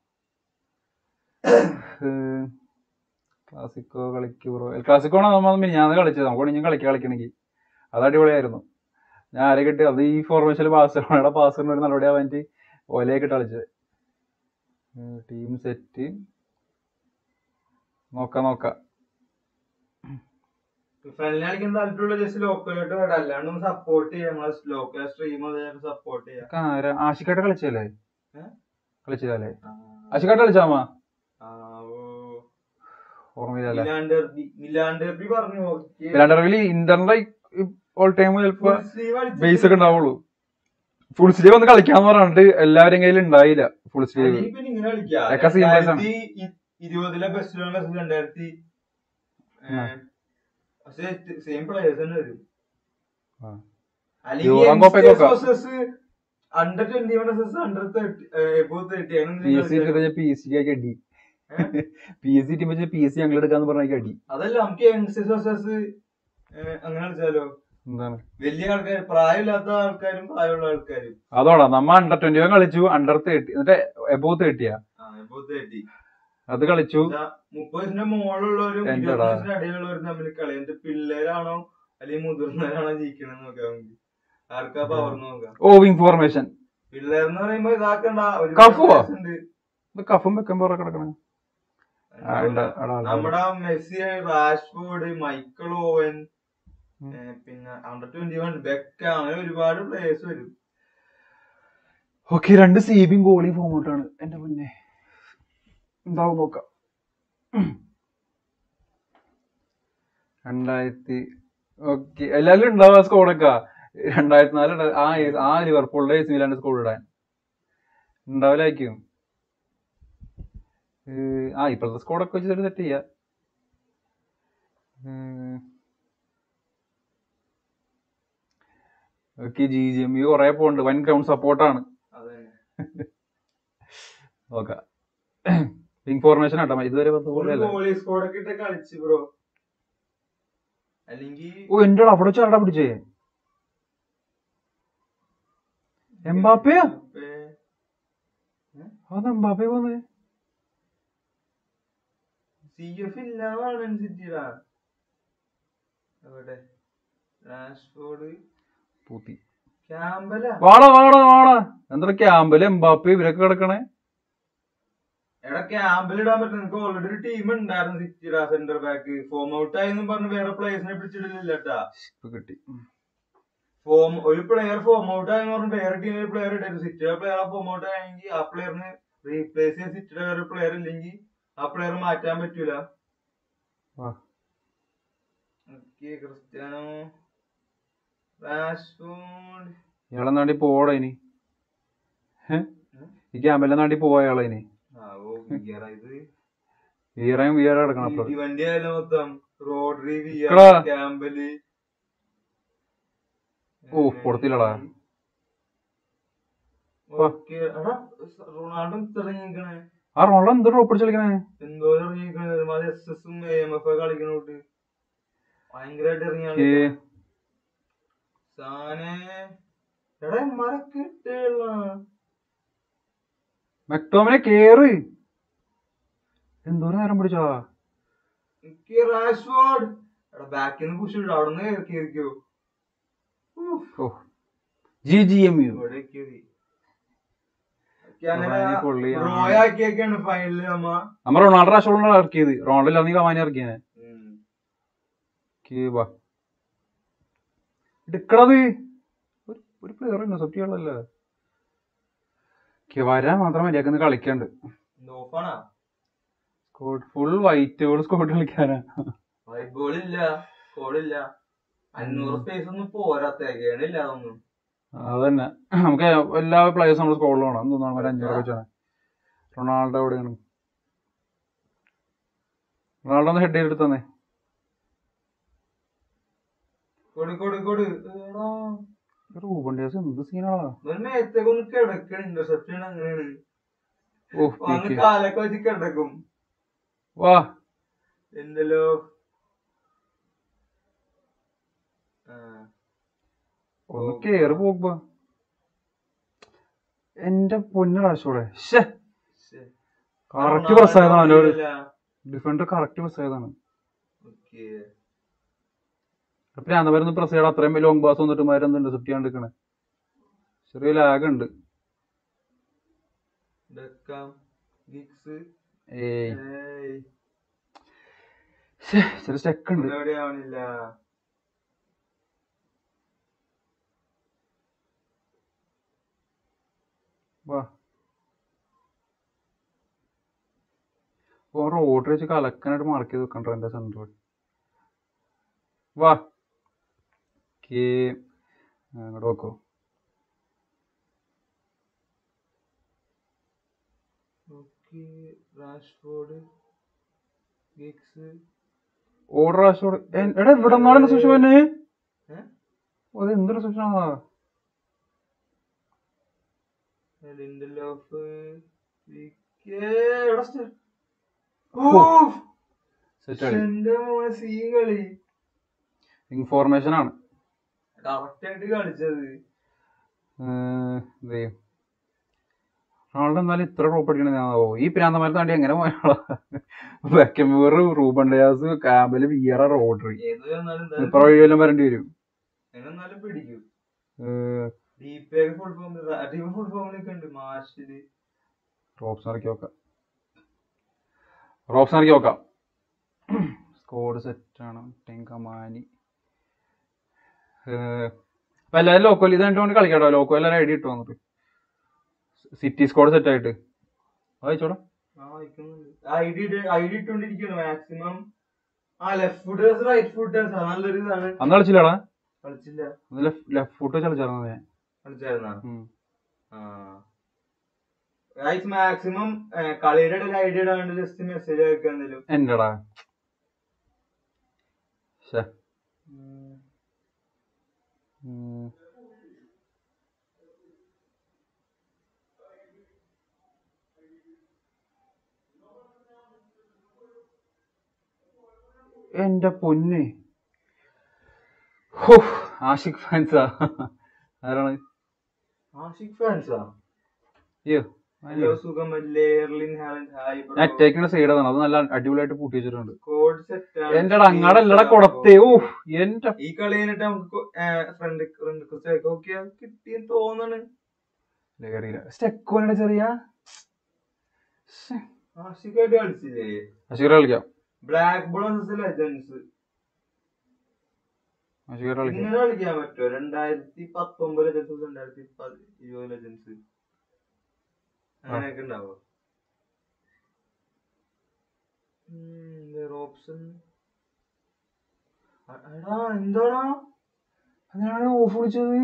B: ക്ലാസിക്കോ കളിക്കൂ ബ്രോ എൽ ക്ലാസിക്കോ ആണ് നമ്മൾ മിനിഞ്ഞാന്ന് കളിച്ചത് നമുക്ക് ഇനി കളിക്കാൻ കളിക്കണമെങ്കിൽ അത് അടിപൊളിയായിരുന്നു ഞാൻ ആരെ കിട്ടി അത് ഈ ഫോർമേഷനിൽ ബാഴ്സലോണയുടെ പാസിന് ഒരു നടപടി ആവാൻ വേണ്ടി ഓലയൊക്കെ ഇട്ട് കളിച്ചത് ടീം സെറ്റ് നോക്കാം നോക്കാം
A: ഫ്രണ്ട്ലി കളിക്കാൻ താല്പര്യമുള്ള ജസ്റ്റ് ലോക്കലായിട്ട് വേണ്ട അല്ലാണ്ട് സപ്പോർട്ട് ചെയ്യാം നമ്മളെ ലോക്കൽ സ്ട്രീം സപ്പോർട്ട് ചെയ്യാം
B: ഇതൊക്കെ ആരാ ആഷിക്കാട്ട് കളിച്ചല്ലേ
A: ഏ?
B: കളിച്ചതല്ലേ ആഷിക്കാട്ട് കളിച്ചാമാ
A: ആ, ഓ.
B: ഓർമ്മയില്ലല്ലേ
A: മിലാൻ ഡെർബി മിലാൻ ഡെർബി പറഞ്ഞു okay.
B: രണ്ടരവില് ഇന്ററിന്റെ ഓൾ ടൈം ചിലപ്പോ
A: Full sleeve അടിച്ചിട്ട്
B: ബേസ് ഒക്കെ ഉണ്ടാവുള്ളൂ ഫുൾ സ്ലീവ് ഒന്ന് കളിക്കാന്ന് പറഞ്ഞിട്ട് എല്ലാവരും കയ്യിൽ ഉണ്ടായില്ല ഫുൾ സ്ലീവ്
A: അല്ലെങ്കിൽ പിന്നെ ഇങ്ങനെ കളിക്കാം.
B: അതൊക്കെ seamless ആണ്.
A: രണ്ടായിരത്തി ഇ- ഇരുപതിലെ ബെസ്റ്റ് രണ്ടായിരത്തി
B: ആ.
A: പക്ഷെ സെയിം പ്ലേയേഴ്സ് തന്നെ വരും
B: ആ.
A: അല്ലെങ്കിൽ
B: യൂറോം കപ്പൊക്കെ
A: youngsters under twenty versus under thirty above thirty
B: P S C P S സിക്ക് അടി പി എസ് സി ടീം വെച്ച് പി എസ് സി ഞങ്ങൾ എടുക്കാന്ന് പറഞ്ഞ അടി
A: അതല്ല നമുക്ക് യങ്സ്റ്റേഴ്സ് വേഴ്സസ് അങ്ങനെ കളിച്ചാലോ
B: എന്താണ്
A: വലിയ ആൾക്കാർ പ്രായമില്ലാത്ത ആൾക്കാരും പ്രായമുള്ള ആൾക്കാരും
B: അതോടാ നമ്മ അണ്ടർ ട്വന്റി വൺ കളിച്ചു അണ്ടർ തേർട്ടി എന്നിട്ട് എബോ തേർട്ടിയാ
A: എബോ തേർട്ടി
B: അത് കളിച്ചു
A: മുപ്പത് വയസ്സിന്റെ മുകളിലുള്ളവരും ഇരുപത്
B: എന്തെടാ?
A: വയസ്സിന്റെ അടിയിലുള്ളവരും തമ്മിൽ കളി എന്നിട്ട് പിള്ളേരാണോ അല്ലെങ്കിൽ മുതിർന്നവരാണോ ജയിക്കണെന്ന് നോക്കാം നമുക്ക് ആർക്കാ പവർ നോക്കാം
B: ഓ വിങ് ഫോർമേഷൻ
A: പിള്ളേരെന്ന് പറയുമ്പോ ഇതാക്കണ്ട ഒരു
B: കഫുവോ?
A: ഉണ്ട്.
B: ഇത് കഫും വെക്കാൻ പോറ കിടക്കണ
A: നമ്മുടെ മെസ്സി റാഷ്ഫോർഡ് മൈക്കിൾ ഓവൻ
B: ഉം.
A: ഏ, പിന്നെ അണ്ടർ ട്വന്റി വൺ ബെക്ക അങ്ങനെ ഒരുപാട് പ്ലേയേഴ്സ് വരും
B: ഓക്കെ രണ്ട് സി ബിയും ഗോളിയും ഫോമൗട്ടാണ് എന്റെ മുന്നേ എന്താവും നോക്കാം രണ്ടായിരത്തി ഓക്കെ എല്ലാവരും ഉണ്ടാവും ആ സ്കോഡൊക്കെ രണ്ടായിരത്തി നാല് ഉണ്ടാ- ആ ഏ- ആ ലിവർപൂളിന്റെ എ സി മിലാന്റെ സ്കോഡ് ഇടാൻ ഉണ്ടാവില്ലായിരിക്കും ഏഹ്, ആ ഇപ്പോഴത്തെ സ്കോഡൊക്കെ വെച്ചിട്ട് സെറ്റ് ചെയ്യാം okay G G M U കുറെ പോണ്ട് വൻ ഗ്രൗണ്ട് സപ്പോർട്ടാണ്
A: അതന്നെ
B: നോക്കാം ഇൻഫോർമേഷൻ ആട്ടോ ഇതുവരെ പത്ത് പോലെയല്ല
A: ഗോളി സ്കോഡൊക്കെ ഇട്ട് കളിച്ച് ബ്രോ അല്ലെങ്കിൽ
B: ഓ എന്റെ അവിടെ വെച്ച് ആരടാ പിടിച്ചേ എംബാപ്പയാ അത് എംബാപ്പയെ പോന്നെ
A: സി എഫ് ഇല്ലാതാണ് സിറ്റിയിലാ എവിടെ രാഷ്ഫോർഡ്
B: പൂത്തി
A: ക്യാമ്പല
B: വാടാ വാടാ വാടാ എന്താ ക്യാമ്പല് എംബാപ്പെ ഇവരൊക്കെ കിടക്കണേ
A: എടാ ക്യാമ്പിൽ ഇടാൻ പറ്റും നിനക്ക് ഓൾറെഡി ഒരു ടീം ഉണ്ടായിരുന്നു സിറ്റിയുടെ സെന്റർ ബാക്ക് ഫോം ഔട്ട് ആയെന്നും പറഞ്ഞ് വേറെ പ്ലേയേഴ്സിനെ പിടിച്ചിട്ടില്ല കേട്ടാ
B: ഇപ്പൊ കിട്ടി
A: ഫോം ഒരു പ്ലെയർ ഫോം ഔട്ട് ആയെന്ന് പറഞ്ഞ് വേറെ ടീമിൽ പ്ലെയർ ഇടരുത് സിറ്റിയുടെ പ്ലെയർ ഫോം ഔട്ട് ആയെങ്കിൽ ആ പ്ലെയറിന് റീപ്ലേസ് ചെയ്യാൻ സിറ്റിയുടെ വേറെ പ്ലെയർ ഇല്ലെങ്കിൽ ആ പ്ലെയർ മാറ്റാൻ പറ്റൂല
B: ആ.
A: ഓക്കേ, ക്രിസ്ത്യാനോ റാഷ്ഫോർഡ്
B: ഇയാളെ നാട്ടി പോടാ ഇനി ഹെ? ഈ ക്യാമ്പലിന്റെ നാട്ടി പോയാളെ ഇനി
A: ആ ഓ വിയറ ഇത്
B: വീറയും വീറ കിടക്കണം അപ്പൊ
A: വണ്ടി ആയാലും മൊത്തം റോഡ്രി വിയർ
B: എടാ.
A: ക്യാമ്പല്
B: ഓ, കൊടുത്തില്ലടാ.
A: ഓക്കേ, എടാ, റൊണാൾഡോ ഇറങ്ങിക്കണേ
B: ആ റോള എന്ത് ഡ്രോപ്പ് അടിച്ച് കളിക്കണേ
A: എന്തോ ഇറങ്ങിക്കണേ ഒരുമാതിരി എസ് എസും എ എം എഫ് കളിക്കണോട്ട് ഭയങ്കരമായിട്ട് ഇറങ്ങിയാണ്
B: ഏ.
A: സാനെ എടാ മരക്ക് ഇട്ടുള്ള
B: മെക്ടോമിനെ കേറ് എന്തോരം നേരം പിടിച്ചാ
A: എനിക്ക് റാഷ്ഫോർഡ് എടാ ബാക്കിൽ നിന്ന് പുഷ് ഇടും അവിടെ നിന്ന് കയറിക്കോ
B: ഓ ജി ജി എം യു
A: ഇവിടെ കയറി
B: കവാനി പൊള്ളിയാണ്.
A: റോയാക്കിയൊക്കെയാണ് ഫൈനലിൽ നമ്മ
B: നമ്മ റൊണാൾഡോ റാഷോളാണ് ഇറക്കിയത് റൊണാൾഡോ ഇല്ലാതെ കവാനി ഇറക്കിയത്
A: ഉം.
B: കേവാ എടുക്കണത് ഒരു ഒരു പ്ലെയർ ഉണ്ട് സത്യമല്ലേ വരാൻ മാത്രം മര്യാദക്ക് കളിക്കണ്ട്
A: ഇത് ഓഫാണാ
B: squad full white ball squad കളിക്കാനാ
A: വൈറ്റ് ബോൾ ഇല്ല കോളില്ല അഞ്ഞൂറ് സ്പേസ് ഒന്നും പോരാ തികയണില്ല അതൊന്നും
B: അതന്നെ നമുക്ക് എല്ലാ പ്ലേയേഴ്സും നമ്മുടെ സ്കോഡിൽ വേണം എന്താണ് ഒരു അഞ്ഞൂറ് വെച്ചാണ് റൊണാൾഡോ എവിടെയാണ് റൊണാൾഡോ ഒന്ന് ഹെഡ് ചെയ്തെടുത്ത് തന്നെ
A: കൊടു കൊടു കൊടു എടാ,
B: റൂബൺ ഡേസ് എന്ത് സീനാണോ
A: ഇവൻ മേത്തേക്ക് ഒന്ന് കിടക്കണ് ഇന്റർസെപ്ഷൻ അങ്ങനെയാണ്
B: ഓ
A: വന്ന് കാലൊക്കെ വെച്ച് കിടക്കും
B: വാ
A: എന്തല്ലോ ആ,
B: ഒന്ന് കേറി പോകുമ്പോ എന്റെ പൊന്നടാശോടെ ഷേ
A: ശ്ശെ.
B: കറക്റ്റ് പ്രസ് ആയതാണ് അവന്റെ
A: ഇല്ല.
B: ഡിഫൻഡർ കറക്റ്റ് പ്രസ് ആയതാണ്
A: ഓക്കേ.
B: അപ്പൊ ഞാൻ വരുന്ന പ്രസ് ചെയ്യണം അത്രയും ലോങ് പാസ് വന്നിട്ട് മാരെന്തുണ്ട് സെറ്റ് ചെയ്യാണ്ടിരിക്കണേ ചെറിയ ലാഗ് ഉണ്ട്
A: ഡക്കാം, ഗിഗ്സ്,
B: ഏയ്
A: ഏയ്,
B: ശ്ശേ, ചെറിയ സ്റ്റെക്ക് ഉണ്ട്
A: ഇവിടെ ആവണില്ല
B: വാ ഓ റോഡ് വെച്ച് കലക്കാനായിട്ട് മാർക്ക് ചെയ്ത് വെക്കണ്ട എന്റെ സെന്റർ വാ കേ അങ്ങോട്ട് വെക്കോ
A: ഓക്കേ, റാഷ്ഫോർഡ് ഗിഗ്സ്
B: ഓർഡർ ആശോട് എടാ ഇവിടെ നിന്നാണ് സുഷമനെ
A: ഏ?
B: അത് എന്തൊരു സുഷമാ
A: ലിൻഡലോഫ്
B: സെറ്റ് കളി
A: എന്റെ മോനെ സീൻ കളി
B: ഇൻഫോർമേഷൻ ആണ്
A: കറക്റ്റ് ആയിട്ട് കളിച്ചത്
B: ഏഹ്, എന്ത് ചെയ്യും റൊണാൾഡോ എന്നാലും ഇത്ര ഡ്രോപ്പ് അടിക്കണ ഞാനാവോ ഈ പ്രാന്തമാരെ താണ്ടി എങ്ങനെ പോയാളോ വെക്കമ്പൂർ റൂബൺ ഡയാസ് കാമ്പല് വിയറ റോഡറി
A: ഏത് വന്നാലും
B: ഇത്ര
A: എന്തായാലും
B: വഴിയെല്ലാം വരേണ്ടി വരും
A: എന്നാലും പിടിക്കും
B: ഏഹ്,
A: deep full form team full ഫോമിലൊക്കെ ഉണ്ട് മാഷില്
B: റോപ്സ് ഇറക്കി നോക്കാം റോപ്സ് ഇറക്കി നോക്കാം സ്കോഡ് സെറ്റ് ആണ് ടെങ്കമാനി അപ്പൊ എല്ലാവരും ലോക്കൽ ഇത് കണ്ടുകൊണ്ട് കളിക്കാട്ടോ ലോക്കൽ എല്ലാവരും ഐഡിയ ഇട്ടു വന്നിട്ട് സിറ്റി സ്കോഡ് സെറ്റ് ആയിട്ട് വായിച്ചോടാ
A: ഐ ഡി ഐ ഡി ഇട്ടോണ്ടിരിക്കുകയാണ് മാക്സിമം ആ ലെഫ്റ്റ് ഫുട്ടേഴ്സ് റൈറ്റ് ഫുട്ടേഴ്സ് നല്ലൊരു ഇതാണ്
B: അന്ന് കളിച്ചില്ലടാ
A: കളിച്ചില്ല
B: അന്ന് ലെഫ്റ്റ് ഫുട്ട് കളിച്ചായിരുന്നു ഞാൻ
A: കളിച്ചായിരുന്നാ
B: ഉം.
A: ഗൈസ് മാക്സിമം കളിയുടെ ഇടയിൽ ഐഡിയ ഇടാണ്ട് ജസ്റ്റ് മെസ്സേജ് അയക്കാൻ എന്തെങ്കിലും
B: എന്റെടാ ശ്ശെ. ഉം. എന്റെ പൊന്നെ ഹോ, ആഷിഖ് ഫാൻസാ ആരാണ്
A: ആഷിക് ഫാൻസാ
B: അയ്യോ
A: ഹലോ സുഖമല്ലേ എർലിൻ ഹാലൻഡ് ഹായ്
B: ഞാൻ അറ്റാക്കിന്റെ സൈഡാണ് അത് നല്ല അടിപൊളിയായിട്ട് പൂട്ടി വെച്ചിട്ടുണ്ട്
A: കോഡ് സെറ്റ്
B: എന്റെ അങ്ങാടല്ലട കൊടത്തേ ഓ എന്റെ
A: ഈ കളി കഴിഞ്ഞിട്ട് നമുക്ക് ഫ്രണ്ട് ഫ്രണ്ട് കുറിച്ച് ഓക്കെ കിട്ടിയെന്ന് തോന്നണ്
B: സ്റ്റെക്കോന്റെ ചെറിയ
A: ആഷിക്കായിട്ട് കളിച്ചില്ലേ
B: അശീറ കളിക്കാം
A: ബ്ലാക്ക് ബോളേഴ്സ് ലെജൻസ്
B: അശീറ കളിക്കാം
A: ഇങ്ങനെ കളിക്കാൻ പറ്റുമോ രണ്ടായിരത്തി പത്തൊമ്പത് ലെജൻസ് രണ്ടായിരത്തി പതി- ഇരുപത് ലെജൻസ് അങ്ങനെയൊക്കെ ഉണ്ടാവോ ഓപ്ഷൻ എടാ എന്താടാ
B: അതിനാണ് ഓഫ് വിളിച്ചത്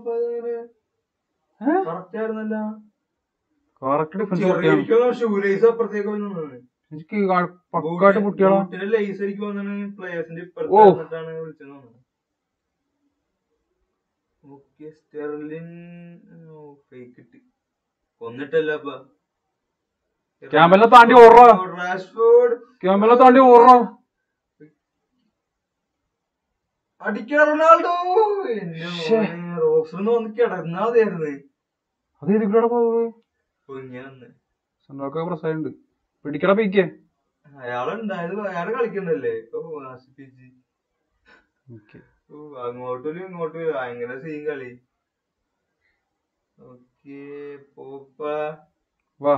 A: കറക്റ്റ് ആയിരുന്നല്ല
B: കറക്റ്റ് ഡിഫൻസ്
A: ഷൂലേസ് അപ്പുറത്തേക്ക് വന്നാണ്
B: എനിക്ക് കാ- പക്കായിട്ട് പൊട്ടിയാളോ
A: ബൂട്ടിന്റെ ലേസ് എനിക്ക് വന്നാണ് പ്ലേയേഴ്സിന്റെ
B: ഓ.
A: ഇപ്പുറത്ത് വന്നിട്ടാണ് വിളിച്ചത് തോന്നുന്നു ഓക്കെ സ്റ്റെർലിൻ ഫേക്ക് കിട്ടി കൊന്നിട്ടല്ല അപ്പൊ
B: ക്യാമ്പലിനെ താണ്ടി ഓടറാ
A: റാഷ്ഫോർഡ്
B: ക്യാമ്പലിനെ താണ്ടി ഓടറോ
A: അടിക്കണ റൊണാൾഡോ
B: ശ്ശേ.
A: റോക്സിന് വന്ന് കിടന്നാ മതിയായിരുന്നു
B: അത് ഇതിലൂടെ പോയത്
A: കുഞ്ഞന്ന്
B: സണ്ടോക്ക പ്രസയുണ്ട് പിടിക്കട പീക്കേ
A: അയാളുണ്ടായത് അയാള് കളിക്കണ്ടല്ലേ ഓ ആസിപ്പിച്ച് ഓ അങ്ങോട്ടും ഇങ്ങോട്ടും ഭയങ്കര സീൻ കളി ഓക്കെ പോപ്പ
B: വാ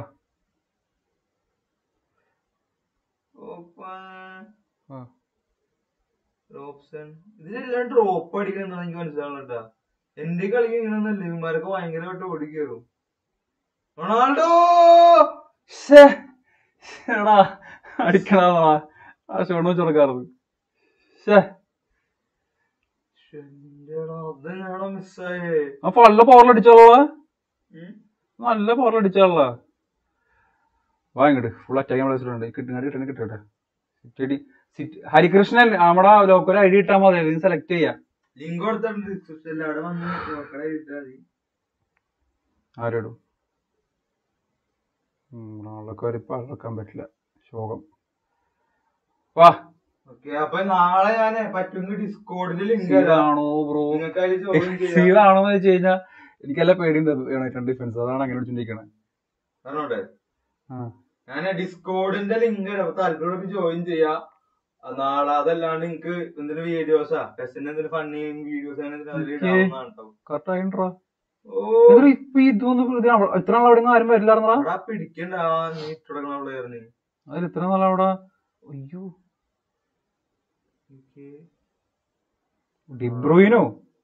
A: പോപ്പ
B: ആ.
A: റോപ്സൺ ഇതിലെല്ലാം ഡ്രോപ്പ് അടിക്കണെന്നാണ് എനിക്ക് മനസ്സിലാവുന്നട്ടാ എന്റെ കളി ഇങ്ങനെയൊന്നല്ല ഇവന്മാരൊക്കെ ഭയങ്കരമായിട്ട് ഓടിക്കേറും റൊണാൾഡോ
B: ശ്ശേ. എടാ അടിക്കണാ ആ ഷോണ് വെച്ചുറക്കാറത് ഷേ
A: ശ്ശെന്റെടാ, അത് ഞാനാ മിസ്സായേ
B: ആ നല്ല പവറിൽ അടിച്ചാളാ നല്ല പവറിൽ അടിച്ചാളാ വാ ഇങ്ങോട്ട് ഫുൾ അറ്റാക്ക് നമ്മൾ വെച്ചിട്ടുണ്ട് കിട്ടുന്ന കിട്ടണ കിട്ടട്ടെ സിറ്റി സിറ്റി ഹരികൃഷ്ണൻ നമ്മുടെ ലോക്കൽ ഐ ഡി ഇട്ടാൽ മതി ഇതിന് സെലക്ട് ചെയ്യാം
A: ലിങ്ക് കൊടുത്തിട്ടുണ്ട് ഡിസ്ക്രിപ്ഷനിൽ അവിടെ വന്ന് നോക്കണേ ഇട്ടാ മതി
B: ആരോടും നാളൊക്കെ ഒരു പഴക്കാൻ പറ്റില്ല ശോകം വാ
A: ഓക്കെ അപ്പൊ നാളെ ഞാൻ പറ്റുമെങ്കിൽ ഡിസ്കോഡിൽ ലിങ്ക്
B: സീലാണോ ബ്രോ
A: നിങ്ങൾക്ക് അതിൽ ജോയിൻ ചെയ്യാം
B: സീലാണോ എന്ന് വെച്ച് കഴിഞ്ഞാൽ എനിക്കല്ല പേടിയുണ്ട് യുണൈറ്റഡ് ഡിഫൻസ് അതാണ് അങ്ങനെ വിളിച്ചോണ്ടിരിക്കണത്
A: പറഞ്ഞോട്ടെ
B: ആ.
A: ഞാൻ ഡിസ്കോഡിന്റെ ലിങ്ക് താല്പര്യം ജോയിൻ ചെയ്യാ ആ, നാളെ അതല്ലാണ്ട് നിങ്ങക്ക് എന്തെങ്കിലും വീഡിയോസാ ടെസ്റ്റിന്റെ എന്തെങ്കിലും ഫണ്ണി വീഡിയോസ് അങ്ങനെ എന്തെങ്കിലും അതിൽ
B: Okay.
A: ഇടാവുന്നതാണ് ട്ടോ.
B: കറക്റ്റ് ആയിട്ടോ
A: ഓ
B: ഇപ്പൊ ഇതൊന്നും ഇത് അവ- ഇത്ര നാൾ അവിടെ ആരും വരില്ലായിരുന്നടാ
A: അവിടെ പിടിക്കണ്ട ആ, നീ തുടങ്ങണ പ്ലെയറിന്
B: അതിൽ ഇത്ര നാൾ അവിടെ അയ്യോ ഡിബ്രൂയിനോ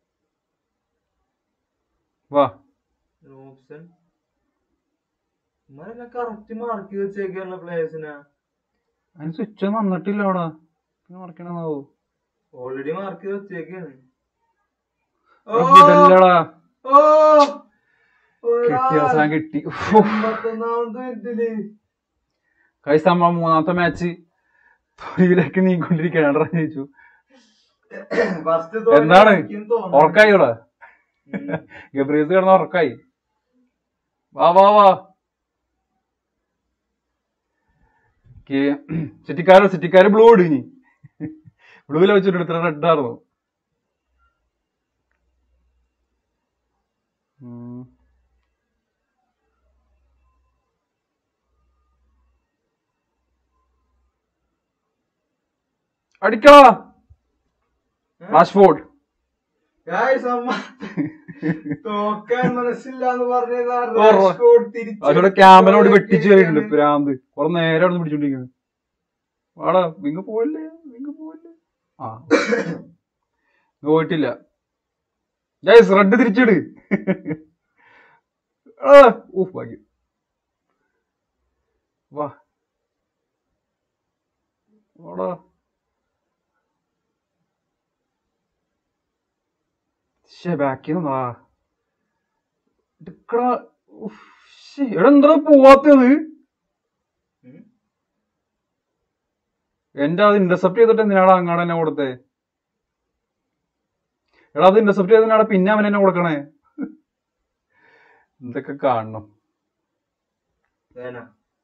B: വാ
A: ഓപ്ഷൻ ഇമാരെല്ലാം കറക്റ്റ് മാർക്ക് ചെയ്ത് വെച്ചേക്കാനുള്ള പ്ലേയേഴ്സിനാ
B: അതിന് സ്വിച്ച് ഒന്നും വന്നിട്ടില്ല അവിടെ പിന്നെ മറക്കണെന്നാവോ
A: ഓൾറെഡി മാർക്ക് ചെയ്ത് വെച്ചേക്കാണ്
B: ഇതല്ലടാ
A: ഓ
B: കിട്ടി അവസാനം കിട്ടി
A: ഒമ്പത്തൊന്നാമത് ഇതില്
B: കഴിച്ച നമ്മ മൂന്നാമത്തെ മാച്ച് തൊഴിലേക്ക് നീങ്ങിക്കൊണ്ടിരിക്കുകയാണ് ജയിച്ചു
A: ഫസ്റ്റ്
B: എന്താണ്? ഉറക്കായി ഇവിടെ ഗബ്രീസ് കിടന്ന ഉറക്കായി വാ വാ വാ സിറ്റിക്കാര് സിറ്റിക്കാര് ബ്ലൂ ഇടിഞ്ഞി ബ്ലൂവിൽ വെച്ചിട്ട് ഇത്ര റെഡ് ആയിരുന്നു ഉം. അടിക്കടാ റാഷ്ഫോർഡ്
A: Guys, അമ്മ തോക്കാൻ മനസ്സില്ലാന്ന് പറഞ്ഞതാ
B: ഓ,
A: റാഷ്ഫോർഡ് തിരിച്ച്
B: അതോടെ ക്യാമറോട് വെട്ടിച്ച് കഴിഞ്ഞിട്ടുണ്ട് പ്രാന്ത് കുറെ നേരം അവിടെ പിടിച്ചോണ്ടിരിക്കുന്നത് വാടാ വിങ്ങ പോവല്ലേ വിങ്ങ പോവല്ലേ ആ ഇങ്ങ് പോയിട്ടില്ല ഗൈസ് റെഡ് തിരിച്ചിട് ആ, ഊഫ് ഭാഗ്യം വാ വാടാ ശ്ശേ ബാക്കിൽ നിന്നാ എടുക്കടാ ഉഫ്, ശ്ശേ, എടാ എന്താ പോവാത്തത്
A: ഉം.
B: എന്റെ അത് ഇന്റർസെപ്റ്റ് ചെയ്തിട്ട് എന്തിനാടാ അങ്ങാട് എന്നെ കൊടുത്തേ എടാ അത് ഇന്റർസെപ്റ്റ് ചെയ്തിനാടാ പിന്നെ അവൻ എന്നെ കൊടുക്കണേ എന്തൊക്കെ കാണണം
A: വേന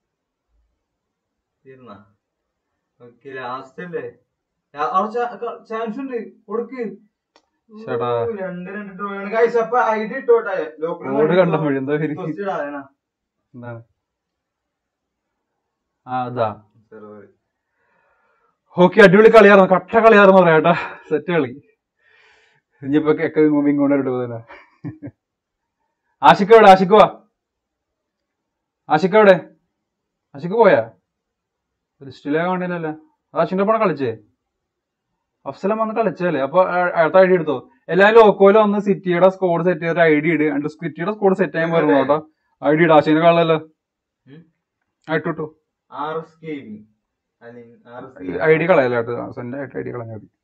A: തീർന്ന ഓക്കെ ലാസ്റ്റ് അല്ലേ ചാൻസ് ഉണ്ട് കൊടുക്ക്
B: ചേട്ടാ.
A: ഊ, രണ്ട് രണ്ട് ഡ്രോ ആണ് ഗൈസ് അപ്പൊ ഐഡി ഇട്ടോട്ടെ
B: റോഡ് കണ്ടപ്പോഴും എന്താ പേര്
A: ലോക്കൽ
B: എന്താണ് ആ അതാ ഓക്കെ അടിപൊളി കളിയായിരുന്നു കട്ട കളിയായിരുന്നു പറയാം കേട്ടാ സെറ്റ് കളി ഇനിയിപ്പോ ഒക്കെ ഇങ്ങോട്ട് ഇട്ട് തന്നെ ആഷിക്ക എവിടെ ആഷിക്ക് വാ ആഷിക്ക എവിടെ ആഷിക്ക് പോയാ ലിസ്റ്റിലേ കാണില്ലല്ലോ ആഷിന്റെ ഒപ്പം കളിച്ചേ അഫ്സലം വന്ന് കളിച്ചല്ലേ അപ്പൊ ആ- അടുത്ത ഐഡി എടുത്തോ എല്ലാരും ലോക്കോയിലും വന്ന് സിറ്റിയുടെ സ്കോഡ് സെറ്റ് ചെയ്തിട്ട് ഐഡി ഇട് എന്നിട്ട് സിറ്റിയുടെ സ്കോഡ് സെറ്റ് ചെയ്യാൻ പറഞ്ഞു കേട്ടോ ഐഡി ഇട് ആഷിന്റെ കളല്ലോ
A: ഉം.
B: ആയിട്ടോ
A: ആർ എസ് ഗെയിമിംഗ് അല്ലെങ്കിൽ ആർ എസ്
B: ഐ ഡി കളയല്ല കേട്ടോ സ്വന്തം ആയിട്ട് ഐ ഡി കളഞ്ഞാൽ മതി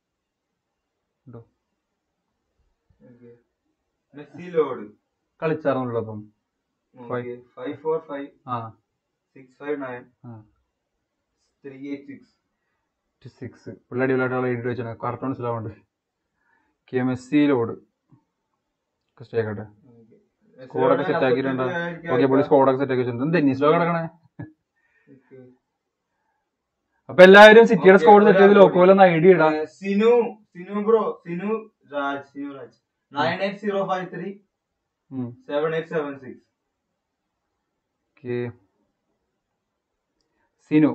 A: മെസ്സി ലോഡ്
B: കളിച്ചായിരുന്നല്ലോ അപ്പം
A: ഫൈവ് ഫോർ ഫൈവ്
B: ആ
A: സിക്സ് ഫൈവ് നയൻ
B: ആ.
A: ത്രീ എയ്റ്റ് സിക്സ്
B: സിക്സ് പുള്ളി അടിപൊളിയായിട്ടുള്ള എഴുതി വെച്ചാൽ കറക്റ്റ് മനസ്സിലാവുണ്ട് കെ എം എസ് സി ലോഡ് സ്റ്റേ ആക്കട്ടെ സ്കോഡൊക്കെ സെറ്റ് ആക്കിയിട്ടുണ്ട് ഓക്കെ പുള്ളി സ്കോഡൊക്കെ സെറ്റ് ആക്കി വെച്ചിട്ടുണ്ട് ഡെന്നീസിലോ കിടക്കണേ അപ്പൊ എല്ലാവരും സിറ്റിയുടെ സ്കോഡ് സെറ്റ് ചെയ്ത് ലോക്കോയിലൊന്ന് ഐ ഡി ഇടാം
A: Sinu Sinu bro Sinu Raj Sinu Raj nine eight zero five three seven eight seven six
B: okay Sinu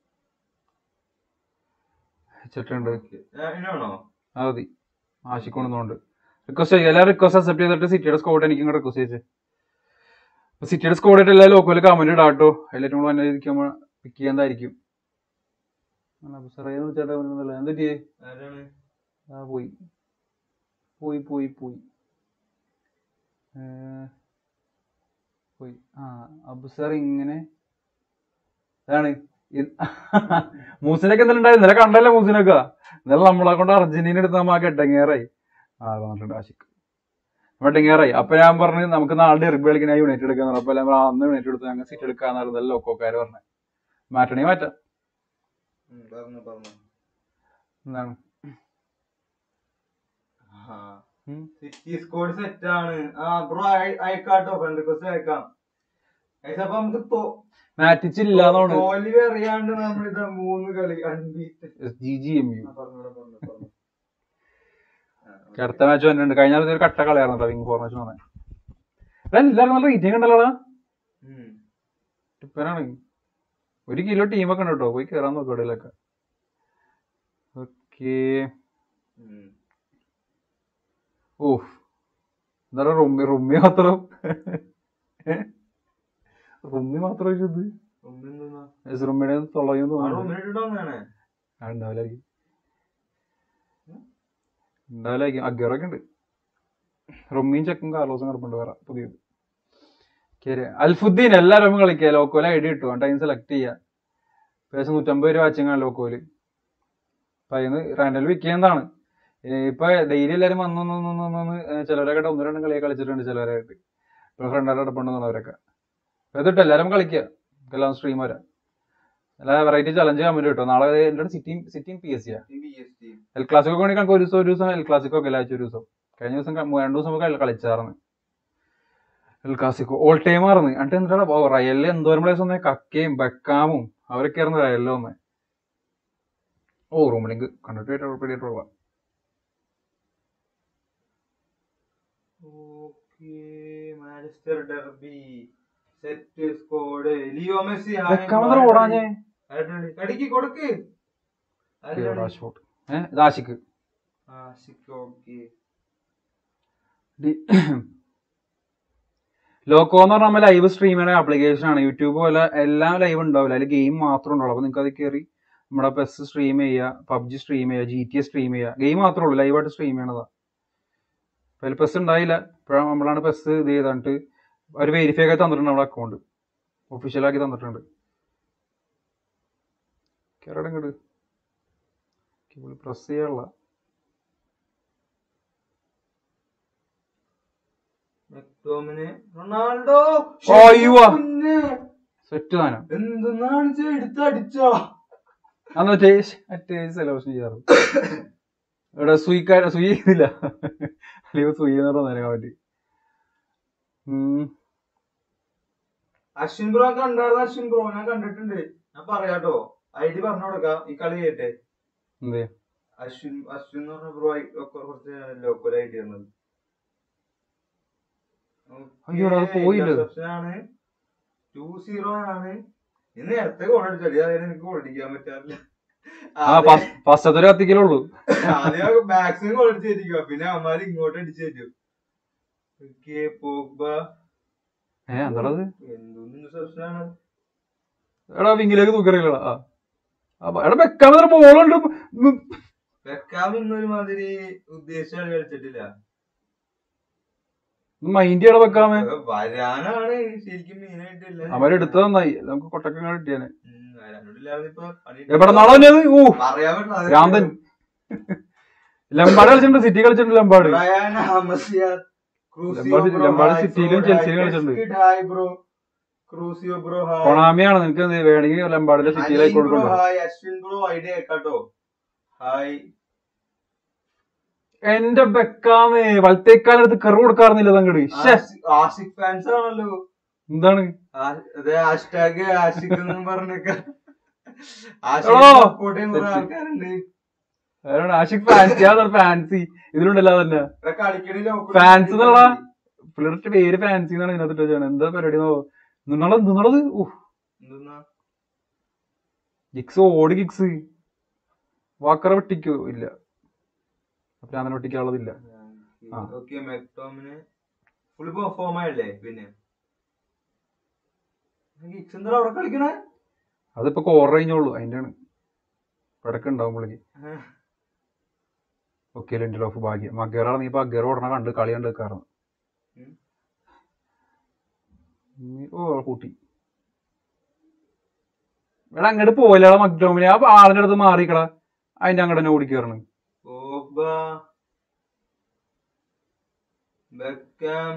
B: വെച്ചിട്ടുണ്ട്
A: ഇനാണോ
B: ആ മതി ആശിക്കൊണ്ടുണ്ട് റിക്വസ്റ്റ് ചെയ്യും എല്ലാവരും റിക്വസ്റ്റ് അക്സെപ്റ്റ് ചെയ്തിട്ട് സിറ്റിയുടെ സ്കോഡ് എനിക്ക് ഇങ്ങോട്ട് റിക്വസ്റ്റ് ചെയ്ത് അപ്പൊ സിറ്റിയുടെ സ്കോഡ് ആയിട്ട് എല്ലാ ലോക്കോയിൽ കമന്റ് ഇടാട്ടോ എല്ലാവരും കൂടെ വന്നെ ഇരിക്കുമ്പോൾ പിക്ക് ചെയ്യാന്തായിരിക്കും ചേട്ടാ എന്തൊക്കെ
A: ആരാണ്
B: ആ പോയി പോയി പോയി പോയി ഏ, പോയി ആ അബുസർ ഇങ്ങനെ അതാണ് ഇത് മൂസിനൊക്കെ എന്തെങ്കിലും ഉണ്ടായി ഇന്നലെ കണ്ടല്ലേ മൂസിനൊക്കെ ഇന്നലെ നമ്മളെ കൊണ്ട് അർജന്റീന എടുത്ത് നമ്മ കെട്ടങ്ങേറായി ആ വന്നിട്ടുണ്ട് ആശിക്ക് നമ്മൾ ഡെങ്ങേറായി അപ്പൊ ഞാൻ പറഞ്ഞു നമുക്ക് നാളെ ഡെറിബി കളിക്കാൻ യുണൈറ്റഡ് എടുക്കാൻ പറഞ്ഞു അപ്പൊ എല്ലാം പറഞ്ഞു, ആ, അന്ന് യുണൈറ്റഡ് എടുത്ത് ഞങ്ങൾ സീറ്റ് എടുക്കാന്നായിരുന്നു ലോക്കോക്കാര് പറഞ്ഞു മാറ്റണേ മാറ്റാം
A: ഉം, പറഞ്ഞു പറഞ്ഞു
B: എന്താണ് ഉം.
A: സിറ്റി സ്കോഡ് സെറ്റ് ആണ് ആ ബ്രോ അയക്കാട്ടോ ഫ്രണ്ട് റിക്വസ്റ്റ് അയക്കാം Guys, അപ്പൊ നമുക്ക് തോ-
B: മാറ്റിച്ചില്ലാന്നാണ്
A: തോൽവി അറിയാണ്ട് നമ്മളിത് മൂന്ന് കളി അൺബീറ്റ്
B: ജി ജി എം യു
A: പറഞ്ഞോളൂ പറഞ്ഞു പറഞ്ഞു
B: അടുത്ത മാച്ച് വന്നിട്ടുണ്ട് കഴിഞ്ഞ ആഴ്ച ഒരു കട്ട കളിയായിരുന്നു കേട്ടോ വിങ് ഫോർമേഷൻ വന്നെ എല്ലാവരും നല്ല റേറ്റിംഗ് ഉണ്ടല്ലോടാ
A: ഉം.
B: ടിപ്പനാണ് ഒരു കിലോ ടീമൊക്കെ ഉണ്ട് കേട്ടോ പോയി കയറാൻ നോക്കും ഇടയിലൊക്കെ ഓക്കെ
A: ഉം.
B: ഓഫ് എന്താ റുമ്മി റുമ്മി മാത്രം ഏ? റുമ്മി മാത്രം ഇത്
A: റൂമിൽ നിന്നാ?
B: റുമ്മിയുടെ തൊള്ളയും
A: ആ
B: തോന്നുന്നു
A: റൂമിൽ ഇട്ടിട്ടൊന്നാണ്
B: ആ, ഉണ്ടാവില്ലായിരിക്കും ഉണ്ടാവില്ലായിരിക്കും അഗ്ഗറൊക്കെ ഉണ്ട് റൊമ്മിയും ചെക്കും കാർലോസും കിടപ്പുണ്ട് വേറെ പുതിയത് കേറി. അൽഫുദ്ദീൻ എല്ലാവരും കളിക്കുക ലോക്കോയിൽ ഐഡി കിട്ടും ടൈം സെലക്ട് ചെയ്യുക ഏകദേശം നൂറ്റമ്പത് രൂപ വാച്ചിങ്ങാണ് ലോക്കോയില് അപ്പൊ അതിന് റാൻഡൽ വിൽക്കുന്നതാണ് ഇപ്പൊ ഡെയിലി എല്ലാവരും വന്നു വന്നു വന്നു വന്നു വന്ന് ചിലവരൊക്കെ ഒന്ന് രണ്ടും കളിയൊക്കെ കളിച്ചിട്ടുണ്ട് ചിലവരായിട്ട് ഇപ്പൊ ഫ്രണ്ടായിട്ട് കിടപ്പുണ്ടെന്നുള്ളവരൊക്കെ എന്നിട്ട് എല്ലാവരും കളിക്കുക എല്ലാം സ്ട്രീം വരാം എല്ലാ വെറൈറ്റി ചലഞ്ച് കമന്റ് കിട്ടും നാളെ എൻ്റെ സിറ്റിയും സിറ്റിയും പി എസ് സിയാ
A: BST.
B: എൽ ക്ലാസിക്കോ വേണമെങ്കിൽ കണക്ക് ഒരു ദിവസം ഒരു ദിവസം എൽ ക്ലാസിക്കോ ഒക്കെ ആഴ്ച ഒരു ദിവസം കഴിഞ്ഞ ദിവസം ക- രണ്ടു ദിവസം ഒക്കെ കളിച്ചാർന്ന് എൽ ക്ലാസിക്കോ ഓൾ ടൈം ആർന്ന് എന്നിട്ട് എന്താ റയലിൽ എന്തോരം പ്ലേസ് വന്നേ കക്കയും ബെക്കാമും അവരൊക്കെ ആയിരുന്നു റയലിൽ വന്നേ ഓ റൂം ലിങ്ക് കണ്ടിട്ട് പിടിയിട്ടുള്ള
A: Okay, Manchester Derby. Set squad Leo Messi
B: Beckham എത്ര ഓടാഞ്ഞേ
A: കടിക്ക് കൊടുക്ക് ആരാണ്?
B: ഷോട്ട് ഏഹ് ദാശിക്ക്
A: ആ, ശിക്ക്, okay.
B: ലോക്കോ എന്ന് പറഞ്ഞാൽ ലൈവ് സ്ട്രീം ചെയ്യുന്ന ആപ്ലിക്കേഷൻ ആണ് യൂട്യൂബ് പോലെ എല്ലാം ലൈവ് ഉണ്ടാവില്ല അതിൽ ഗെയിം മാത്രമേ ഉണ്ടാവുള്ളൂ അപ്പൊ നിങ്ങൾക്ക് അത് കയറി നമ്മുടെ പെസ് സ്ട്രീം ചെയ്യുക പബ്ജി സ്ട്രീം ചെയ്യുക ജി ടി എ സ്ട്രീം ചെയ്യുക ഗെയിം മാത്രമേ ഉള്ളൂ ലൈവായിട്ട് സ്ട്രീം ചെയ്യണതാ അതിൽ പെസ് ഉണ്ടായില്ല ഇപ്പോഴാണ് നമ്മളാണ് പെസ് ഇത് ചെയ്തിട്ട് അവർ വെരിഫൈ ആക്കി തന്നിട്ടുണ്ട് നമ്മുടെ അക്കൗണ്ട് ഒഫീഷ്യലാക്കി തന്നിട്ടുണ്ട് കേരളം ഇങ്ങോട്ട് പ്രസ് ചെയ്യാനുള്ള
A: മെക്ടോമിന് റൊണാൾഡോ
B: അയ്യോ.
A: കുഞ്ഞ്.
B: സെറ്റ് സാധനം
A: എന്തെന്നാണ് ഇത് എടുത്ത് അടിച്ചോ
B: അന്ന് മറ്റേ മറ്റേ സെലബ്രേഷൻ ചെയ്യാറ് ഇവിടെ സുയിക്കാര സുയി ചെയ്യുന്നില്ല അല്ലെങ്കിൽ സുയി എന്ന് പറഞ്ഞ പറ്റി
A: അശ്വിൻ ബ്രോ കണ്ടായിരുന്നു അശ്വിൻ ബ്രോ ഞാൻ കണ്ടിട്ടുണ്ട് ഞാൻ പറയാട്ടോ ഐ ഡി പറഞ്ഞു കൊടുക്കാം ഈ കളി കേട്ടെ
B: എന്തേ
A: അശ്വിൻ അശ്വിൻ എന്ന് പറഞ്ഞ ബ്രോ കുറച്ച് ലോക്കൽ ഐ ഡി ആണ്
B: അയ്യോടാ, അത് പോയില്ലേ?
A: ആണ് ടു സീറോ ആണ് ഇന്ന് നേരത്തെ ഗോൾ അടിച്ചടി അതായത് എനിക്ക് ഗോൾ അടിക്കാൻ പറ്റാറില്ല
B: ആ ഫസ്റ്റത്തെ ഒരു കത്തിക്കലുള്ളൂ
A: ആദ്യം മാക്സിമം ഗോൾ അടിച്ചിരിക്കുക പിന്നെ അവന്മാര് ഇങ്ങോട്ട് അടിച്ചു തരും ഓക്കെ പോഗ്ബ
B: ഏ എന്താണത്
A: എന്തൊന്നും ഇന്റർസെപ്ഷൻ ആണ്
B: എടാ വിങ്ങിലേക്ക് തൂക്കറിയില്ലടാ ആ ആ, എടാ വെക്കാൻ ബോളുണ്ട്
A: വെക്കാൻ ഇന്നൊരു മാതിരി ഉദ്ദേശിച്ച കളി കളിച്ചിട്ടില്ല
B: മൈൻഡ് ചെയ്യണം വെക്കാമേ
A: വരാനാണ് ശരിക്കും മെയിനായിട്ടില്ല
B: അവരെടുത്തത് നന്നായി നമുക്ക് കൊട്ടക്കം കിട്ടിയാനെ
A: വരാനോടില്ലാതെ ഇപ്പൊ പണി
B: എവിടെ നാളെ വന്നത് ഊ
A: പറയാൻ പറ്റില്ല അത്
B: ഭ്രാന്തൻ ലംബാട് കളിച്ചിട്ടുണ്ട് സിറ്റി കളിച്ചിട്ടുണ്ട് ലംബാട്
A: റയാൻ ഹമസിയ ക്രൂസിയോ
B: ലംബാർഡ്-
A: ബ്രോ
B: ലംബാർഡ്
A: ഹായ്
B: സിറ്റിയിലും
A: ബ്രോ,
B: ചെൽസിയിലും
A: ഹായ്
B: കളിച്ചിട്ടുണ്ട്.
A: ടെസ്കിഡ് ഹായ് ബ്രോ ക്രൂസിയോ ബ്രോ ഹായ്
B: കൊണാമിയാണ് നിനക്ക് എന്ത് വേണമെങ്കിൽ ലംബാടിലെ
A: അനിൽ
B: സിറ്റിയിലേക്ക്
A: ബ്രോ
B: കൊടുക്കണ്ട
A: ഹായ് അശ്വിൻ ബ്രോ ഐഡിയ കേട്ടോ ഹായ്
B: എന്റെ ബെക്കാമേ വലത്തേക്കാലത്ത് കെറു കൊടുക്കാറുന്നില്ല തങ്ങട് ശ്ശെ,
A: ആസിഫ്- ആസിഫ് ഫാൻസ് ആണല്ലോ
B: എന്താണ്
A: ആ- അതെ ഹാഷ്ടാഗ് ആഷിഖ് എന്നും പറഞ്ഞൊക്കെ
B: ഓ,
A: ആഷിഖ് സപ്പോർട്ട് ചെയ്യുന്ന കുറെ ആൾക്കാരുണ്ട്
B: ആരാണ് ആഷിഖ് ഫാൻസി അതാണ് ഫാൻസി ഇതിലുണ്ടല്ലോ തന്നെ
A: ഇവിടെ കളിക്കണില്ല
B: ഫാൻസ് എന്നുള്ള പിള്ളേരുടെ പേര് ഫാൻസി എന്നാണ് ഇതിനകത്ത് ഇട്ടേച്ചാണ് എന്താ പരിപാടി നിന്നുള്ളത് നിന്നുള്ളത് ഊഹ്
A: എന്തെന്നാ
B: കിക്സ് ഓടി കിക്സ് വാക്കറ വെട്ടിക്കോ ഇല്ല അപ്പൊ അങ്ങനെ വെട്ടിക്കാനുള്ളതില്ല ആ.
A: ഓക്കെ മെക്ടോമിന് ഫുൾ പെർഫോം ആയല്ലേ പിന്നെ കിക്സ് എന്താ അവിടെ കളിക്കണേ
B: അതിപ്പോ കോർ കഴിഞ്ഞോളൂ അതിന്റെയാണ് ഇടയ്ക്ക് ഉണ്ടാവും പുള്ളിക്ക് ഓക്കെ ലെൻഡിൽ ഓഫ് ഭാഗ്യം മഗേറാണ് നീ ഇപ്പൊ അഗേറ ഓടണ കണ്ട് കളി കണ്ട് വെക്കാറുണ്ട്
A: ഉം.
B: ഓ കൂട്ടി എടാ അങ്ങോട്ട് പോയില്ലടാ മക്ഡോമിനെ ആ ആളിന്റെ അടുത്ത് മാറിക്കടാ അതിന്റെ അങ്ങോട്ട് തന്നെ ഓടിക്കേറണ്
A: പോഗ്ബ ബെക്കാം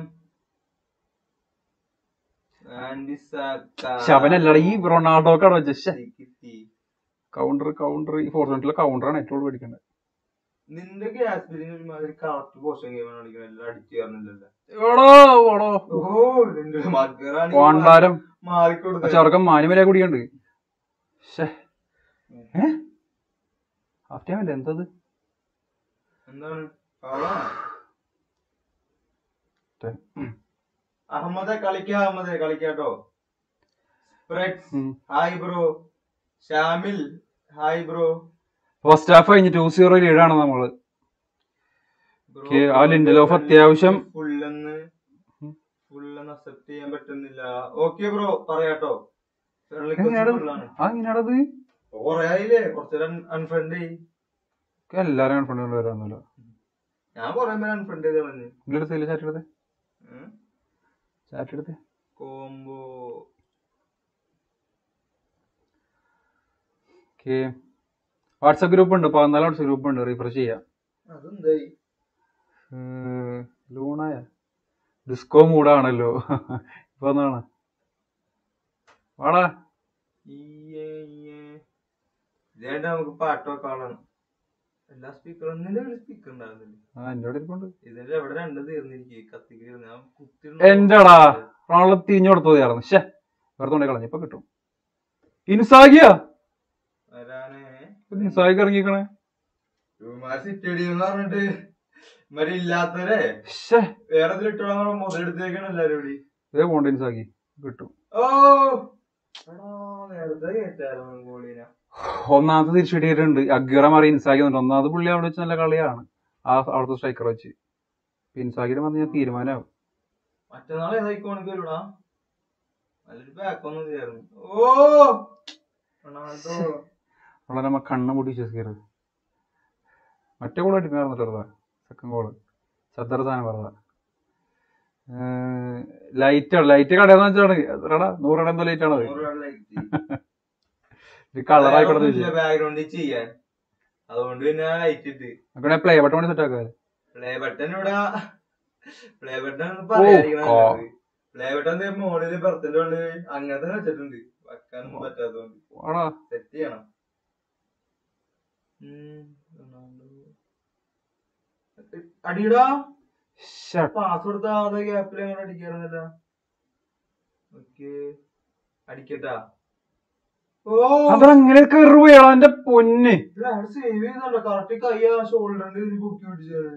A: ആൻഡി സാക്ക
B: ശവനല്ലടാ ഈ റൊണാൾഡോക്കാണ് വെച്ച
A: കിട്ടി
B: കൗണ്ടർ കൗണ്ടർ ഈ ഫോർച്ചുനേറ്റിലെ കൗണ്ടറാണ് ഏറ്റവും കൂടുതൽ പേടിക്കേണ്ടത്
A: നിന്റെ ഗ്യാസ് ബില്ലിന് ഒരുമാതിരി കറക്റ്റ് പോഷൻ ഗെയിമാണ് കളിക്കുന്നത് എല്ലാം അടിച്ചു കയറുന്നില്ലല്ലോ
B: എടോ ഓടോ
A: ഓ നിന്റെ മകറാണ്
B: വാണ്ടാരം
A: മാറിക്കൊടുത്തത്
B: ചെറുക്കം മാനുമല കൂടിയുണ്ട് ശ്ശേ. ഏ ഹാഫ് ടൈം അല്ലേ എന്തത്
A: എന്താണ് ഫൗളാണോ? അഹമ്മദെ കളിക്ക അഹമ്മദെ കളിക്കാട്ടോ സ്പ്രെഡ്സ്
B: ഉം.
A: Hi bro Shamil hi bro
B: first half കഴിഞ്ഞ് ടു സീറോ ലീഡാണ് നമ്മള് Okay, ആ ലിൻഡലോഫ് അത്യാവശ്യം-
A: ഫുള്ളെന്ന്
B: ഉം.
A: ഫുള്ളെന്ന് അക്സെപ്റ്റ് ചെയ്യാൻ പറ്റുന്നില്ല ഓക്കെ ബ്രോ പറയാട്ടോ
B: എങ്ങനെയാണത്? ആ ഇങ്ങനെയാണത്
A: കൊറേ ആയില്ലേ കുറച്ചേരം അൺഫ്രണ്ട് ചെയ്
B: എല്ലാരും കൺഫ്രണ്ട് വരാന്നല്ലോ
A: ഞാൻ കൊറേ പേര് അൺഫ്രണ്ട് ചെയ്ത് കളഞ്ഞു
B: ഇവിടെ എടുത്തില്ല ചാറ്റ് എടുത്തേ ചാറ്റ് എടുത്തേ
A: കോംബോ
B: ഓക്കെ വാട്സപ്പ് ഗ്രൂപ്പ് ഉണ്ട് പതിനാല് വാട്സപ്പ് ഗ്രൂപ്പ് ഉണ്ട് റീഫ്രഷ് ചെയ്യാം
A: അതെന്തായി
B: ഏഹ്, ലൂണായ ഡിസ്കോ മൂടാണല്ലോ ഇപ്പൊ എന്താണ് വാടാ
A: ഇതേണ്ട നമുക്ക് പാട്ട് വെക്കാളാണ് എല്ലാ സ്പീക്കറും ഒന്നിന്റെ ഒരു സ്പീക്കർ ഉണ്ടായിരുന്നില്ല
B: ആ എന്റെ അവിടെ ഇരിപ്പുണ്ട്
A: ഇതിന്റെ എവിടെ രണ്ട് തീർന്നിരിക്കും കത്തിക്ക് ഞാൻ കുത്തി
B: എന്റെടാ റൊണാൾഡോ തിരിഞ്ഞു കൊടുത്തതായിരുന്നു ശ്ശേ വെറുതെ കൊണ്ടേ കളഞ്ഞു ഇപ്പൊ കിട്ടും ഇൻസാഗിയാ
A: വരാനേ
B: ഇൻസാഗി ഇറങ്ങിക്കണേ
A: സിറ്റഡിയം എന്ന് പറഞ്ഞിട്ട് മറ്റേ ഇല്ലാത്തവരെ
B: ശ്ശേ
A: വേറെ ഇതിലിട്ടോളാൻ പറഞ്ഞ മുതലെടുത്തേക്കാണ് എല്ലാരും കൂടി
B: ഇതേ പോണ്ട ഇൻസാഗി കിട്ടും
A: ഓ എടാ, നേരത്തെ കേട്ടായിരുന്നു ഗോളിനെ
B: ഒന്നാമത്തെ തിരിച്ചടിയിട്ടുണ്ട് അഗ്യൂറ മാറി ഇൻസാഗി വന്നിട്ട് ഒന്നാമത് പുള്ളി അവിടെ വെച്ച് നല്ല കളിയാണ് ആ അവിടുത്തെ സ്ട്രൈക്കർ വെച്ച് ഇൻസാഗിനെ വന്ന് ഞാൻ തീരുമാനമാവും
A: മറ്റന്നാൾ ഏതായിക്കോണെങ്കിൽ വരുടാ നല്ലൊരു ബാക്ക് ഒന്നും ചെയ്യായിരുന്നു ഓ റൊണാൾഡോ
B: അവിടെ നമ്മ കണ്ണ് മുടി വിശ്വസിക്കരുത് മറ്റേ ഗോൾ അടിക്കാറുണ്ട് സെക്കൻഡ് ഗോള് സത്തറ സാധനം പറഞ്ഞ ലൈറ്റ് ലൈറ്റ് കടയെന്ന് വെച്ചാണ് എത്രടാ നൂറട എന്തോ ലൈറ്റ് ആണത് കളറായിക്കോട്ടെ
A: ബാക്ക്ഗ്രൗണ്ടിൽ ചെയ്യാൻ അതുകൊണ്ട് പിന്നെ ലൈറ്റ് ഇട്ട്
B: അങ്ങനെ പ്ലേ ബട്ടൺ കൊണ്ട് സെറ്റ് ആക്കുക
A: പ്ലേ ബട്ടൺ ഇവിടെ പ്ലേ ബട്ടൺ
B: ഓ,
A: പറയാതിരിക്കണ പ്ലേ ബട്ടൺ മോളില് ബർത്തിന്റെ ഉള്ളിൽ അങ്ങനത്തെ വെച്ചിട്ടുണ്ട് വെക്കാനൊന്നും പറ്റാത്തതുകൊണ്ട്
B: ആടാ
A: സെറ്റ് ചെയ്യണം ഉം, റൊണാൾഡോ. അടിയടാ
B: ഷട്ട്
A: പാസ് കൊടുത്ത ആദ്യ ഗ്യാപ്പിൽ അങ്ങനെ അടിക്കാറുന്നില്ല ഓക്കെ അടിക്കട്ടാ ഓ
B: അതങ്ങനെ കയറി പോയാളോ എന്റെ പൊന്ന്
A: സേവ് ചെയ്യുന്നുണ്ടോ കറക്റ്റ് കൈ ആ ഷോൾഡറിന്റെ പൊക്കി പിടിച്ചത്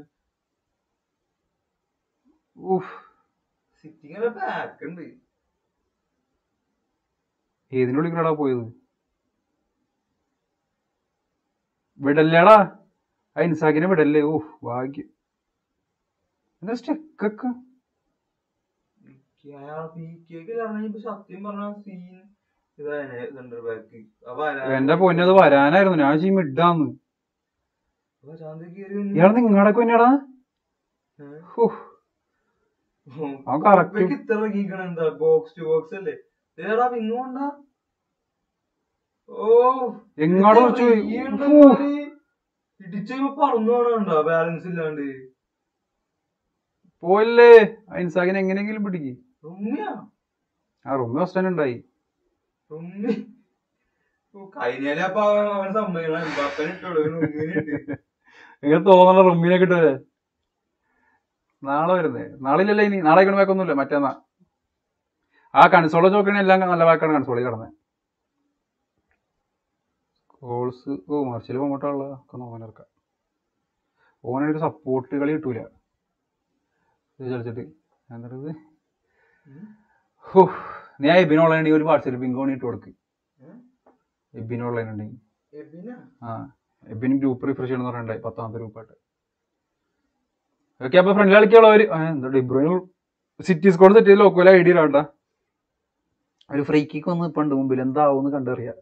B: ഉഫ്
A: സിറ്റി ഇങ്ങനെ ബാക്ക് ഉണ്ട്
B: ഏതിന്റെ ഉള്ളിൽ പോയത് വിടല്ലേടാ ആ ഇൻസാക്കിനെ വിടല്ലേ ഓ ഭാഗ്യം എന്താ സ്റ്റെക്കൊക്കെ
A: ഇപ്പൊ സത്യം പറഞ്ഞ സീൻ ഇതാണ് സെന്റർ ബാക്ക് അപ്പൊ
B: എന്റെ പൊന്നത് വരാനായിരുന്നു ഞാൻ ചെയ്യും മിഡാന്ന്
A: ശാന്തി കയറി
B: ഇയാൾ നിങ്ങളുടെ കൊന്നാടാ അവൻ correct.
A: ഇത്ര ഇറങ്ങിക്കണ എന്താ ബോക്സ് ടു ബോക്സ് അല്ലേ ഏടാ ഇങ്ങോണ്ടാ ഓ
B: എങ്ങാട് വിളിച്ചു
A: ഇടിച്ചപ്പോ പറന്നു പോണുണ്ടോ ബാലൻസ് ഇല്ലാണ്ട്
B: പോയല്ലേ ആ ഇൻസാക്കിനെ എങ്ങനെയെങ്കിലും പിടിക്ക്
A: ഉമ്മയാ
B: ആ റൂമ് ബസ് സ്റ്റാൻഡ് ഉണ്ടായി
A: ഉമ്മി ഓ കഴിഞ്ഞാലേ അപ്പൊ അവൻ സമ്മതിക്കണം എംബാപ്പനെ ഇട്ടോളൂ ഇങ്ങനെ ഇട്ട്
B: എങ്ങനെ തോന്നണ റൂമിനെ കിട്ടുമല്ലേ നാളെ വരുന്നേ നാളെ ഇല്ലല്ലേ ഇനി നാളെ ഇങ്ങനെ വേക്കൊന്നുമില്ല മറ്റന്നാ ആ കൺസോള് നോക്കണേ എല്ലാം നല്ല വാക്കാണ് കൺസോളിൽ കിടന്നത് കോൾസ് ഓ മറിച്ചിൽ പോകട്ടുള്ള ഒക്കെ നോക്കാനിറക്കാം ഓനൊരു സപ്പോർട്ട് കളി കിട്ടൂല ഇത് കളിച്ചിട്ട് എന്നിട്ടത് ഹോ നീ ആ എബിൻ ഓൺലൈൻ ഉണ്ടെങ്കിൽ ഒരു വാട്സപ്പിൽ പിങ്കോണി ഇട്ട് കൊടുക്ക് എബിൻ ഓൺലൈൻ ഉണ്ടെങ്കിൽ
A: എബിനാ
B: ആ എബിനും ഗ്രൂപ്പ് റിഫ്രഷ് ചെയ്യണമെന്ന് പറയണ്ടായി പത്താമത്തെ ഗ്രൂപ്പായിട്ട് ഓക്കെ അപ്പൊ ഫ്രണ്ടിൽ കളിക്കാനുള്ളവർ എന്താ ഡിബ്രോയിന് സിറ്റി സ്കോഡ് സെറ്റ് ചെയ്ത് ലോക്കോല ഐഡിയ ഇടാട്ടാ ഒരു ഫ്രീ കിക്ക് ഒന്ന് ഇപ്പൊ ഉണ്ട് മുമ്പിൽ എന്താവും കണ്ടറിയാ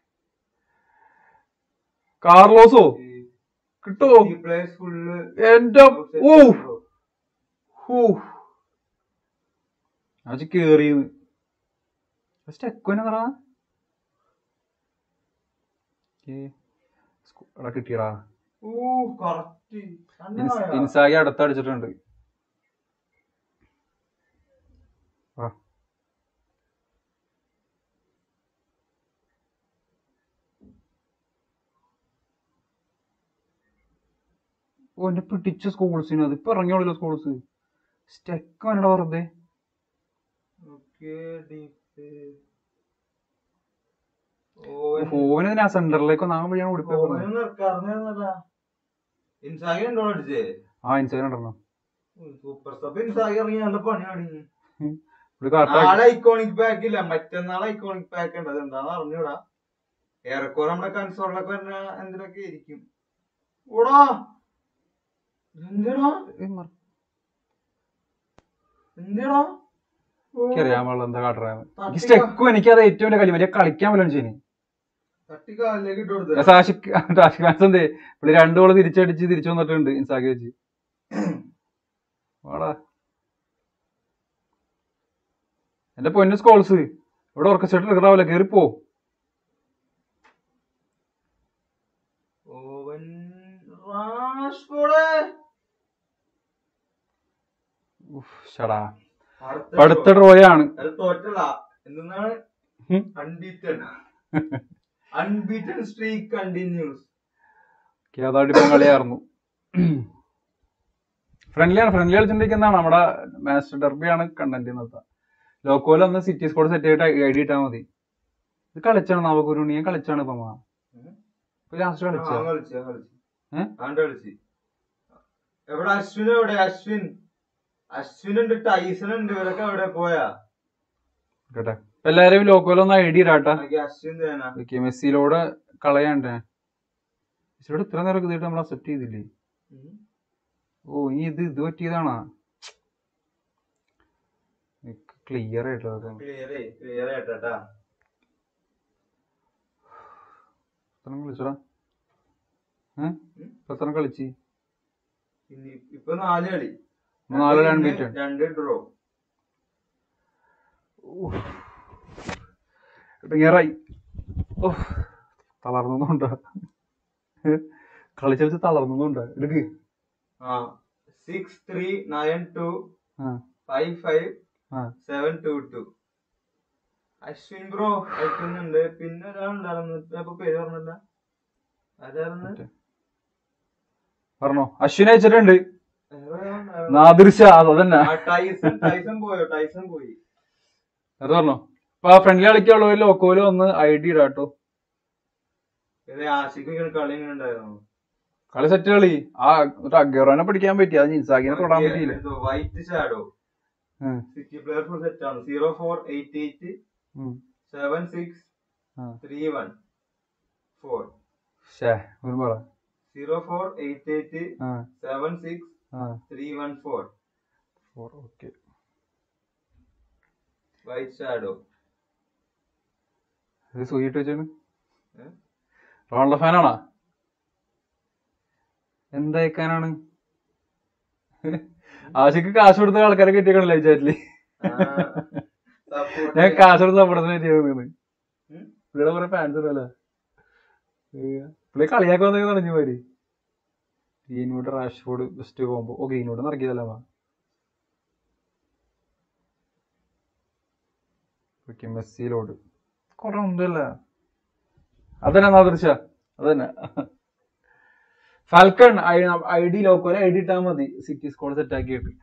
B: കാർലോസോ കിട്ടുമോ
A: പ്ലേസ് ഫുള്ള്
B: എന്റെ ഓ ഹൂ അത് കേറിയെന്ന് സ്റ്റെക്കോനെന്നറാ എടാ കിട്ടിയടാ
A: ഓ കറക്റ്റ്
B: ഇൻസ്- ഇൻസാഗി അടുത്തടിച്ചിട്ടുണ്ട് ആ. ഓ എന്നെ പിടിച്ച സ്കൂൾസിന് അത് ഇപ്പൊ ഇറങ്ങിയോളൂ സ്കൂൾസ് സ്റ്റെക്ക് വേണ്ട വെറുതെ
A: ഓക്കെ
B: ഫോന് ഇതിനാ സെന്ററിലേക്ക് ഒന്നാമൻ വഴിയാണ് ഓടിപ്പോയി
A: ഇൻസാഗി ഉണ്ടോ അടിച്ചേ
B: ആ ഇൻസാഗ് ഉണ്ടല്ലോ
A: സൂപ്പർ സബ് ഇൻസാഗി ഇറങ്ങി നല്ല പണിയാണ്
B: ഒരു കറക്റ്റ്
A: നാളെ ഐക്കോണിക് പാക്ക് ഇല്ല മറ്റന്നാൾ ഐക്കോണിക് പാക്ക് ഉണ്ട് അത് എന്താന്ന് അറിഞ്ഞൂടാ ഏറെക്കുറെ നമ്മുടെ കൺസോളിലൊക്കെ വരുന്ന എന്തിനൊക്കെ ഇരിക്കും ഓടാ എന്തിനാ എന്തിനാ ഓ,
B: എനിക്കറിയാൻ പാടില്ല എന്താ കാട്ടറാന്ന്
A: തട്ടി
B: എനിക്ക് സ്റ്റെക്കും എനിക്കത് ഏറ്റവും വലിയ കളി മറ്റേ കളിക്കാൻ പറ്റില്ല ചെയ്യും
A: തട്ടി കാലിലേക്ക് ഇട്ട് കൊടുത്തത്
B: സാഷിക് ടാഷിക്കാൻസ് എന്തേ പുള്ളി രണ്ടു ഗോള് തിരിച്ചടിച്ച് തിരിച്ചു വന്നിട്ടുണ്ട് ഇൻസാക്കി വെച്ച് വാടാ എന്റെ പൊന്നു സ്കോൾസ് ഇവിടെ ഓർക്കസ്ട്രേറ്റ് എടുക്കണാവില്ല കേറിപ്പോ
A: ഓവൻ റാഷ്ഫോർഡ്
B: ഉഫ്, ഷടാ
A: അടുത്ത
B: ഇപ്പൊ അടുത്ത ഡ്രോയാണ്
A: അത് തോറ്റല്ല എന്താണ്
B: ഉം.
A: അൺബീറ്റൺ അൺബീറ്റൺ സ്ട്രീക്ക് കണ്ടിന്യൂസ്
B: കേതാടിപ്പം കളിയായിരുന്നു ഫ്രണ്ട്ലിയാണ് ഫ്രണ്ട്ലി കളിച്ചിട്ടിരിക്കുന്നതാണ് നമ്മുടെ മാസ്റ്റർ ഡെർബിയാണ് കണ്ടന്റ് ഇന്നത്തെ ലോക്കോയിൽ ഒന്ന് സിറ്റി സ്കോഡ് സെറ്റ് ചെയ്തിട്ട് ഐഡി ഇട്ടാൽ മതി ഇത് കളിച്ചാണ് നവകുരു നീ കളിച്ചാണ് ഇപ്പൊ മാ ലാസ്റ്റ് കളിച്ച
A: കളിച്ചു കളിച്ചു
B: ഏ?
A: ആണ്ട് കളിച്ചു എവിടെ അശ്വിൻ എവിടെ അശ്വിൻ അശ്വിൻ ഉണ്ട് ടൈസൺ ഉണ്ട് ഇവരൊക്കെ എവിടെ പോയാ
B: കേട്ടെ ഇപ്പൊ എല്ലാരും ലോക്കോയിലൊന്ന് ഐഡി ഇടാട്ടാ
A: എനിക്ക് അശ്വിൻ തേനാ
B: ഓക്കെ മെസ്സിയിലോട് കളയാണ്ടേ മെസ്സിയോട് ഇത്ര നേരം ഇതായിട്ട് നമ്മൾ അക്സെപ്റ്റ് ചെയ്തില്ലേ ഓ ഇനി ഇത് ഇത് പറ്റിയതാണാ ക്ലിയർ ആയിട്ടുള്ളത്
A: ക്ലിയർ ക്ലിയർ ആയിട്ടാ
B: എത്ര കളിച്ചടാ ഏഹ് എത്ര കളിച്ച്
A: ഇനി ഇപ്പൊ നാല് കളി
B: നാല് അൺബീറ്റൺ
A: രണ്ട് ഡ്രോ
B: ഇടങ്ങേറായി ഓഹ് തളർന്നുണ്ടോ കളിച്ച് കളിച്ച് തളർന്നുണ്ടോ എടുക്ക്
A: ആ സിക്സ് ത്രീ നയൻ ടു
B: ആ
A: ഫൈവ് ഫൈവ്
B: ആ
A: seven two two Ashwin bro അയക്കുന്നുണ്ട് പിന്നെ ഒരാളുണ്ടായിരുന്നു ഇപ്പൊ പേര് പറഞ്ഞില്ല ആരായിരുന്നു
B: മറ്റേ. പറഞ്ഞോ അശ്വിൻ അയച്ചിട്ടുണ്ട്
A: വേറെ ഒരാളുണ്ടായിരുന്നു.
B: നാദിർഷ അതന്നെ
A: ആ, ടൈസൺ ടൈസൺ പോയോ ടൈസൺ പോയി
B: അത് പറഞ്ഞോ അപ്പൊ ആ ഫ്രണ്ട്ലി കളിക്കുള്ള ലോക്കോല് വന്ന് ഐ ഡി ഇടാട്ടോ
A: ഇത് ആഷിക്ക് ഇങ്ങനെ കളി ഇങ്ങനെ ഉണ്ടായിരുന്നു
B: കളി സെറ്റ് കളി ആ അഗറോനെ പിടിക്കാൻ പറ്റി അത് ഇൻസാഗിനെ തൊടാൻ പറ്റിയില്ല
A: വൈറ്റ് ഷാഡോ
B: ഉം.
A: സിറ്റി പ്ലെയർ ഫുൾ സെറ്റ് ആണ് സീറോ ഫോർ എയ്റ്റ് എയ്റ്റ്
B: ഉം.
A: സെവൻ സിക്സ്
B: ആ.
A: ത്രീ വൺ ഫോർ
B: ശ്ശേ, ഒരു പറ
A: സീറോ ഫോർ എയ്റ്റ് എയ്റ്റ്
B: ആ
A: സെവൻ സിക്സ്
B: ആ
A: three one four
B: okay
A: white shadow
B: ഇത് സൂയിട്ട് വെച്ചാണ്
A: ഏ?
B: റോണൾഡോ ഫാനാണോ എന്തയക്കാനാണ് ആശയ്ക്ക് കാശ് കൊടുത്ത ആൾക്കാരെ കിട്ടിയേക്കണല്ലേ ചാറ്റില് ഞാൻ കാശ് കൊടുത്ത് സപ്പോർട്ടിന് പറ്റിയത്
A: ഉം?
B: ഇവിടെ കുറെ ഫാൻസ് ഉണ്ടല്ലോ പുള്ളി കളിയാക്കാൻ വന്നേ പറഞ്ഞു പോരി ഗ്രീൻവുഡ് റാഷ്ഫോർഡ് ബെസ്റ്റ് കോമ്പോ ഓ ഗ്രീൻവുഡ് നടക്കിയതല്ല ഓക്കെ മെസ്സിയിലോട് കൊറേ ഒന്നുമല്ല അതന്നെ നാദൃശ അതന്നെ ഫാൽക്കൺ ഐ ഡി ലോക്കോലെ ഐ ഡി ഇട്ടാ മതി സിറ്റി സ്കോഡ് സെറ്റ് ആക്കിയിട്ട്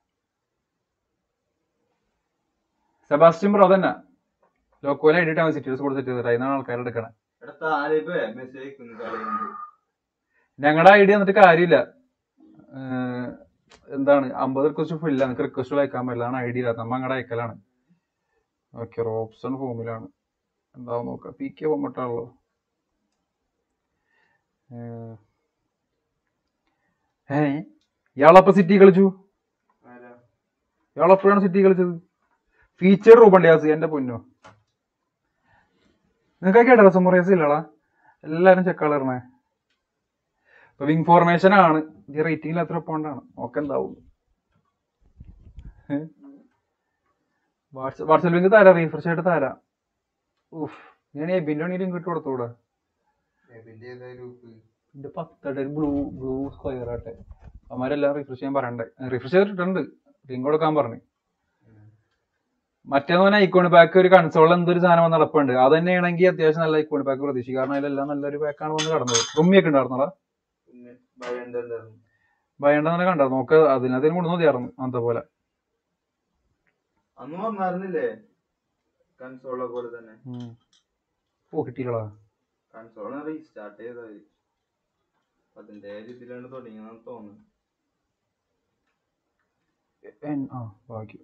B: സെബാസ്റ്റ്യൻ ബ്രോ അതന്നെ ലോക്കോലെ ഐ ഡി ഇട്ടാ മതി സിറ്റി സ്കോഡ് സെറ്റ് ചെയ്തിട്ട് അതിനാണ് ആൾക്കാർ എടുക്കണേ
A: ഇവിടെ താലിബ് മെസ്സേജ് അയക്കുന്നു കളിയുണ്ട്
B: ഞങ്ങളുടെ ഐഡിയ എന്നിട്ട് കാര്യമില്ല ഏഹ് എന്താണ് അമ്പത് റിക്വസ്റ്റ് ഫില്ല നിങ്ങൾക്ക് റിക്വസ്റ്റ് അയക്കാൻ പറ്റില്ല ആണ് ഐഡിയ ഇല്ലാത്ത നമ്മ അങ്ങടെ അയക്കലാണ് ഓക്കെ റോബ്സൺ ഫോമിലാണ് എന്താ നോക്കാം പി കെ പൊമ്മട്ടാണല്ലോ ഏ ഇയാളപ്പ സിറ്റി കളിച്ചു
A: ആരാ?
B: ഇയാളെപ്പോഴാണ് സിറ്റി കളിച്ചത് ഫീച്ചർ റൂബണ്ടിയാസ് എന്റെ പൊന്നോ നിങ്ങൾക്ക് കേട്ടോ സുമറിയാസ് ഇല്ലടാ എല്ലാരും ചെക്കാളിറണേ ഇപ്പൊ വിങ് ഫോർമേഷൻ ആണ് ഈ റേറ്റിംഗിൽ അത്ര പോണ്ടാണ് ഒക്കെ എന്താവും വാട്സപ്പ് ലിങ്ക് തരാം റീഫ്രഷ് ആയിട്ട് തരാം ഉഫ് ഞാൻ എബിന്റെ ലിങ്ക് ഇട്ട് കൊടുത്തൂടെ
A: എബിന്റെ ഏതാ ഗ്രൂപ്പ്
B: എന്റെ പത്തട ബ്ലൂ ബ്ലൂ സ്ക്വയർ ആട്ടെ അവന്മാരെല്ലാം റീഫ്രഷ് ചെയ്യാൻ പറയണ്ടേ റീഫ്രഷ് ചെയ്തിട്ടുണ്ട് ലിങ്ക് കൊടുക്കാൻ പറഞ്ഞു മറ്റേന്ന് പറഞ്ഞാൽ ഐക്കോൺ പാക്ക് ഒരു കൺസോളിൽ എന്തൊരു സാധനം നടപ്പുണ്ട് അത് തന്നെയാണെങ്കിൽ അത്യാവശ്യം നല്ല ഐക്കോൺ പാക്ക് പ്രതീക്ഷിക്കും കാരണം അതിലെല്ലാം നല്ലൊരു പാക്കാണ് വന്ന് കടന്നത് റുമ്മിയൊക്കെ ഉണ്ടായിരുന്നോടാ
A: പിന്നെ ഭയന്റെ എന്തായിരുന്നു
B: ഭയണ്ട തന്നെ കണ്ടോ നോക്ക് അതിനകത്തിന് കൊണ്ടു മതിയായിരുന്നു അന്നത്തെ പോലെ
A: അന്ന് വന്നായിരുന്നില്ലേ കൺസോളെ പോലെ തന്നെ
B: ഉം. ഓ കിട്ടിയില്ലടാ
A: കൺസോള് റീസ്റ്റാർട്ട് ചെയ്തത് അതിന്റെ രീതിയിലാണ് തുടങ്ങിയെന്ന് തോന്നുന്നു
B: എൻ- ആ ബാക്കി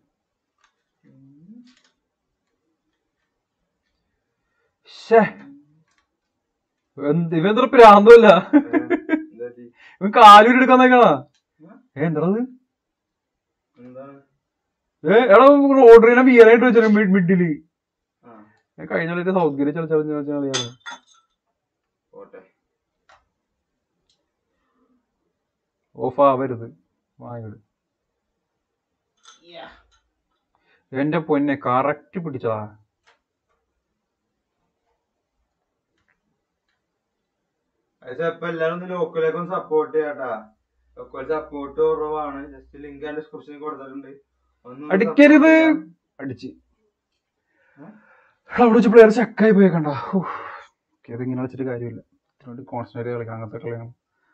B: ശ്ശേ. എന്ത് ഇവൻ എത്ര പ്രാന്തല്ല
A: എന്താ പറ്റി?
B: ഇവൻ കാലൂരി എടുക്കാൻ നോക്കണ ഏ എന്താണത്
A: എന്താണ്
B: ഏ എടാ ഓർഡർ ചെയ്യാൻ ബിയറായിട്ട് വെച്ചാൽ മിഡില്
A: ആ
B: ഞാൻ കഴിഞ്ഞ കളിയിട്ട് സൗത്ത് ഗിരി ചളിച്ച കളിയാണ്
A: പോട്ടെ
B: ഓഫ് ആവരുത് വാങ്ങിട് എന്റെ പൊന്നെ കറക്റ്റ് പിടിച്ചതാ
A: പക്ഷെ ഇപ്പൊ എല്ലാരും ഒന്ന് ലോക്കലേക്കും സപ്പോർട്ട് ചെയ്യാട്ടാ ലോക്കൽ സപ്പോർട്ട് കുറവാണ് ജസ്റ്റ് ലിങ്ക് അതിന്റെ ഡിസ്ക്രിപ്ഷനിൽ കൊടുത്തിട്ടുണ്ട് ഒന്ന്
B: അടിക്കരുത്.
A: support ചെയ്യാം.
B: അടിച്ച്
A: ഏ?
B: എടാ, അവിടെ വെച്ച് പ്ലെയർ ചെക്കായി പോയേക്കണ്ട ഇതിങ്ങനെ കളിച്ചിട്ട് കാര്യമില്ല ഇതിനോട് കോൺസെൻട്രേറ്റ് കളിക്കണം അങ്ങനത്തെ കളിയാണ്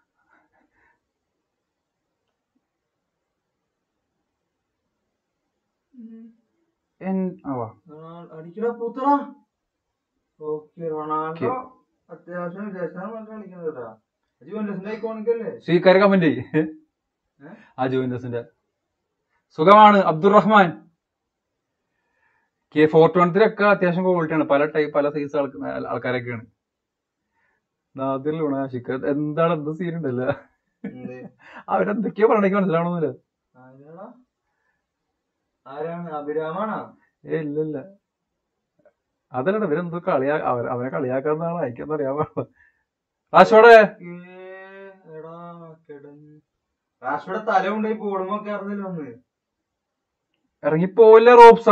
B: എൻ- ആ വാ
A: റൊണാൾഡോ- അടിക്കടാ പൂത്തടാ ഓക്കെ റൊണാൾഡോ അത്യാവശ്യം വിദേശം കളിക്കുന്നത് കേട്ടാ ജൂനിയസിന്റെ ഐക്കോണിക്കല്ലേ
B: സ്വീക്കാര് കമന്റ്
A: ഏ?
B: ആ ജോയിന്റസിന്റെ സുഖമാണ് അബ്ദുറഹ്മാൻ കെ ഫോർ ട്വന്റിലൊക്കെ അത്യാവശ്യം ക്വാളിറ്റി ആണ് പല ടൈപ്പ് പല സൈസ് ആൾക്കാരൊക്കെയാണ് നാദിർ ലുണാഷിക്ക് എന്താണ് എന്ത് സീൻ ഉണ്ടല്ല
A: എന്ത്?
B: അവരെന്തൊക്കെയോ പറയണെങ്കിൽ മനസ്സിലാവണമെന്നില്ല
A: ആരാടാ? ആരാണ് അഭിരാമാണോ
B: ഏ ഇല്ല ഇല്ല അതല്ലടാ ഇവരെന്തോ കളിയാ അവർ- അവനെ കളിയാക്കാന്നാണ് അയക്കാന്ന് അറിയാൻ പാടില്ല റാഷോടെ
A: ഏ, എടാ കിടന്ന് റാഷ്ഫോർഡ് തല കൊണ്ടുപോയി ബോളുമോ കയറുന്നില്ല ഒന്ന്
B: ഇറങ്ങി പോവില്ല റോപ്സാ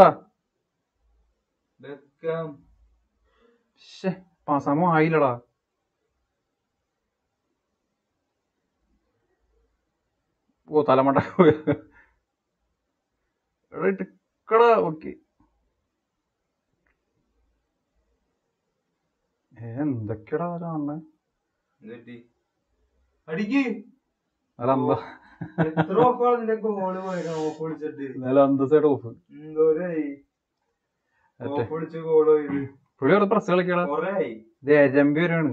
A: ബെക്കാം
B: ശ്ശേ പാസാമോ ആയില്ലടാ ഓ തലമണ്ട ടിക്കടാ ഓക്കെ എന്തൊക്കെയാടാ കാണണേ
A: എന്നിട്ട് അടിക്ക്
B: നല്ല അന്ത
A: എത്ര ഓഫാണ് നിന്റെ ഗോള് പോയത് ഓഫ് വിളിച്ചിട്ട്
B: നല്ല അന്തസ്സായിട്ട് ഓഫ്
A: എന്തോരായി
B: മറ്റേ
A: ഓഫ് വിളിച്ച് ഗോള് പോയത്
B: പുള്ളി അവിടെ പ്രസ് കളിക്കടാ
A: കൊറേ ആയി
B: ഇത് ഏജമ്പി വരെയാണ്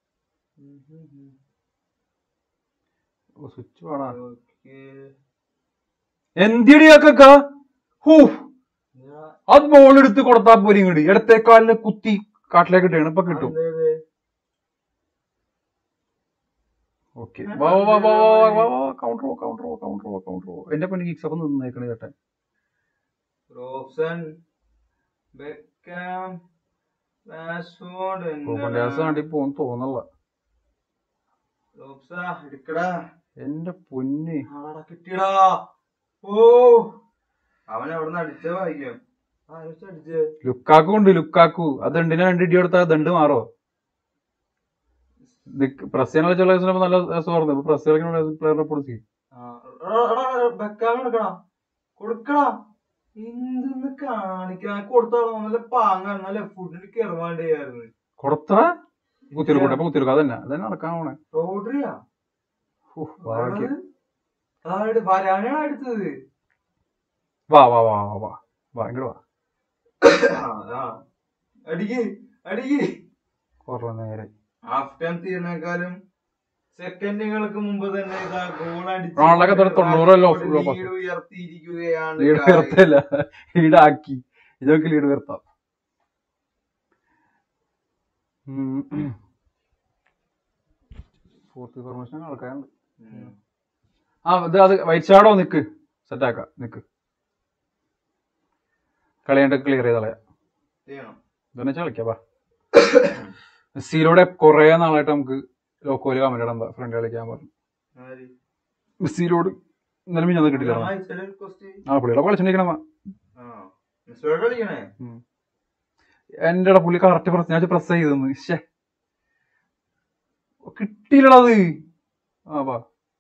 B: ഓ സ്വിച്ച് വേണാ
A: ഓക്കേ.
B: എന്തിടിയാക്ക ഹൂ
A: ഞാൻ-
B: അത് ബോൾ എടുത്ത് കൊടുത്താ പോലും ഇങ്ങോട്ട് ഇടത്തേക്കാലിന് കുത്തി കാട്ടിലേക്ക് ഇട്ടാണ് ഇപ്പൊ കിട്ടും
A: എന്തേത്?
B: ഓക്കെ വാ വാ വാ വാ വാ വാ വാ കൗണ്ടർ പോ കൗണ്ടർ പോ കൗണ്ടർ പോ കൗണ്ടർ പോ എന്റെ പണി കിക്സ് അപ്പൊ നിന്നേക്കണേ ചേട്ടൻ
A: റോബ്സൺ ബെക്കാം റാഷ്ഫോർഡ്
B: പ്രൊപ്പൻഡാസ് വേണ്ടി പോകും തോന്നല്ല
A: റോബ്സ എടുക്കടാ
B: എന്റെ പൊന്ന്
A: ആടാ കിട്ടിയടാ ഓ അവൻ അവിടുന്ന് അടിച്ച വായിക്കും ആലോചിച്ച് അടിച്ച്
B: ലുക്കാക്കു ഉണ്ട് ലുക്കാക്കു അത് ദണ്ടിനെ രണ്ട് ഇടി കൊടുത്താൽ ദണ്ട് മാറോ പ്രസ് ചെയ്യാനുള്ള ചില ദിവസം നല്ല രസമായിരുന്നു ഇപ്പൊ പ്രസ് കളിക്കുന്ന പ്ലെയറിനെ പൊടിച്ച്
A: ബെക്കാൻ എടുക്കടാ കൊടുക്കടാ എന്തെന്ന് കാണിക്കാൻ കൊടുത്താളോ നല്ല പാങ്ങാണ് നല്ല ഫുഡിന് കയറുവാണ്ടായിരുന്നു
B: കൊടുത്തറ കുത്തിരിക്കൂട്ടെ അപ്പൊ കുത്തിരിക്കും അതന്നെ അതന്നെ നടക്കാൻ പോണേ
A: റോഡ്രിയാ
B: ഉഫ്, ഭാഗ്യം.
A: അതായത് വരാനാണ് അടുത്തത്
B: വാ വാ വാ വാ വാ വാ ഇങ്ങോട്ട് വാ
A: ആ, അടിക്ക് അടിക്ക്
B: കുറേ നേരം
A: ഹാഫ് ടൈം തീർന്നേക്കാളും സെക്കൻഡുകൾക്ക് മുമ്പ് തന്നെ ഇതാ ഗോൾ അടിച്ച്
B: റൊണാൾഡോക്ക് എത്ര തൊണ്ണൂറല്ലോ off- off-
A: ലീഡ് ഉയർത്തിയിരിക്കുകയാണ്
B: ലീഡ്
A: guys.
B: ഉയർത്തല്ല ലീഡാക്കി ഇതൊക്കെ ലീഡ് ഉയർത്താം ഫോർത്ത് ഫോർമേഷൻ ആൾക്കാരുണ്ട്
A: ഉം.
B: ആ ഇത് അത് വൈറ്റ് ഷാഡോ നിക്ക് സെറ്റാക്കാം നിക്ക് കളിയണ്ട ക്ലിയർ ചെയ്ത് കളയാം
A: ചെയ്യണം
B: ഇതെന്നെ വെച്ചാൽ കളിക്കാം വാ മെസ്സിയിലൂടെ കുറേ നാളായിട്ട് നമുക്ക് ലോക്കോല് കമന്റ് ഇടാൻ ഫ്രണ്ട് കളിക്കാൻ പറഞ്ഞു
A: ആര്?
B: മെസ്സിയിലോട് ഇന്നലെ മിഞ്ഞാന്ന് കിട്ടില്ല
A: ആ, ഇച്ചിരി request ചെയ്യ്.
B: ആ പുള്ളിയുടെ കളിച്ചിരിക്കണം
A: ആ. മിസ്റ്ററോട് കളിക്കണേ
B: എന്റെ ഇട പുള്ളി കറക്റ്റ് പ്രസ് ഞാൻ പ്രസ് ചെയ്തെന്ന് ശ്ശേ കിട്ടിയില്ലടാ അത് ആ വാ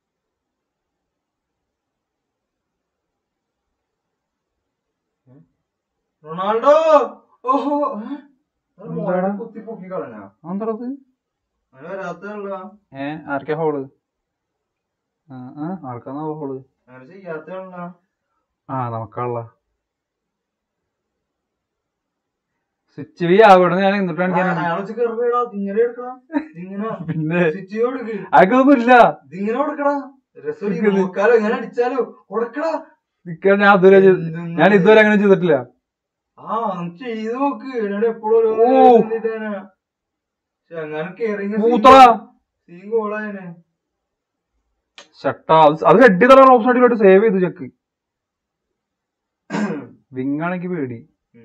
A: റൊണാൾഡോ ഓഹോ ഏ? അത് മോനെ
B: എന്താടാ?
A: കുത്തി പൊക്കി കളഞ്ഞാ
B: എന്താ അത്
A: അവന് വരാത്തുള്ള
B: ഏ ആർക്കാ ഹോള് ആ ആ, ആർക്കാന്നാ ഹോള്
A: അങ്ങനെ ചെയ്യാത്തുള്ള
B: ആ നമുക്കുള്ള സ്വിച്ച് വി അവിടെ ഞാൻ എന്നിട്ട് കാണിക്കാനാണ്
A: അയാളെ വെച്ച് കയറിടാ ഇങ്ങനെ എടുക്കണം ഇങ്ങനെ
B: പിന്നെ
A: സ്വിച്ച് കൊടുക്ക്
B: അതൊന്നും ഇല്ല
A: ഇതിങ്ങനെ കൊടുക്കടാ രസം
B: നിക്കല്.
A: നോക്കാലോ ഇങ്ങനെ അടിച്ചാലോ കൊടുക്കടാ
B: നിക്കാൻ ഞാൻ ഇതുവരെ ചെയ്ത- ഞാൻ ഇതുവരെ അങ്ങനെ ചെയ്തിട്ടില്ല
A: ആ ഒന്ന് ചെയ്ത് നോക്ക് എന്നോട് എപ്പോഴും
B: ഓ.
A: അങ്ങനെ കേറിങ്
B: പൂത്തറ
A: സീൻ കോളായനെ
B: ഷട്ടാ അത് അത് ഹെഡ് ചെയ്താൽ ഓപ്ഷൻ അടിയിലോട്ട് സേവ് ചെയ്തു ചെക്ക് വിങ് ആണെങ്കിൽ പേടി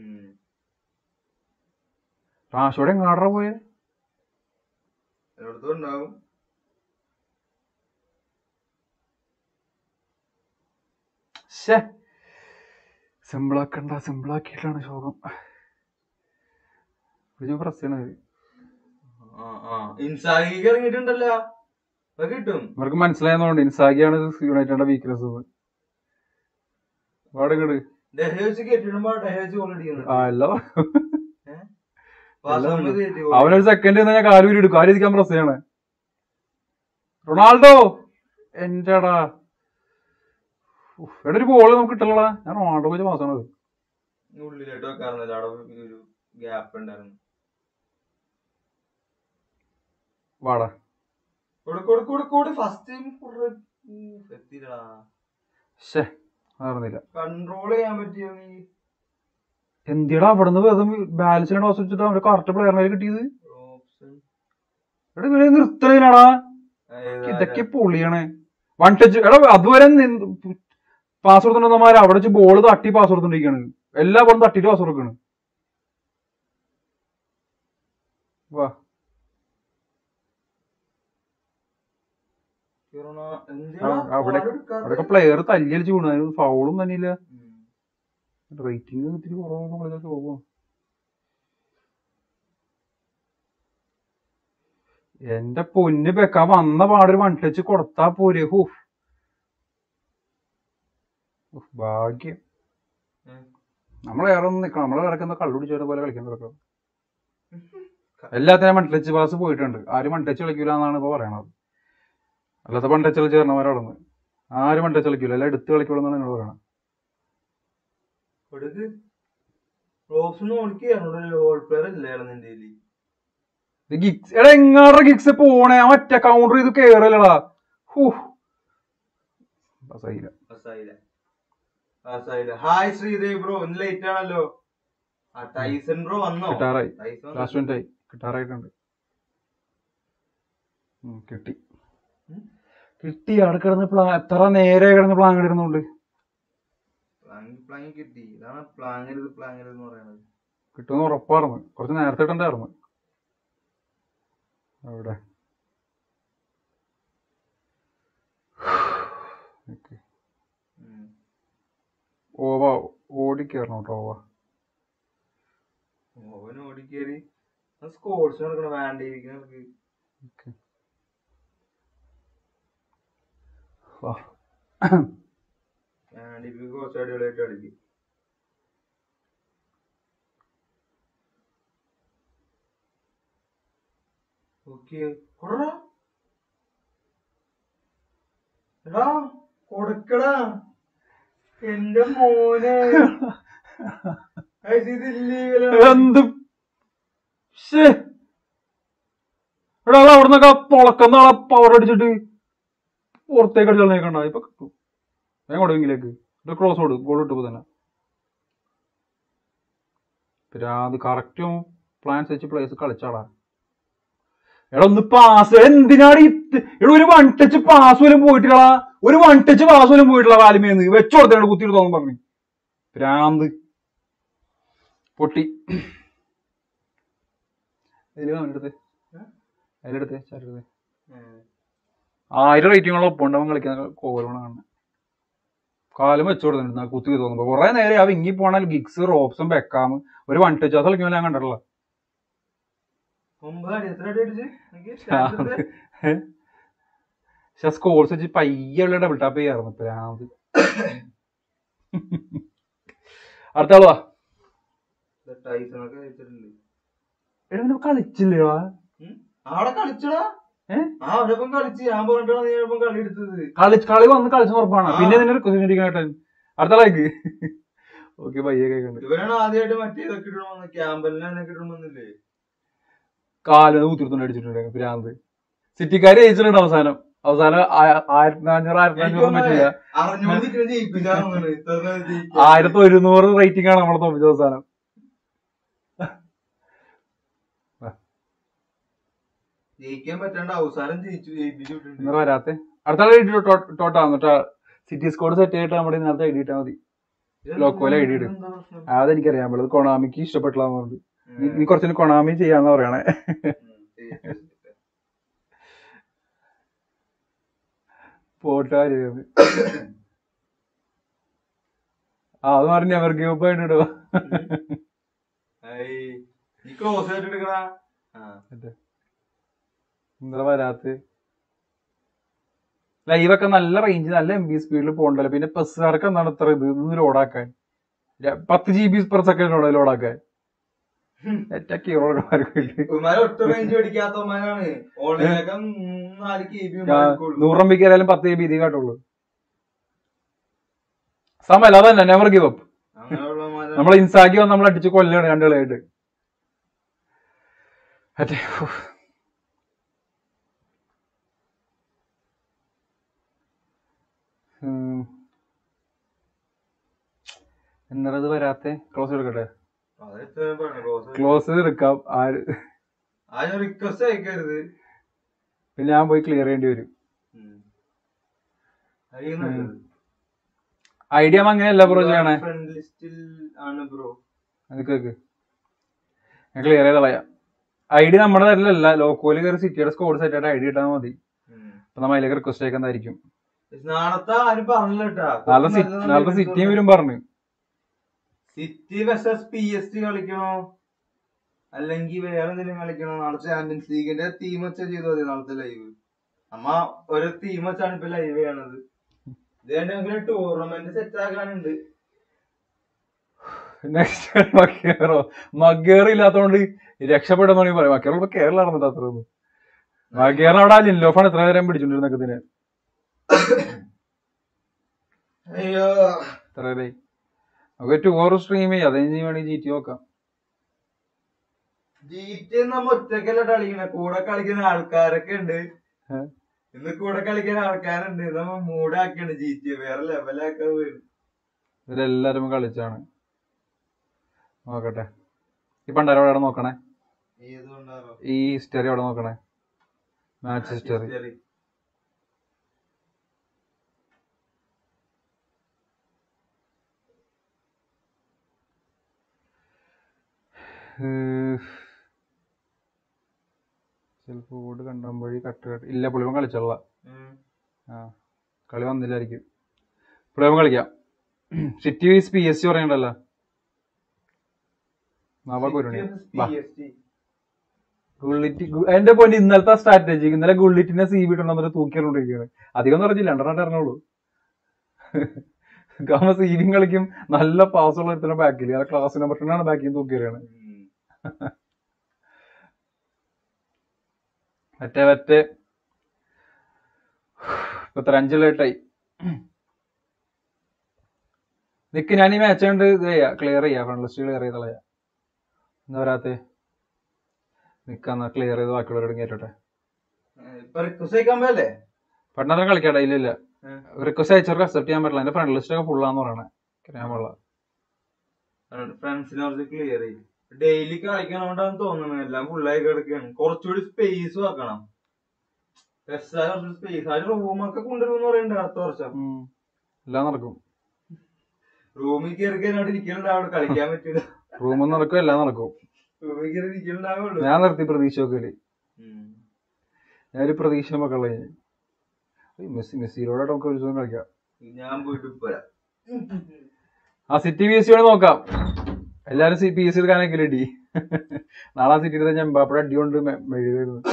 B: റാഷോടെ എങ്ങാടറ പോയെ
A: എല്ലായിടത്തും ഉണ്ടാവും
B: ശ്ശേ സിമ്പിളാക്കണ്ട സിമ്പിളാക്കിയിട്ടാണ് ശോകം ഇത് പ്രസ് ചെയ്യണത്
A: ആ ആ ഇൻസാഗിക്ക് ഇറങ്ങിയിട്ടുണ്ടല്ലോ അത് കിട്ടും
B: ഇവർക്ക് മനസ്സിലായെന്നുണ്ട് ഇൻസാഗിയാണ് യുണൈറ്റഡിന്റെ വീക്ക്നെസ് വാടങ്ങട്
A: ഡെഹ വെച്ച് കെട്ടിടുമ്പോ ഡെഹ വെച്ച് ഗോൾ അടിക്കുന്നത്
B: ആ എല്ലാം
A: വാസവന് കയറ്റി goal.
B: അവനൊരു സെക്കൻഡ് ഞാൻ കാലൂരി എടുക്കും ആരും ഇരിക്കാൻ പ്രസ് ചെയ്യണേ റൊണാൾഡോ എന്റെടാ ഉഫ്, എടാ ഒരു ബോള് നമുക്ക് കിട്ടലടാ ഞാൻ റൊണാൾഡോ വെച്ച് പാസ്സാണത്
A: ഉള്ളിലോട്ട് വെക്കാറുന്നില്ല അവിടെ ഒരു ഗ്യാപ്പ് ഉണ്ടായിരുന്നു
B: വാടാ
A: കൊടു കൊടു കൊടു കൊടു ഫസ്റ്റ് ടൈം എത്തിയില്ലടാ
B: ഷേ അറിഞ്ഞില്ല
A: കൺട്രോൾ ചെയ്യാൻ പറ്റിയോ നീ
B: എന്തിടാ അവിടുന്ന് വെറുതെ ബാലൻസിനെ ടോസ് വെച്ചിട്ട് അവന്റെ കറക്റ്റ് പ്ലെയറിനെ കിട്ടിയത്
A: ഓപ്ഷൻ
B: എടാ ഇവരെ നിർത്തണേനാടാ ഇതൊക്കെ പൊളിയാണ് വൺ ടച്ച് എടാ അതുവരെ പാസ് കൊടുത്തിട്ടുണ്ടെന്മാര് അവിടെ വെച്ച് ബോൾ തട്ടി പാസ് കൊടുത്തോണ്ടിരിക്കാണ് എല്ലാ ബോളും തട്ടിട്ട് പാസ് കൊടുക്കാണ് വാ ആ, അവിടെ- അവിടെയൊക്കെ പ്ലെയർ തല്ലിയടിച്ച് വീണു ഫൗളും തന്നെയില്ല റേറ്റിംഗ് ഇത്തിരി കുറവാണ് കളിക്കാൻ പോകും എന്റെ പൊന്ന് വെക്കാൻ വന്ന പാടൊരു വൺ ടച്ച് കൊടുത്താ പോരെ ഹൂഫ് ഉഫ്, ഭാഗ്യം
A: ഉം.
B: നമ്മൾ വേറെ ഒന്നും നിക്കണം നമ്മളെ കിടക്കുന്ന കള്ളുടിച്ചവരെ പോലെ കളിക്കാൻ കിടക്കും എല്ലാത്തിനും വൺ ടച്ച് പാസ് പോയിട്ടുണ്ട് ആരും വൺ ടച്ച് കളിക്കൂല എന്നാണ് ഇപ്പൊ പറയണത് അല്ലാത്ത വൺ ടച്ച് കളിച്ച് തരണവരാണെന്ന് ആരും വൺ ടച്ച് കളിക്കൂല എല്ലാം എടുത്ത് കളിക്കുള്ളൂ എന്നാണ് എന്നോട് പറയണത്
A: കൊടുക്ക് റോബ്സ് ഓടിക്കുകയാണ് ലോൾ പ്ലെയർ അല്ലേ നിന്റെ കയ്യില്?
B: ഇത് ഗിക്സ് എടാ എങ്ങാടെ ഗിക്സ് പോണേ ആ ഒറ്റ കൗണ്ടർ ചെയ്ത് കേറലടാ ഹൂ ബസായില്ല
A: പാസ്സായില്ല. പാസ്സായില്ല. ഹായ് ശ്രീദേവ് ബ്രോ ഇന്ന് ലേറ്റ് ആണല്ലോ ആ ടൈസൺ ബ്രോ വന്നോ
B: കിട്ടാറായി
A: ടൈസൺ വന്നോ?
B: ലാസ്റ്റ് മിനിറ്റ് ആയി കിട്ടാറായിട്ടുണ്ട് ഉം, കിട്ടി
A: ഉം.
B: കിട്ടി അവിടെ കിടന്ന് പ്ലാ എത്ര നേരെ കിടന്ന് പ്ലാൻ ഇടുന്നുണ്ട്
A: പ്ലാങ് പ്ലാങ് കിട്ടി ഇതാണ് പ്ലാങ്ങരുത് പ്ലാങ്ങരുത് എന്ന് പറയുന്നത്
B: കിട്ടുമെന്ന് ഉറപ്പായിരുന്നു കുറച്ച് നേരത്തെ ഇട്ടുണ്ടായിരുന്നു അവിടെ ഓക്കെ
A: ഉം.
B: ഓവ ഓടിക്കയറണം കേട്ടോ ഓവ
A: ഓവൻ ഓടിക്കേറി സ്കോർസ് നടക്കണ വേണ്ടിയിരിക്കുന്നവർക്ക്
B: ഓക്കെ വാ
A: വേണ്ടി കുറച്ച് അടിപൊളിയായിട്ട് കളിക്കും ഓക്കെ കൊടടാ എടാ കൊടുക്കടാ എന്റെ മോനെ ഗയ്സ്, ഇത് illegal ആണ്.
B: എന്ത് ശ്ശേ. എടാ അവിടെ നിന്നൊക്കെ പൊളക്കുന്ന ആളെ പവർ അടിച്ചിട്ട് പുറത്തേക്ക് അടിച്ചാൽ ഇപ്പൊ കിട്ടും ഞാൻ കൊടുവെങ്കിലേക്ക് ഇത് ക്രോസ് ഓട് ഗോൾ ഇട്ടപ്പോ തന്നെ അത് കറക്റ്റും പ്ലാൻ വെച്ച് പ്ലേസ് കളിച്ചാടാ എടാ ഒന്ന് പാസ് എന്തിനാണ് ഇത് എടാ ഒരു വൺ ടച്ച് പാസ് പോലും പോയിട്ടില്ല ഒരു വൺ ടച്ച് പാസ് പോലും പോയിട്ടില്ല കാലിമേന്ന് വെച്ചു കൊടുത്തേ കുത്തിയിട്ട് തോന്നും പറഞ്ഞു ഭ്രാന്ത് പൊട്ടി അതില് അവനെടുത്ത് അതിലെടുത്ത് ചാരെടുത്ത്
A: ഉം.
B: ആയിരം റേറ്റിംഗുള്ള ഒപ്പം ഉണ്ടാവും കളിക്കാൻ കോലാണ് കാണുന്നത് കാലം വെച്ചു കൊടുത്തിട്ടുണ്ട് കുത്തി തോന്നുമ്പോ കുറെ നേരം ആ വിങ്ങി പോണാൽ ഗിക്സ് റോപ്സും ബെക്കാം ഒരു വൺ ടച്ച് ആ കളിക്കുമ്പോൾ ഞാൻ കണ്ടിട്ടില്ല
A: ഒമ്പത് അടി എത്ര അടി അടിച്ച് എനിക്ക് stats എടുത്തേ.
B: പക്ഷെ സ്കോർസ് വെച്ച് പയ്യുള്ള ഡബിൾ ടാപ്പ് ചെയ്യാറുന്നു പ്രാന്ത് അടുത്ത ആളുവാ
A: ഇത് ടൈസണൊക്കെ വെച്ചിട്ടുണ്ട്
B: എടാ ഇവന് കളിച്ചില്ലേടാ
A: ഉം. അവിടെ കളിച്ചടാ
B: ഏ?
A: ആ അവരൊപ്പം കളിച്ച് ഞാൻ പറഞ്ഞിട്ടാണ് നീ ഒപ്പം കളി എടുത്തത്
B: കളി കളി വന്ന് കളിച്ച ഉറപ്പാണ്
A: ആ.
B: പിന്നെ നിന്നെ റിക്വസ്റ്റ് ഇരിക്കട്ടെ അടുത്ത ആളേക്ക് ഓക്കെ പയ്യെ കേൾക്കുന്നുണ്ട്
A: ഇവരാണ് ആദ്യമായിട്ട് മറ്റേ ഇതൊക്കെ ഇടണമെന്ന് ക്യാമ്പലിനെ ഇടണമെന്നില്ലേ
B: കാല് ഊത്തിരുത്തോണ്ട് അടിച്ചിട്ടുണ്ട് ഭ്രാന്ത് സിറ്റിക്കാര് ജയിച്ചിട്ടുണ്ട് അവസാനം അവസാനം ആ- ആയിരത്തി നാനൂറ് ആയിരത്തി നാനൂറ് പറ്റില്ല
A: അറിഞ്ഞോണ്ട് നിൽക്കുന്ന ജയിപ്പിച്ചാണ് ഇത്ര നേരം ജയിക്കാൻ.
B: ആയിരത്തി ഒരുന്നൂറ് റേറ്റിംഗ് ആണ് നമ്മളെ തോപ്പിച്ച അവസാനം
A: ജയിക്കാൻ പറ്റാണ്ട് അവസാനം ജയിച്ചു ജയിപ്പിച്ചു വിട്ടിട്ടുണ്ട്
B: ഇന്നലെ വരാത്തെ അടുത്ത ആൾ ഐഡി ടോട്ടാ എന്നിട്ട് സിറ്റി സ്കോഡ് സെറ്റ് ആയിട്ട് നമ്മുടെ ഇന്നത്തെ ഐഡി ഇട്ടാൽ മതി ലോക്കോയിലെ ID ഇട്.
A: ഇതെന്താ പ്രശ്നം?
B: അതെനിക്കറിയാൻ പറ്റും കൊണാമിക്ക് ഇഷ്ടപ്പെട്ടില്ലാന്ന് പറഞ്ഞു നീ-
A: ഉം.
B: നീ കുറച്ചു കൊണാമി ചെയ്യാന്ന് പറയണേ
A: ഉം. ജയിച്ചു.
B: പോട്ടാര് ആ അത് പറഞ്ഞ അവർ ഗ്രൂപ്പ് ആയിട്ട് ഇടുക
A: ഐ, നീ ക്ലോസ് ആയിട്ട് എടുക്കടാ ആ
B: ഇന്നലെ വരാത്ത ലൈവൊക്കെ നല്ല റേഞ്ച് നല്ല എം ബി സ്പീഡിൽ പോകണ്ടല്ലോ പിന്നെ ബസ്സുകാർക്ക് എന്താണ് ഇത്ര ഇത് ഇതൊന്ന് ലോഡാക്കാൻ ര- പത്ത് ജി ബി പെർ സെക്കൻഡ് ലോഡാക്കാൻ നെറ്റൊക്കെ ഹീറോമാർക്ക്
A: ഇവന്മാര് ഒട്ടും റേഞ്ച് പിടിക്കാത്തവന്മാരാണ് ഓൺലൈനൊക്കെ നാല് കെ ബി
B: നൂറ് എം ബിക്ക് ആയാലും പത്ത് ജി ബി ഇത് കാട്ടുള്ളൂ സമയല്ല അതന്നെ നെവർ ഗിവ് അപ്പ്
A: അങ്ങനെയുള്ളവന്മാരാണ്
B: നമ്മളെ ഇൻസാക്കി വന്ന് നമ്മൾ അടിച്ച് കൊല്ലാണ് രണ്ടുകളായിട്ട് മറ്റേ ഉഫ്. ഉം. എന്നറത് വരാത്തെ ക്ലോസ് എടുക്കട്ടെ
A: അതെത്ര പറഞ്ഞു ക്ലോസ്
B: ക്ലോസ് എടുക്കാം ആര്
A: ആരും റിക്വസ്റ്റ് അയക്കരുത്
B: പിന്നെ ഞാൻ പോയി ക്ലിയർ ചെയ്യേണ്ടി വരും
A: ഉം. അതായിരിക്കും നല്ലത്.
B: ഐഡിയ അങ്ങനെയല്ല ബ്രോ ചെയ്യണേ
A: ഫ്രണ്ട് ലിസ്റ്റിൽ ആണ് ബ്രോ
B: നിക്ക് നിക്ക്. ഞാൻ ക്ലിയർ ചെയ്ത് കളയാം ഐ ഡി നമ്മുടെ തരലല്ല ലോക്കോയിൽ കയറി സിറ്റിയുടെ സ്കോഡ് സെറ്റ് ആയിട്ട് ഐ ഡി ഇട്ടാൽ മതി അപ്പൊ നമ്മ അതിലേക്ക് റിക്വസ്റ്റ് അയക്കുന്നതായിരിക്കും
A: നാളത്തെ ആരും പറഞ്ഞില്ല കേട്ടാ
B: നാളെ സി- നാളത്തെ സിറ്റിയും വരും പറഞ്ഞു
A: City versus P S T കളിക്കണോ അല്ലെങ്കിൽ വേറെ എന്തെങ്കിലും കളിക്കണോ നാളെ ചാമ്പ്യൻസ് ലീഗിന്റെ ടീം വെച്ചാ ചെയ്താൽ മതി നാളത്തെ ലൈവ് നമ്മ ഒരു ടീം വെച്ചാണ് ഇപ്പൊ ലൈവ് ചെയ്യണത് ഇത് തന്നെ ടൂർണമെന്റ് സെറ്റ് ആക്കാനുണ്ട്
B: നെക്സ്റ്റ് മക്കേറോ മക്കേർ ഇല്ലാത്തോണ്ട് രക്ഷപ്പെടുന്ന പറയാം മക്കേറോ ഇപ്പൊ കേരള നടന്നിട്ട് അത്ര ഒന്നും മക്കേറിന് അവിടെ ലിൻലോഫാണ് ഇത്ര നേരം പിടിച്ചോണ്ടിരുന്നൊക്കെ ഇതിന്
A: അയ്യോ
B: ഇത്ര നേരമായി നമുക്ക് ടൂർ സ്ട്രീം ചെയ്യാം അത് ഇനി വേണമെങ്കിൽ ജി ടി നോക്കാം
A: ജി ടി നമ്മ ഒറ്റക്കല്ല കളിക്കണ കൂടെ കളിക്കുന്ന ആൾക്കാരൊക്കെ ഉണ്ട്
B: ഏ?
A: ഇന്ന് കൂടെ കളിക്കുന്ന ആൾക്കാരുണ്ട് നമ്മ മൂടാക്കിയാണ് ജി ടി വേറെ ലെവലാക്കാൻ വരും
B: ഇവരെല്ലാരും കളിച്ചാണ് നോക്കട്ടെ ഈ പണ്ടാരം അവിടെ നോക്കണേ
A: ഏതുകൊണ്ടാണോ
B: ഈ ഹിസ്റ്ററി അവിടെ നോക്കണേ മാച്ച് ഹിസ്റ്ററി
A: History.
B: ചിലപ്പോ ഓട് കണ്ടാകുമ്പോഴേ കട്ട് കട്ട് ഇല്ല പുള്ളിവൻ കളിച്ചോളാം
A: ഉം.
B: ആ കളി വന്നില്ലായിരിക്കും പുള്ളിവൻ കളിക്കാം സിറ്റി വീസ് പി എസ് സി പറയണ്ടല്ലോ നവകുരുണി വാ
A: PSG.
B: ഗുള്ളിറ്റ് ഗു- എന്റെ പോയിന്റ് ഇന്നലത്തെ സ്ട്രാറ്റജി ഇന്നലെ ഗുള്ളിറ്റിനെ സി ബി ഇട്ടുണ്ടെന്നിട്ട് തൂക്കിക്കൊണ്ടിരിക്കുകയാണ് അധികം ഒന്നും പറഞ്ഞില്ല രണ്ടെണ്ണം ഇറങ്ങുള്ളൂ കാരണം സി ബിയും കളിക്കും നല്ല പാസ് ഉള്ള ഒരുത്തരം ബാക്കിൽ അത് ക്ലാസ് നമ്പർ ടെന്നാണ് ബാക്കിൽ തൂക്കിയാണ്
A: ഉം.
B: മറ്റേ മറ്റേ ഇപ്പൊ എത്ര അഞ്ച് ലേട്ടായി നിക്ക് ഞാൻ ഈ മാച്ച് കൊണ്ട് ഇത് ചെയ്യാ ക്ലിയർ ചെയ്യാ ഫ്രണ്ട് ലിസ്റ്റ് ക്ലിയർ ചെയ്ത് കളയാ എന്താ വരാത്തെ നിക്കാന്ന് ക്ലിയർ ചെയ്ത് ബാക്കിയുള്ളവരോട് കേട്ടോട്ടെ
A: ഇപ്പൊ റിക്വസ്റ്റ് അയക്കാൻ പോയല്ലേ
B: പട്ടണത്തിന് കളിക്കാട്ടെ ഇല്ല ഇല്ല
A: ഉം.
B: റിക്വസ്റ്റ് അയച്ചവർക്ക് അക്സെപ്റ്റ് ചെയ്യാൻ പറ്റില്ല എന്റെ ഫ്രണ്ട് ലിസ്റ്റ് ഒക്കെ ഫുള്ളാന്ന് പറയണേ ഞാൻ പാടില്ല
A: ഫ്രണ്ട്സിനെ കുറച്ച് ക്ലിയർ ചെയ്യും ഡെയിലി കളിക്കണോണ്ടാന്ന് തോന്നുന്നു എല്ലാം ഫുള്ളായി കിടക്കുകയാണ് കുറച്ചുകൂടി സ്പേസ് വെക്കണം രസായ കുറച്ച് സ്പേസ് ആ റൂമൊക്കെ കൊണ്ടുവരുമെന്ന് പറയുന്നുണ്ട് അടുത്ത വർഷം
B: ഉം. എല്ലാം നടക്കും
A: റൂമിൽ കയറി അവിടെ ഇരിക്കലുണ്ടാവും അവിടെ കളിക്കാൻ പറ്റില്ല
B: റൂമിൽ നടക്കും എല്ലാം നടക്കും
A: റൂമിൽ കയറി ഇരിക്കലുണ്ടാവുള്ളൂ
B: ഞാൻ നിർത്തി പ്രതീക്ഷ നോക്കല് ഞാനൊരു പ്രതീക്ഷ മക്കളെ മെസ്സി മെസ്സിയിലൂടെ നമുക്ക് ഒരു ദിവസം കളിക്കാം
A: ഞാൻ വീട്ടിൽ പോരാ
B: ആ സിറ്റി പി എസ് സിയോട് നോക്കാം എല്ലാരും സി പി എസ് സി എടുക്കാനൊക്കെ റെഡി നാളെ ആ സിറ്റിയുടെ ചെമ്പാപ്പഴ അടി കൊണ്ട് മെഴുകുന്നു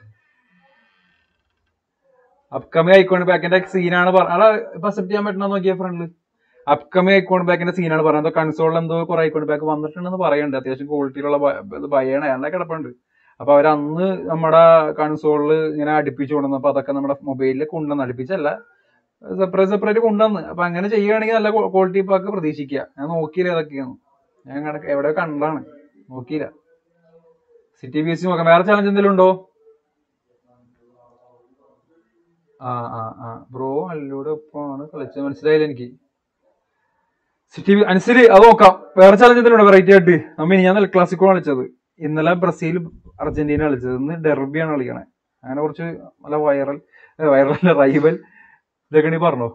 B: അപ്കമിങ് ഐക്കോൺ ബാക്കിന്റെ സീനാണ് പറഞ്ഞ ഇപ്പൊ അക്സെപ്റ്റ് ചെയ്യാൻ പറ്റണ നോക്കിയ ഫ്രണ്ടില് അപ്കമിങ് ഐക്കോൺ ബാക്കിന്റെ സീനാണ് പറയുന്നത് കൺസോളിൽ എന്തോ കുറെ ഐക്കോൺ ബാക്ക് വന്നിട്ടുണ്ടെന്ന് പറയുന്നുണ്ട് അത്യാവശ്യം ക്വാളിറ്റിയിലുള്ള ബയണ എന്നൊക്കെ കിടപ്പുണ്ട് അപ്പൊ അവർ അന്ന് നമ്മുടെ കൺസോളിൽ ഇങ്ങനെ അടുപ്പിച്ചു കൊണ്ടുവന്നപ്പോ അതൊക്കെ നമ്മുടെ മൊബൈലിൽ കൊണ്ടുവന്ന് അടുപ്പിച്ചല്ല സെപ്പറേറ്റ് സെപ്പറേറ്റ് കൊണ്ടുവന്ന് അപ്പൊ അങ്ങനെ ചെയ്യുകയാണെങ്കിൽ നല്ല ക്വാളിറ്റി പാക്ക് പ്രതീക്ഷിക്കുക ഞാൻ നോക്കിയില്ല ഏതൊക്കെയാണ് ഞാൻ കണക്ക് എവിടെ കണ്ടാണ് നോക്കിയില്ല സിറ്റി ബി എസ് നോക്കാം വേറെ ചലഞ്ച് എന്തെങ്കിലും ഉണ്ടോ ആ ആ ആ ബ്രോ അല്ലൂടെ ഒപ്പമാണ് കളിച്ചത് മനസ്സിലായില്ല എനിക്ക് സിറ്റി അനുസരി അത് നോക്കാം വേറെ ചലഞ്ച് എന്തെങ്കിലും ഉണ്ടോ വെറൈറ്റി ആയിട്ട് നമ്മ ഇനി ഞാൻ നെൽ ക്ലാസിക്കോ കളിച്ചത് ഇന്നലെ ബ്രസീൽ അർജന്റീന കളിച്ചത് ഇന്ന് ഡെർബിയാണ് കളിക്കണേ അങ്ങനെ കുറച്ച് നല്ല വൈറൽ വൈറൽ റൈവൽ ഇതൊക്കെ നീ പറഞ്ഞോ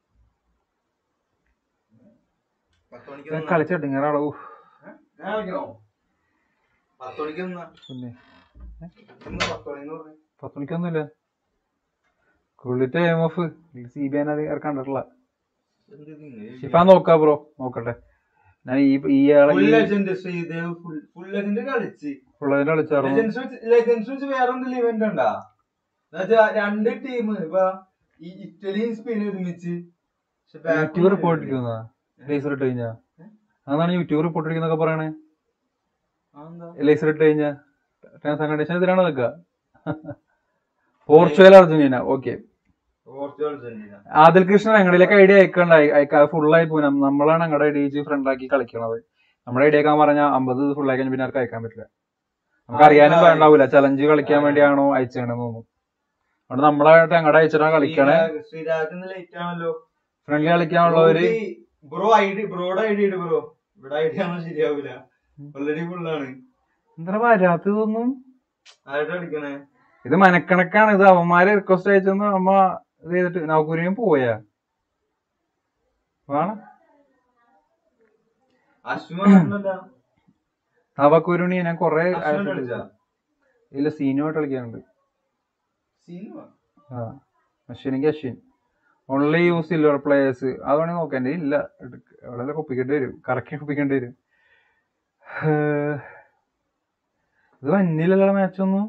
A: പത്ത് മണിക്ക്
B: ഞാൻ
A: നിന്നാ.
B: കളിച്ചിട്ട് ഇങ്ങനെ ആളോ
A: ഞാൻ കളിക്കണോ പത്ത് മണിക്ക് നിന്നാ.
B: പിന്നെ
A: ഇന്ന് പത്ത് മണിന്ന് പറഞ്ഞു
B: പത്ത് മണിക്കൊന്നുമില്ല കുള്ളിട്ട് M of C B I ഇറക്കാണ്ടിട്ടില്ല
A: എന്ത് ഇത്?
B: ഷിഫാൻ നോക്കാം ബ്രോ നോക്കട്ടെ ഞാൻ ഈ ഈ ആളെ
A: full legend Sreedev full full legend കളിച്ച്
B: ഫുള്ളതിന്റെ കളിച്ചായിരുന്നു
A: ലെജൻസ് വെച്ച് ലെജൻസ് വെച്ച് വേറെ എന്തെങ്കിലും ഇവന്റ് ഉണ്ടാ എന്നുവെച്ചാ രണ്ട് ടീം ഇപ്പൊ ഈ ഇറ്റലിയും സ്പെയിനും ഒരുമിച്ച് പക്ഷെ back
B: യൂട്യൂബ്
A: ഒന്നും
B: റിപ്പോർട്ട്
A: ഇല്ല.
B: ഇരിക്കുന്ന ലേസർ ഇട്ട് കഴിഞ്ഞാ അതാണ് യൂട്യൂബ് റിപ്പോർട്ട് ഇരിക്കുന്നൊക്കെ പറയണേ
A: അതെന്താ?
B: ലേസർ ഇട്ട് കഴിഞ്ഞാ ടേംസ് ആൻഡ് കണ്ടീഷൻ ഇതിലാണ് നിൽക്കുക Portugal Argentina okay
A: Portugal Argentina
B: Adil Krishnan ഞങ്ങളിലേക്ക് ഐഡിയ അയക്കണ്ടായി അയക്കാ ഫുള്ളായി പോയി നം- നമ്മളാണ് ഞങ്ങളുടെ ഐഡിയ ഫ്രണ്ടാക്കി കളിക്കണത് നമ്മുടെ ഐഡിയ ആക്കാൻ പറഞ്ഞാൽ അമ്പത് ഫുള്ളായി കഴിഞ്ഞാൽ പിന്നെ ആർക്കും അയക്കാൻ പറ്റില്ല നമുക്ക് അറിയാനും
A: ആ,
B: ഉണ്ടാവില്ല ചലഞ്ച് കളിക്കാൻ വേണ്ടിയാണോ അയച്ചേണെന്ന് തോന്നുന്നു അതുകൊണ്ട് നമ്മളായിട്ട് ഞങ്ങളുടെ അയച്ചിട്ടാണ് കളിക്കണേ
A: ശ്രീരാഗ് ലേറ്റ് ആണല്ലോ
B: ഫ്രണ്ട്ലി കളിക്കാനുള്ളവര്
A: ബ്രോ ഐഡി ബ്രോയുടെ ഐഡി ഇട് ബ്രോ ഇവിടെ ഐഡി ആണോ ശരിയാവൂല ഓൾറെഡി ഫുള്ളാണ്
B: എന്താ വരാത്തതൊന്നും
A: ആരുടെ കളിക്കണേ
B: ഇത് മനക്കണക്കാണ് ഇത് അവന്മാര് റിക്വസ്റ്റ് അയച്ചെന്ന് നമ്മ ഇത് ചെയ്തിട്ട് നൗകുരിയും പോയാ വേണം
A: അശ്വമല്ല
B: നവകുരുണി ഞാൻ കൊറേ
A: അശ്വൻ കളിച്ച
B: ഇല്ല സീനുമായിട്ട് കളിക്കാനുണ്ട്
A: സിനിമ
B: ആ അശ്വിനെങ്കിൽ Ashwin only use silver players അത് വേണമെങ്കിൽ നോക്കാം എൻ്റെ ഇല്ല എവിടെ ഒപ്പിക്കേണ്ടി വരും കറക്കി ഒപ്പിക്കേണ്ടി വരും ഏഹ്, ഇത് വന്നില്ലല്ലോ മാച്ച് ഒന്നും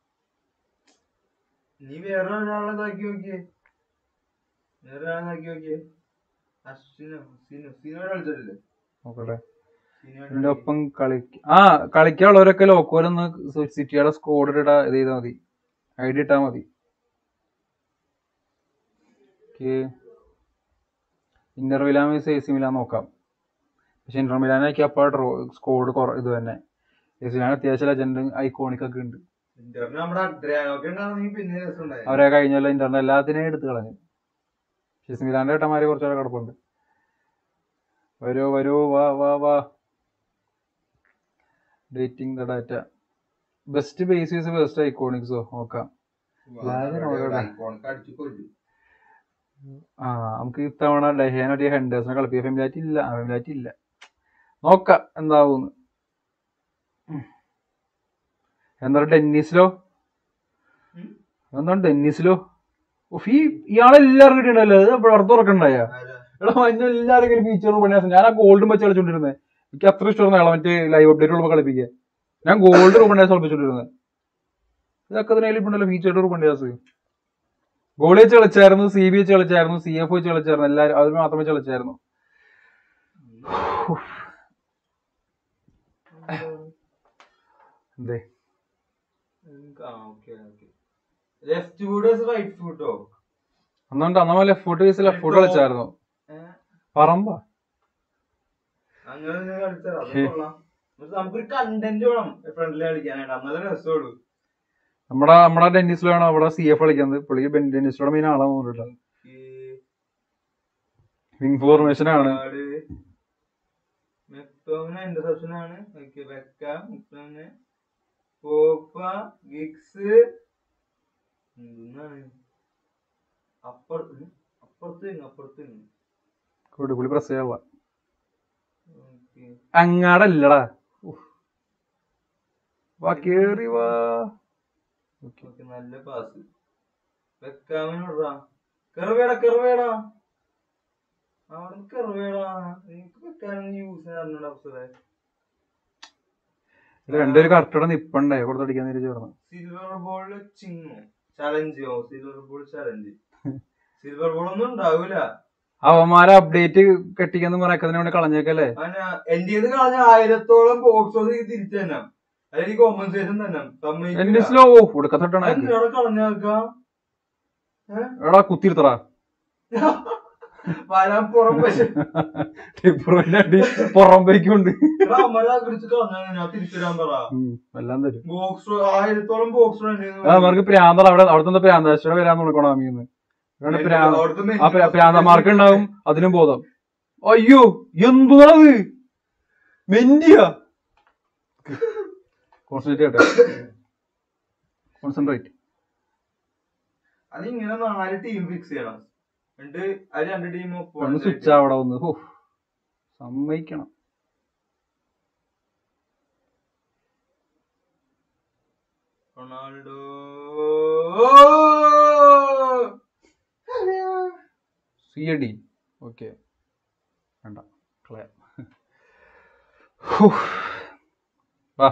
A: നീ വേറെ ഒരാളെ ഇതാക്കി നോക്കിയേ വേറെ ഒരാളെ ഇതാക്കി നോക്കിയേ അശ്വിനോ സിനു സിനു കളിച്ചിട്ടില്ലേ
B: നോക്കട്ടെ
A: സിനു
B: ഇതിന്റെ ഒപ്പം കളി ആ കളിക്കാനുള്ളവരൊക്കെ ലോക്കോലൊന്ന് സിറ്റിയുടെ സ്കോഡ് ഇടാ ഇത് ചെയ്താൽ മതി ഐ ഡി ഇട്ടാൽ മതി ഇന്റർ മിലാൻ വയസ്സ് എ സി മിലാൻ നോക്കാം പക്ഷെ ഇന്റർ മിലാനൊക്കെ അപ്പോൾ ഡ്രോ സ്കോഡ് ഇത് തന്നെ എ സി മിലാൻ അത്യാവശ്യം ലെജൻഡ് ഐക്കോണിക് ഒക്കെ ഉണ്ട്
A: ഇന്റർന് നമ്മുടെ അഡ്രിയാനൊക്കെ ഉണ്ടായിരുന്നെങ്കിൽ പിന്നെ രസമുണ്ടായി
B: അവരെ കഴിഞ്ഞല്ല ഇന്റർനെറ്റ് എല്ലാത്തിനെയും എടുത്ത് കളഞ്ഞു എ സി മിലാന്റെ ഏട്ടന്മാര് കുറച്ചുകൂടെ കിടപ്പുണ്ട് വരൂ വരൂ വാ വാ വാ dating the data best basis best ഐക്കോണിക്സോ നോക്കാം
A: അടിച്ചു കൊല്ലു
B: ആ നമുക്ക് ഇത്തവണ ഡെഹേന ഒരു ഹെൻഡേഴ്സിനെ കളിപ്പിക്കുക ഫെമിലാറ്റ് ഇല്ല ഫെമിലാറ്റ് ഇല്ല നോക്കാം എന്താവൂന്ന് ഉം. എന്താണ് ഡെന്നീസിലോ
A: ഉം.
B: എന്താണ് ഡെന്നീസിലോ ഉഫ്, ഈ ഇയാളെല്ലാവരും കിട്ടിയിട്ടുണ്ടല്ലോ ഇത് പുറത്ത് തുറക്കണ്ടായ എടാ മഞ്ഞ എല്ലാവരും ഇങ്ങനെ ഫീച്ചറും പണിയാസം ഞാൻ ആ ഗോൾഡും വെച്ച് കളിച്ചോണ്ടിരുന്നത് എനിക്ക് അത്ര ഇഷ്ടമായിരുന്നു അയാളെ മറ്റേ ലൈവ് അപ്ഡേറ്റ് ഉള്ളപ്പോൾ കളിപ്പിക്കുക ഞാൻ ഗോൾഡ് റൂപണ്ടാസ് കളിപ്പിച്ചോണ്ടിരുന്നത് ഇതൊക്കെ തന്നെ ഇപ്പുണ്ടല്ലോ ഫീച്ചർ റൂപണ്ടാസ് ഗോളി വെച്ച് കളിച്ചായിരുന്നു സി ബി വെച്ച് കളിച്ചായിരുന്നു സി എഫ് വെച്ച് കളിച്ചായിരുന്നു എല്ലാവരും അവർ മാത്രം വെച്ച് കളിച്ചായിരുന്നു എന്തേ
A: ലെഫ്റ്റ് ഫുഡ് റൈറ്റ് ഫുഡോ
B: അന്നുകൊണ്ട് അന്നമ്മ left foot case left foot കളിച്ചായിരുന്നു പറമ്പ
A: അങ്ങനെ കളിച്ചാൽ അത്
B: ഹേ.
A: കൊള്ളാം പക്ഷെ നമുക്കൊരു കണ്ടന്റ് വേണം ഫ്രണ്ടിൽ കളിക്കാനായിട്ട് അന്നലെ രസമുള്ളൂ
B: നമ്മുടെ നമ്മുടെ ഡെന്നിസിലാണ് അവിടെ സി എഫ് കളിക്കുന്നത് പുള്ളി ബെൻ- ഡെന്നിസിലൂടെ മെയിൻ ആളാ തോന്നിട്ട്
A: ഈ
B: വിങ് ഫോർമേഷൻ ആണ്
A: ആട് മെക്ടോമിന് ഇന്റർസെപ്ഷൻ ആണ് ഓക്കെ വെക്കാം മെക്ടോമിന് പോപ്പ ഗിഗ്സ് എന്താണ് അപ്പുറത്ത് അപ്പുറത്ത് നിന്ന് അപ്പുറത്ത് നിന്ന്
B: കൂടി പുള്ളി പ്രസ് ചെയ്യാനുള്ള
A: ഓക്കെ
B: അങ്ങാടല്ലടാ വാ കേറി വാ
A: ഓക്കെ നല്ല പാസ് വെക്കാമിനോടാ കെറുവേടാ കെറുവേടാ അവിടെ കെറുവേടാ എനിക്ക് വെക്കാനൊന്നും യൂസ് അറിഞ്ഞൂടാ അവസരം
B: ഇത് രണ്ടുപേര് കറക്റ്റോടെ നിപ്പണ്ടേ കൊടുത്തടിക്കാൻ തിരിച്ചു പറഞ്ഞു
A: സിൽവർ ബോൾ ചിങ്ങോ ചലഞ്ചോ silver ball challenge silver ball ഒന്നും ഉണ്ടാവൂല
B: അവന്മാരെ അപ്ഡേറ്റ് കെട്ടിക്കെന്ന് പറയക്കതിനെ വേണ്ടി കളഞ്ഞേക്കല്ലേ
A: എന്റെ കളഞ്ഞ ആയിരത്തോളം ബോക്സ് ഓഫീസ് തിരിച്ചു തന്നെ അതായത് കോമ്പൻസേഷൻ തന്നെ സമ്മതിക്കൂല.
B: ഡെന്നിസിലോ ഓ കൊടുക്കത്തട്ടാണ്
A: എന്തിനാടെ കളഞ്ഞേക്കാ
B: എടാ കുത്തിരുത്തറ
A: വരാൻ പുറം പശു
B: ടിപ്പുറിന്റെ അടി പുറം ബൈക്കുണ്ട്
A: അമ്മല കുറിച്ച് കളഞ്ഞാ ഞാൻ തിരിച്ചുതരാൻ പറ
B: എല്ലാം തരും
A: ബോക്സ് ആയിരത്തോളം ബോക്സ്
B: അവർക്ക് പ്രാന്തള അവിടെ അവിടുത്തെ പ്രാന്താശ്വര വരാൻ നോക്കണം അമ്മീന്ന് ആ പ്രാ- പ്രാന്തന്മാർക്ക് ഉണ്ടാവും അതിനും ബോധം അയ്യോ എന്തുവാത് മെന്റിയ കോൺസെൻട്രേറ്റ് ചെയ്യട്ടെ കോൺസെൻട്രേറ്റ്
A: അതിങ്ങനെ നാല് ടീം ഫിക്സ് ചെയ്യണം എന്നിട്ട് അത് രണ്ട് ടീം
B: ഒന്ന് സ്വിച്ച് അവിടെ ഒന്ന് ഹോ സമ്മതിക്കണം
A: Ronaldo
B: C A D okay വേണ്ട കളയാം വാ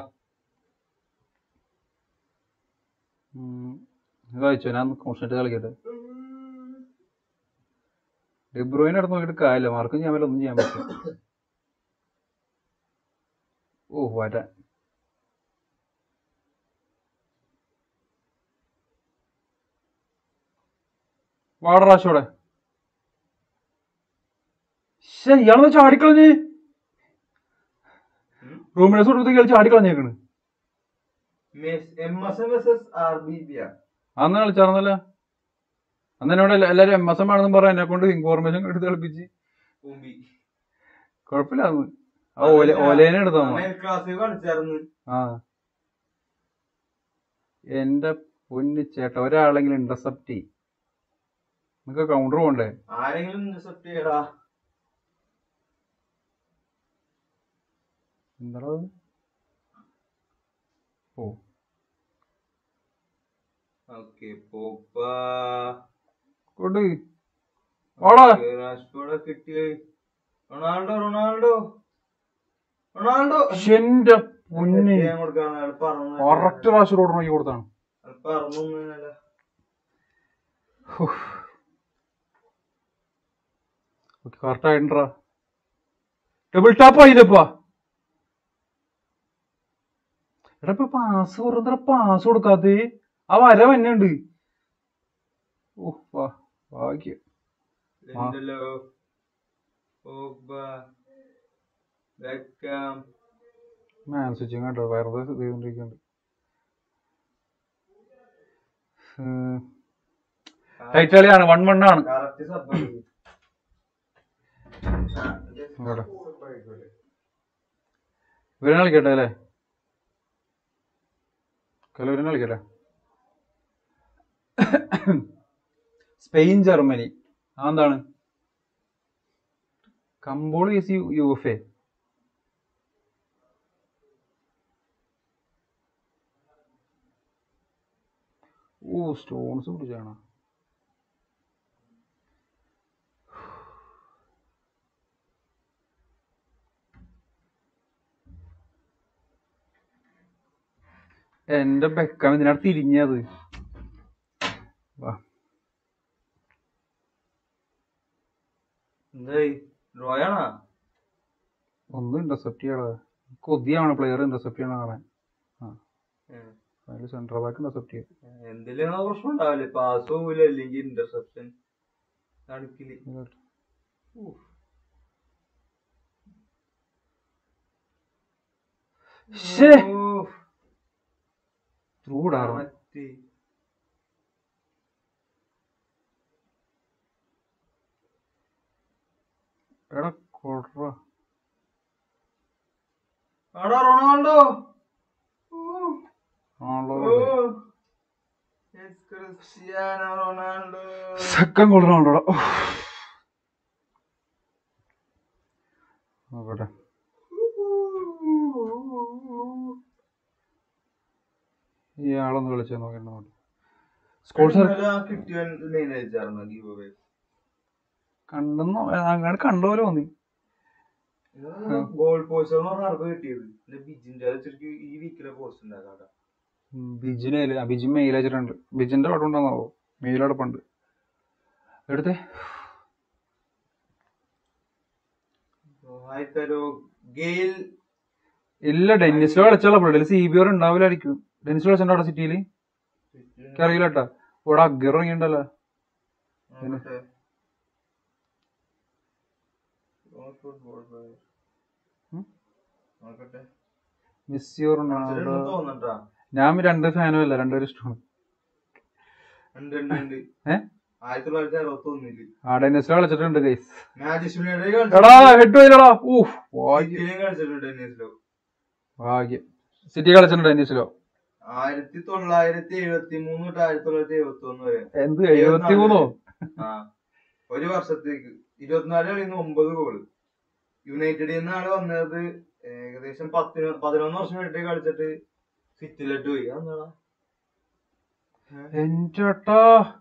B: വായിച്ചോ ഞാൻ കോൺസെൻട്രേറ്റ് കളിക്കട്ടെ ഡിബ്രോയിനെ അടുത്ത് നോക്കിയിട്ട് കാര്യമില്ല മാർക്കും ചെയ്യാൻ പറ്റില്ല ഒന്നും ചെയ്യാൻ പറ്റില്ല ഓ വരാൻ വാടറാശോടെ ശേ ഇയാളെന്ന് ചാടിക്കളഞ്ഞ് റൂമിനെ സുഹൃത്തുക്കൾ ഇയാൾ ചാടിക്കളഞ്ഞേക്കണ്
A: M S M S S R B B
B: അന്ന് കളിച്ചാർന്നല്ല അന്ന് എന്നോട് എല്ലാ- എല്ലാരും എം എസ് എം ആണെന്നും പറഞ്ഞ എന്നെ കൊണ്ട് ഇൻഫോർമേഷൻ എടുത്ത് കളിപ്പിച്ച് കുഴപ്പമില്ല അന്ന് ആ ഓല ഓലേനെ എടുത്താ മതി.
A: ക്ലാസ്സിൽ കളിച്ചായിരുന്നു
B: ആ എന്റെ പൊന്നു ചേട്ട ഒരാളെങ്കിലും ഇന്റർസെപ്റ്റ് ചെയ്യും നിങ്ങക്ക് കൗണ്ടർ പോണ്ടേ
A: ആരെങ്കിലും ഇന്റർസെപ്റ്റ് ചെയ്യടാ
B: എന്താ ഓ
A: ഓക്കെ പോപ്പ
B: കൊണ്ട് ഓടാ
A: രാഷ്ട്രീയ കിട്ടിയ റൊണാൾഡോ റൊണാൾഡോ റൊണാൾഡോ
B: എന്റെ പൊന്നെ
A: ഞാൻ കൊടുക്കാൻ അയാൾ പറഞ്ഞു
B: കറക്റ്റ് പ്രാവശ്യം റോഡ് നോക്കി കൊടുത്താണ്
A: അയാൾ പറഞ്ഞു
B: കറക്റ്റ് ആയിട്ടുണ്ടാ ഡബിൾ ടാപ്പ് ആയില്ലപ്പാ എടാ ഇപ്പൊ പാസ് വെറുതെ പാസ് കൊടുക്കാത്ത ആ വര വന്നുണ്ട് ഓ വാ ഭാഗ്യം
A: Lindelof Pogba Beckham
B: man switching കേട്ടോ വെറുതെ ഇത് ചെയ്തോണ്ടിരിക്കുന്നുണ്ട് ടൈറ്റ് കളിയാണ് വൺ വൺ ആണ്
A: കറക്റ്റ് സബ്
B: ഇങ്ങോട്ട്. ഇവരെ കളിക്കട്ടെ അല്ലേ കലൂരിനെ കളിക്കട്ടെ സ്പെയിൻ ജർമ്മനി അതെന്താണ് കമ്പോൾ ഈസ് യു എഫ് എ ഓ സ്റ്റോൺസ് പിടിച്ചാണ് എന്റെ ബെക്കം ഇതിനകത്ത് തിരിഞ്ഞത് വാ
A: എന്തായി ഡ്രോയാണോ
B: ഒന്നും ഇന്റർസെപ്റ്റ് ചെയ്യടാ കൊതിയാണ് പ്ലെയർ ഇന്റർസെപ്റ്റ് ചെയ്യണ കാണാൻ അതിൽ സെൻട്രൽ ബാക്ക് ഇന്റർസെപ്റ്റ് ചെയ്യും
A: എന്തിലും പ്രശ്നം ഉണ്ടാവില്ലേ പാസ് പോവില്ല അല്ലെങ്കിൽ ഇന്റർസെപ്ഷൻ നടുക്കില്
B: ശ്ശേ.
A: ഓ,
B: ചൂടാറും
A: മത്തി.
B: എടാ കൊട്ര
A: ആടാ റൊണാൾഡോ ഓ,
B: ആണല്ലോ
A: ഓ. It's Cristiano Ronaldo
B: second goal ആണല്ലോടാ നോക്കട്ടെ ഇയാളൊന്ന് കളിച്ചാൽ നോക്കണ്ട സ്കോൾസ്
A: ഇന്നലെ ആ കിട്ടിയ മെയിൻ അയച്ചായിരുന്നു ഗീവ് അവേ
B: കണ്ടെന്നോ അങ്ങനെ കണ്ട പോലെ തോന്നി
A: ഗോൾ പോസ്റ്റ് എന്ന് പറഞ്ഞ ആർക്ക് കിട്ടിയത് പിന്നെ ബിജിന്റെ അത് ശരിക്കും ഈ വീക്കിലെ പോസ്റ്റ് ഉണ്ടാകാം
B: ഉം, ബിജിനെ ആ, ബിജി മെയിൽ അയച്ചിട്ടുണ്ട് ബിജിന്റെ പടം ഉണ്ടെന്നാവോ മെയിലവിടെ പണ്ട് എടുത്തേ
A: ആയിത്തരോ ഗെയിൽ
B: ഇല്ല ഡെന്നിസിലോ കളിച്ചാലോ ഇവിടെ സി ബി ആർ ഉണ്ടാവില്ലായിരിക്കും ഡെന്നിസിലോ കളിച്ചിട്ടുണ്ടോ അവിടെ സിറ്റിയിൽ എനിക്കറിയില്ല കേട്ടാ ഇവിടെ അഗർ ഇറങ്ങിയിട്ടുണ്ടല്ലോ
A: നോക്കട്ടെ. Football player.
B: ഉം?
A: നോക്കട്ടെ.
B: മെസ്സിയോ റൊണാൾഡോ
A: കളിച്ചിട്ടുണ്ടെന്ന് തോന്നുന്നുണ്ടാ.
B: ഞാൻ രണ്ട് ഫാനും അല്ല രണ്ടുപേരും ഇഷ്ടമാണ്
A: ഉണ്ട്, ഉണ്ട്, ഉണ്ട്.
B: ഏ
A: ആയിരത്തി തൊള്ളായിരത്തി അറുപത്തി ഒന്നില്
B: ആ ഡെന്നിസിലോ കളിച്ചിട്ടുണ്ട് ഗൈസ്
A: മാജിസ്ട്രേറ്റ്
B: എടാ ഹെഡ് പോയില്ലടാ ഊഫ് ഭാഗ്യം
A: സിറ്റിയിലും കളിച്ചിട്ടുണ്ട് ടെന്നീസിലോ
B: ഭാഗ്യം സിറ്റി കളിച്ചിട്ടുണ്ട് ഡെന്നിസിലോ
A: ആയിരത്തി തൊള്ളായിരത്തി എഴുപത്തി മൂന്ന് തൊട്ട് ആയിരത്തി തൊള്ളായിരത്തി എഴുപത്തി ഒന്ന് വരെ
B: എന്ത് എഴുപത്തി മൂന്നോ
A: ആ ഒരു വർഷത്തേക്ക് ഇരുപത്തിനാല് കളിയിൽ നിന്ന് ഒമ്പത് ഗോള് യുണൈറ്റഡിൽ നിന്ന് ആള് വന്നത് ഏകദേശം പത്തിന് പതിനൊന്ന് വർഷം വേണ്ടി കളിച്ചിട്ട് സിറ്റിയിലോട്ട് പോയി അതെന്താടാ
B: എന്റേട്ടാ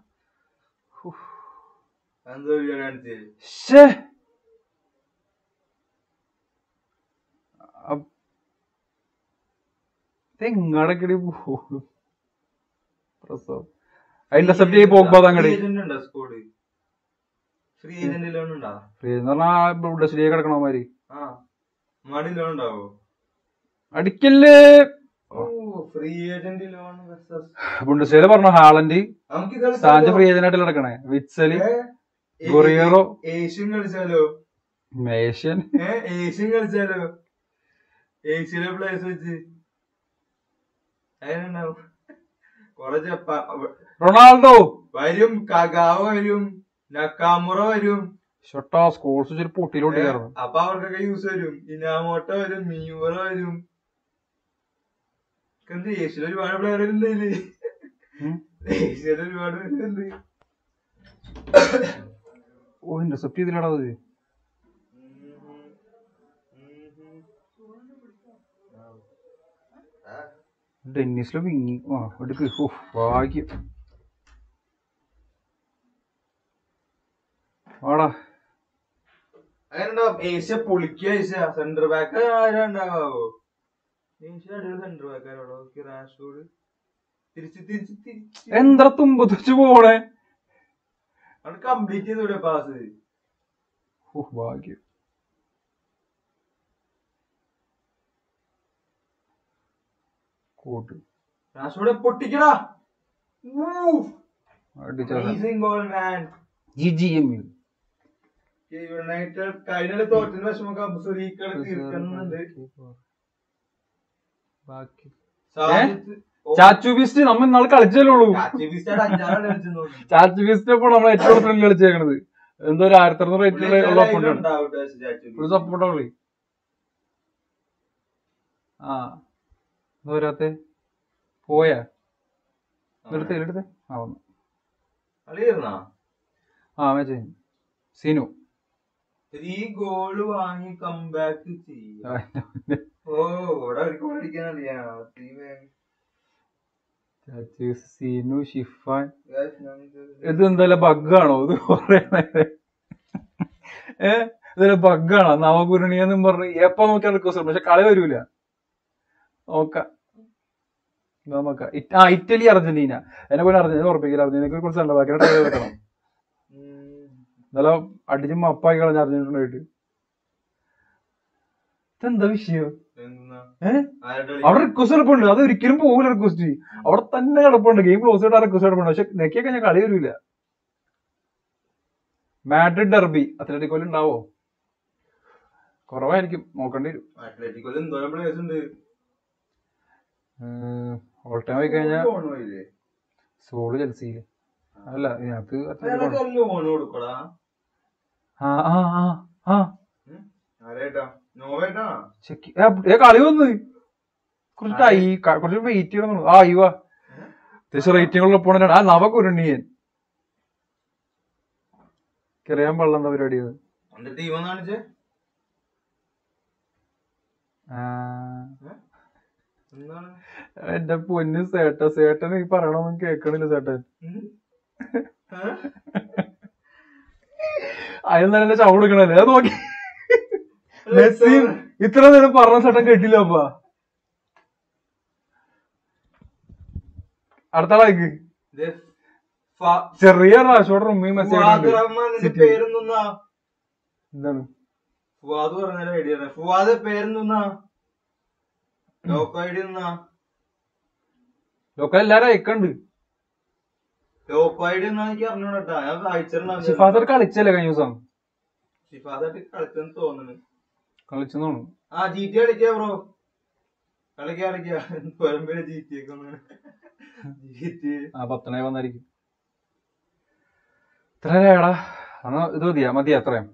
A: എന്താ പരിപാടി കാണിച്ചത്
B: ശ്ശേ അപ്പ് ഇതെങ്ങടക്കടി പോകും പ്രസവം അതിന്റെ സബ്ജി പോകുമ്പോ അതങ്ങടി
A: agent squad free agent loan ഉണ്ടാ
B: ഫ്രീ എന്ന് പറഞ്ഞാ ബുണ്ടസ്ലിയെ കിടക്കണമാതിരി
A: ആ മടി ലോൺ ഉണ്ടാവോ
B: അടിക്കല്ലേ
A: ഓ ഫ്രീ ഏജന്റ് ലോൺ
B: ബുണ്ടസ്ലിയില് പറഞ്ഞു ഹാളൻഡ്
A: നമുക്ക് ഇത്
B: സാഞ്ച് ഫ്രീ ഏജന്റ് ആയിട്ട് കിടക്കണേ വിറ്റ്സല് ഗൊറിയറോ
A: ഏഷ്യൻ കളിച്ചാലോ
B: മേഷ്യൻ
A: ഏ ഏഷ്യൻ കളിച്ചാലോ ഏഷ്യയിലെ പ്ലേസ് വെച്ച് അതിനുണ്ടാവും കൊറേ ജപ്പാ
B: റൊണാൾഡോ
A: വരും കഗാവ വരും നക്കാമുറ വരും
B: ഷൊട്ടാ സ്കോൾസ് ഒരു പൊട്ടിയിലോട്ട് കയറുന്നു
A: അപ്പൊ അവർക്കൊക്കെ യൂസ് വരും ഇനാമോട്ട വരും മിയൂറ വരും എന്ത് ഏഷ്യയിൽ ഒരുപാട് പ്ലെയർ വരുന്നില്ലേ
B: ഉം.
A: ഏഷ്യയിൽ ഒരുപാട് വരുന്നുണ്ട്
B: ഓ ഇന്റർസെപ്റ്റ് ചെയ്തില്ലടാ അത് ഡെന്നിസില് വിങ്ങി ആ എടുക്ക് ഓ ഭാഗ്യം വാടാ
A: അങ്ങനെയുണ്ടാവും ഏഷ്യ പൊളിക്കുക ഏഷ്യ സെന്റർ ബാക്ക് ആരുണ്ടാവോ ഏഷ്യ അടിപൊളി സെന്റർ ബാക്ക് ആരോടോ റാഷോഡ് തിരിച്ച് തിരിച്ച് തിരിച്ച്
B: എന്താ തുമ്പത്തിച്ച് പോണേ
A: അവിടെ കംപ്ലീറ്റ് ചെയ്തൂടെ പാസ്
B: ഓ ഭാഗ്യം കൂട്ട്
A: റാഷോഡ് പൊട്ടിക്കടാ
B: അടിച്ചാ
A: goal man
B: G G M U
A: United കഴിഞ്ഞ തോറ്റിന് വിഷമൊക്കെ അബ്സുലീക്കള് തീർക്കുന്നുണ്ട്
B: ബാക്കി
A: സാജിത്ത് ഓ,
B: ചാച്ചു ബീസ്റ്റ് നമ്മ ഇന്നാൾ കളിച്ചല്ലേ ഉള്ളൂ
A: ചാച്ചി ബീസ്റ്റാണ് അഞ്ചാറാണ് കളിച്ചെന്ന് തോന്നുന്നു.
B: ചാച്ചു ബീസ്റ്റ് ഇപ്പോൾ നമ്മൾ ഏറ്റവും കൂടുതൽ കളിച്ചേക്കണത് എന്തോ ഒരു ആയിരത്തി അറുന്നൂറ് റേറ്റിലുള്ള
A: പുള്ളി
B: ഉള്ള
A: എന്തായാലും
B: ഒപ്പുണ്ടാണ്
A: ഉണ്ടാവും ട്ടോ ചാച്ചി ബീസ്റ്റ്.
B: ഒരു സപ്പോർട്ടാ കളി ആ എന്താ വരാത്തെ പോയാ എടുത്ത് എടുത്ത് ആ വന്നു
A: കളി തീർന്നാ?
B: ആ മാച്ച് സീനു
A: ത്രീ ഗോള് വാങ്ങി കംബാക്ക് ചെയ്യാം ഓ ഇവിടെ ഒരു ഗോൾ അടിക്കാൻ അറിയാം Three man.
B: ചാച്ചു Seenu Shifan
A: Guys, ഞങ്ങൾക്ക്
B: ഇത് എന്തായാലും ബഗ്ഗാണോ ഇത് കൊറേ നേരം ഏ ഇതൊരു ബഗ്ഗാണോ നവപുരണിയെന്നും പറഞ്ഞ് എപ്പോ നോക്കിയാൽ റിക്വസ്റ്റ് പക്ഷെ കളി വരൂല നോക്കാം നോക്കാം ഇറ്റ- ആ ഇറ്റലി അർജന്റീന എന്നെ പോലെ അർജന്റീന ഉറപ്പിക്കില്ല അർജന്റീനക്ക് കുറച്ച് നല്ല ബാക്കി ട്രൈ വെക്കണം
A: ഉം.
B: എന്നാലും അടിച്ച് മപ്പാക്കി കളഞ്ഞ അർജന്റീനയായിട്ട് ഇതെന്താ വിഷയം
A: എന്തുന്നാ?
B: ഏഹ്
A: ആരുടെ കളി?
B: അവിടെ റിക്വസ്റ്റ് കിടപ്പുണ്ട് അത് ഒരിക്കലും പോകില്ല റിക്വസ്റ്റ് അവിടെ തന്നെ കിടപ്പുണ്ട് ഗെയിം ക്ലോസ് ചെയ്തിട്ട് ആ റിക്വസ്റ്റ് കിടപ്പുണ്ട് പക്ഷെ നെക്കിയൊക്കെ ഞാൻ കളി വരില്ല മാഡ്രിഡ് ഡെർബി അത്ലറ്റിക്കോയിൽ ഉണ്ടാവോ കുറവായിരിക്കും നോക്കേണ്ടി വരും
A: അത്ലറ്റിക്കോയിൽ എന്തോരം players ഉണ്ട്
B: ഓൾ ടൈം ആയി കഴിഞ്ഞാൽ
A: ലോൺ പോയില്ലേ
B: സോള് ചെൽസിയില് അല്ല ഇതിനകത്ത് അത്ലറ്റിക്കോ
A: അയാൾക്ക് ലോൺ കൊടുക്കടാ
B: ആ ആ ആ ആ
A: ആരേട്ടാ നോവേട്ടാ
B: ചെക്ക് ഏ, ഏ, കളി വന്ന് കുറച്ച് ടൈ ക- കുറച്ച് വെയിറ്റ് ചെയ്യണം ആ അയ്യോ അത്യാവശ്യം റേറ്റിംഗ് ഉള്ള ഒപ്പോണാണ് ആ നവകുരുണിയൻ അറിയാൻ പാടില്ല എന്താ പരിപാടി ഇത്
A: എന്റെ ടീം ഒന്ന് കാണിച്ചേ
B: ആ,
A: എന്താണ്
B: എന്റെ പൊന്ന് സേട്ട സേട്ടൻ ഈ പറയണൊന്നും കേക്കണില്ല സേട്ടൻ
A: ഉം? ഏ?
B: അതെന്താ എന്നെ ചവട് എടുക്കണല്ലേ അത് നോക്കി മെസ്സി ഇത്ര നേരം പറഞ്ഞ ചേട്ടൻ കേട്ടില്ല അപ്പ അടുത്ത ആളേക്ക്
A: ഇത് ഫ-
B: ചെറിയ റാഷോടെ ഉമ്മയും മെസ്സി
A: ഫുവാദ് റഹ്മാൻ നിന്റെ പേരെന്തുന്നാ
B: എന്താണ്
A: ഫുവാദ് പറഞ്ഞാലും ഐഡിയ ഫുവാദ് പേരെന്തുന്നാ ലോക്കോ ഐഡി എന്നാ
B: ലോക്കൽ എല്ലാരും അയക്കണ്ട്
A: ലോക്കോ ഐഡി എന്നാ എനിക്ക് അറിഞ്ഞൂടാ ഞാൻ വായിച്ചിട്ടുണ്ടാവും
B: ഷിഫാദർ കളിച്ചല്ലേ കഴിഞ്ഞ ദിവസം
A: ഷിഫാദായിട്ട് കളിച്ചെന്ന് തോന്നുന്നു
B: കളിച്ചെന്ന് തോന്നുന്നു
A: ആ ജി ടി കളിക്കാ ബ്രോ കളിക്കാ കളിക്കാ കൊരമ്പേര് ജി ടി ഒക്കെ ജി ടി
B: ആ പത്തനായി വന്നായിരിക്കും ഇത്രയാടാ എന്നാ ഇത് മതിയാ മതിയാ അത്രയും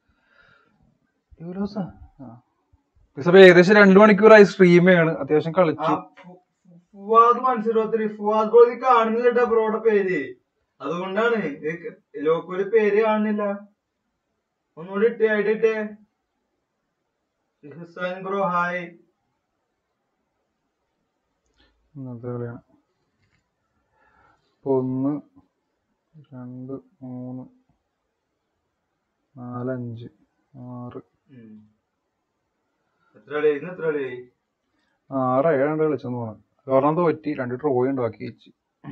B: ഇപ്പൊ ഏകദേശം രണ്ടു മണിക്കൂറായി സ്ട്രീം ചെയ്യാണ് അത്യാവശ്യം
A: ആ
B: കളിച്ചു
A: ഫു- ഫുവാദ് മനസ്സിലോത്തിരി ഫുവാദ് ബ്രോ ഇത് കാണുന്നില്ല ബ്രോയുടെ പേര് അതുകൊണ്ടാണ് ലോക്കോല് പേര് കാണുന്നില്ല ഒന്നുകൂടി ഇട്ടേ ഐഡി ഇട്ടേ ഹുസൈൻ ബ്രോ ഹായ്
B: ഇന്നത്തെ കളിയാണ് ഇപ്പൊ ഒന്ന് രണ്ട് മൂന്ന് നാലഞ്ച് ആറ്
A: ഉം. എത്ര കളി ഇന്ന് എത്ര കളി
B: ആറ് ഏഴാണ്ട് കളിച്ചെന്ന് തോന്നുന്നു ഒരെണ്ണം തോറ്റി രണ്ട് ട്രോയി ഉണ്ടാക്കി വെച്ച്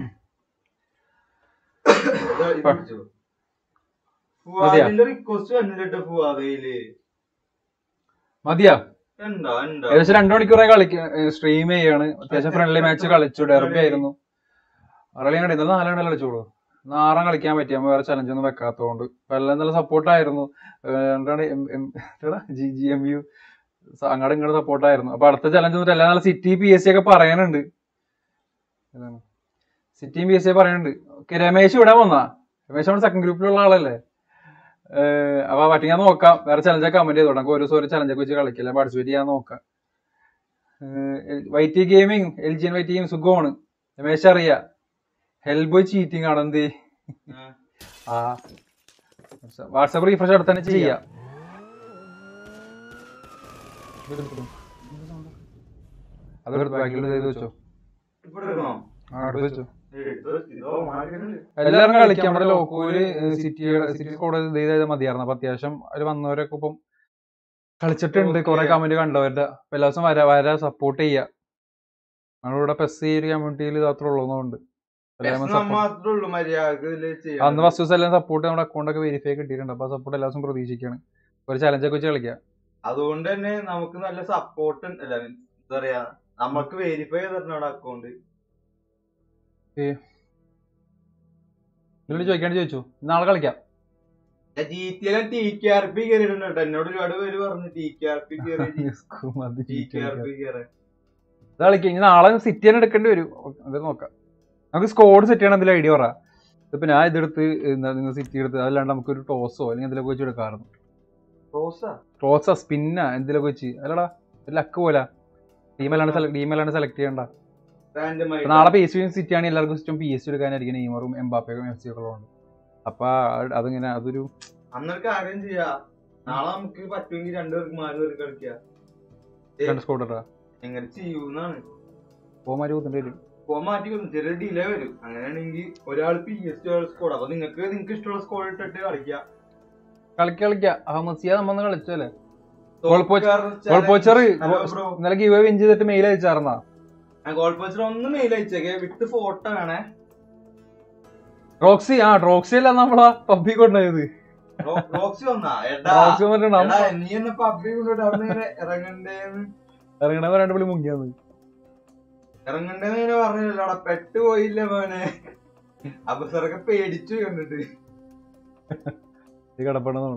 A: ഇത് ഇത് പിടിച്ചോ. ഫുവാദിന്റെ റിക്വസ്റ്റ് വന്നിട്ട് ഫുവാദയില്
B: മതിയാ
A: എന്താ എന്താ
B: ഏകദേശം രണ്ടു മണിക്കൂറായി കളിക്ക സ്ട്രീം ചെയ്യാണ് അത്യാവശ്യം ഫ്രണ്ട്ലി മാച്ച് കളിച്ചു ഡെർബി ആയിരുന്നു ആറളി കണ്ടി ഇന്നലെ നാലെണ്ണം കളിച്ചോളൂ ഇന്ന് ആറാം കളിക്കാൻ പറ്റി നമ്മൾ വേറെ ചലഞ്ച് ഒന്നും വെക്കാത്തതുകൊണ്ട് അപ്പൊ എല്ലാം നല്ല സപ്പോർട്ടായിരുന്നു എന്താണ് ജി ജി എം യു അങ്ങോട്ട് ഇങ്ങോട്ട് സപ്പോർട്ടായിരുന്നു അപ്പൊ അടുത്ത ചലഞ്ച് വന്നിട്ട് എല്ലാം നല്ല സിറ്റി പി എസ് സി ഒക്കെ പറയാനുണ്ട് ഏതാണ് സിറ്റിയും പി എസ് സി പറയുന്നുണ്ട് ഓക്കെ രമേശ് ഇവിടെ വന്നാ രമേശ് നമ്മുടെ സെക്കൻഡ് ഗ്രൂപ്പിലുള്ള ആളല്ലേ ഏഹ് അപ്പൊ പറ്റി ഞാൻ നോക്കാം വേറെ ചലഞ്ചൊക്കെ കമന്റ് ചെയ്തോട്ടെ നമുക്ക് ഒരു ദിവസം ഒരു ചലഞ്ചൊക്കെ വെച്ച് കളിക്കില്ല പാർട്ടിസിപ്പേറ്റ് ചെയ്യാൻ നോക്കാം YT gaming L G N YT game സുഖമാണ് രമേശ് അറിയാ ഹെൽബോയ് ചീറ്റിംഗ് ആണ് എന്ത് ആ വാട്സാപ്പ് റീഫ്രഷ് അടുത്ത് തന്നെ ചെയ്യാം അതൊക്കെ ബാക്കിൽ ചെയ്ത് വെച്ചോ
A: ഇവിടെ എടുക്കണോ
B: ആ അടുത്ത് വെച്ചോ എല്ലാവരും കളിക്കാം നമ്മുടെ ലോക്കൂര് സിറ്റിയുടെ സിറ്റി സ്കോഡ് ഇത് ചെയ്താൽ മതിയായിരുന്നു അപ്പൊ അത്യാവശ്യം അതിൽ വന്നവരൊക്കെ ഇപ്പം കളിച്ചിട്ടുണ്ട് കുറെ
A: Okay.
B: കമന്റ് കണ്ടവരുടെ അപ്പൊ എല്ലാ ദിവസം വരാ വരാ സപ്പോർട്ട് ചെയ്യാ നമ്മളിവിടെ പെസ് ഈ ഒരു കമ്മ്യൂണിറ്റിയിൽ ഇത് അത്ര ഉള്ളതുകൊണ്ട് എല്ലാവരും support-
A: മാത്രമേ ഉള്ളൂ മര്യാദക്ക് ഇതില് ചെയ്യാൻ
B: അന്ന് ഫസ്റ്റ് ദിവസം എല്ലാം സപ്പോർട്ട് നമ്മുടെ അക്കൗണ്ട് ഒക്കെ വെരിഫൈ കിട്ടിയിട്ടുണ്ട് അപ്പൊ സപ്പോർട്ട് എല്ലാ ദിവസവും പ്രതീക്ഷിക്കുകയാണ് ഒരു ചലഞ്ച് ഒക്കെ വെച്ച് കളിക്കാം
A: അതുകൊണ്ട് തന്നെ നമുക്ക് നല്ല സപ്പോർട്ട് അല്ല എന്താ പറയാ നമുക്ക് വെരിഫൈ ചെയ്തിട്ടുണ്ട് അക്കൗണ്ട്
B: ഇതിനോട് ചോദിക്കാണ്ട് ചോദിച്ചു നാളെ കളിക്കാം
A: ജി ടി എല്ലാം ടി കെ ആർ പി കയറിയിട്ടുണ്ട് കേട്ടോ എന്നോട് ഒരുപാട് പേര് പറഞ്ഞു ടി കെ ആർ പി കയറി ടി കെ ആർ പി കയറി
B: ഇത് കളിക്കാം ഇനി നാളെ സിറ്റി തന്നെ എടുക്കേണ്ടി വരും അത് നോക്കാം നമുക്ക് സ്കോഡ് സെറ്റ് ചെയ്യണം എന്തെങ്കിലും ഐഡിയ പറ ഇപ്പൊ ഞാൻ ഇതെടുത്ത് എന്താ നിങ്ങൾ സിറ്റി എടുത്ത് അതല്ലാണ്ട് നമുക്ക് ഒരു ടോസോ അല്ലെങ്കിൽ എന്തെങ്കിലും വെച്ച് എടുക്കാറുണ്ട്
A: റോസാ
B: ടോസോ സ്പിന്നാ എന്തെങ്കിലും വെച്ച് അല്ലടാ ഒരു ലക്ക് പോലെ ടീമല്ലാണ്ട് സെലക്ട് ടീമല്ലാണ്ട് സെലക്ട് ചെയ്യണ്ട
A: റാൻഡമായി
B: ഇപ്പൊ നാളെ പി എസ് വി സിറ്റി ആണെങ്കിൽ എല്ലാവർക്കും ഇഷ്ടം പി എസ് സി എടുക്കാനായിരിക്കും നെയ്മറും എംബാപ്പയും എഫ് സി ഒക്കെ ഉള്ളതുകൊണ്ട് അപ്പൊ അത് അതിങ്ങനെ അതൊരു
A: അന്നൊരു കാര്യം ചെയ്യാ നാളെ നമുക്ക് പറ്റുമെങ്കിൽ രണ്ടുപേർക്ക് മാറി പേർക്ക് കളിക്കാം
B: രണ്ട് സ്കോഡ് ഇട്ടാ
A: എങ്ങനെ ചെയ്യൂന്നാണ്
B: പോമാര് കൂത്തേണ്ടി വരും
A: പോ മാറ്റി വരും ചെറിയ ഡിലേ വരും അങ്ങനെയാണെങ്കിൽ ഒരാൾ പി എസ് ടി സ്കോഡ് അപ്പൊ നിങ്ങൾക്ക് നിങ്ങൾക്ക് ഇഷ്ടമുള്ള സ്കോഡ് ഇട്ടിട്ട് കളിക്കാം
B: കളിക്ക കളിക്ക അഹമ്മസിയ നമ്മന്ന് കളിച്ചല്ലേ Goal poach- goal poacher
A: hello bro
B: ഇന്നലെ ഗീവ് വിൻ ചെയ്തിട്ട് മെയിൽ അയച്ചാർന്നാ
A: ഗോൾ പോച്ചർ ഒന്ന് മെയിൽ അയച്ചേക്കെ വിത്ത് ഫോട്ടോ വേണേ
B: റോക്സി ആ റോക്സി അല്ല നമ്മളാ പബ്ബി കൊണ്ടുപോയത്
A: റോ- റോക്സി വന്നാ എടാ
B: റോക്സി പറഞ്ഞിട്ട്
A: എടാ,
B: നമ്മ
A: നീ എന്നെ പബ്ബി കൊണ്ടിട്ട് അവിടെ ഇങ്ങനെ ഇറങ്ങണ്ടേന്ന്
B: ഇറങ്ങണ രണ്ട് വിളി മുങ്ങിയാന്ന്
A: ഇറങ്ങണ്ടേന്ന് ഇങ്ങനെ പറഞ്ഞില്ലല്ലോ അവിടെ പെട്ടുപോയില്ല മോനെ അബസറൊക്കെ പേടിച്ചു കണ്ടിട്ട്
B: ഇത് കിടപ്പണെന്നാണ്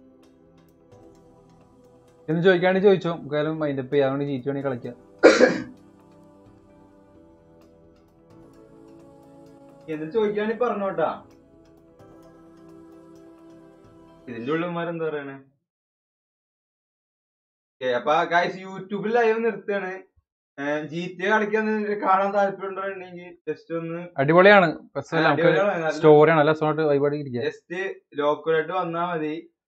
B: എന്ന് ചോദിക്കാണ്ട് ചോദിച്ചോ കാലം മൈൻഡ് അപ്പ് ചെയ്യാൻ വേണ്ടി ചീറ്റ് വേണമെങ്കിൽ കളിക്കാം
A: എന്നിട്ട് ചോദിക്കാണി പറഞ്ഞോട്ടാ ഇതിന്റെ ഉള്ളിമാരെന്താ പറയണേ Okay, അപ്പൊ ഗൈസ് യൂട്യൂബിൽ ലൈവ് നിർത്തുകയാണ് ജി ടി കളിക്കാൻ നിങ്ങൾക്ക് കാണാൻ താല്പര്യമുണ്ടെങ്കിൽ ജസ്റ്റ് ഒന്ന്
B: അടിപൊളിയാണ് നമുക്ക് സ്റ്റോറിയാണ് അല്ല സോട്ട് വൈപാടി ഇരിക്കുക
A: ജസ്റ്റ് ലോക്കലായിട്ട് വന്നാ മതി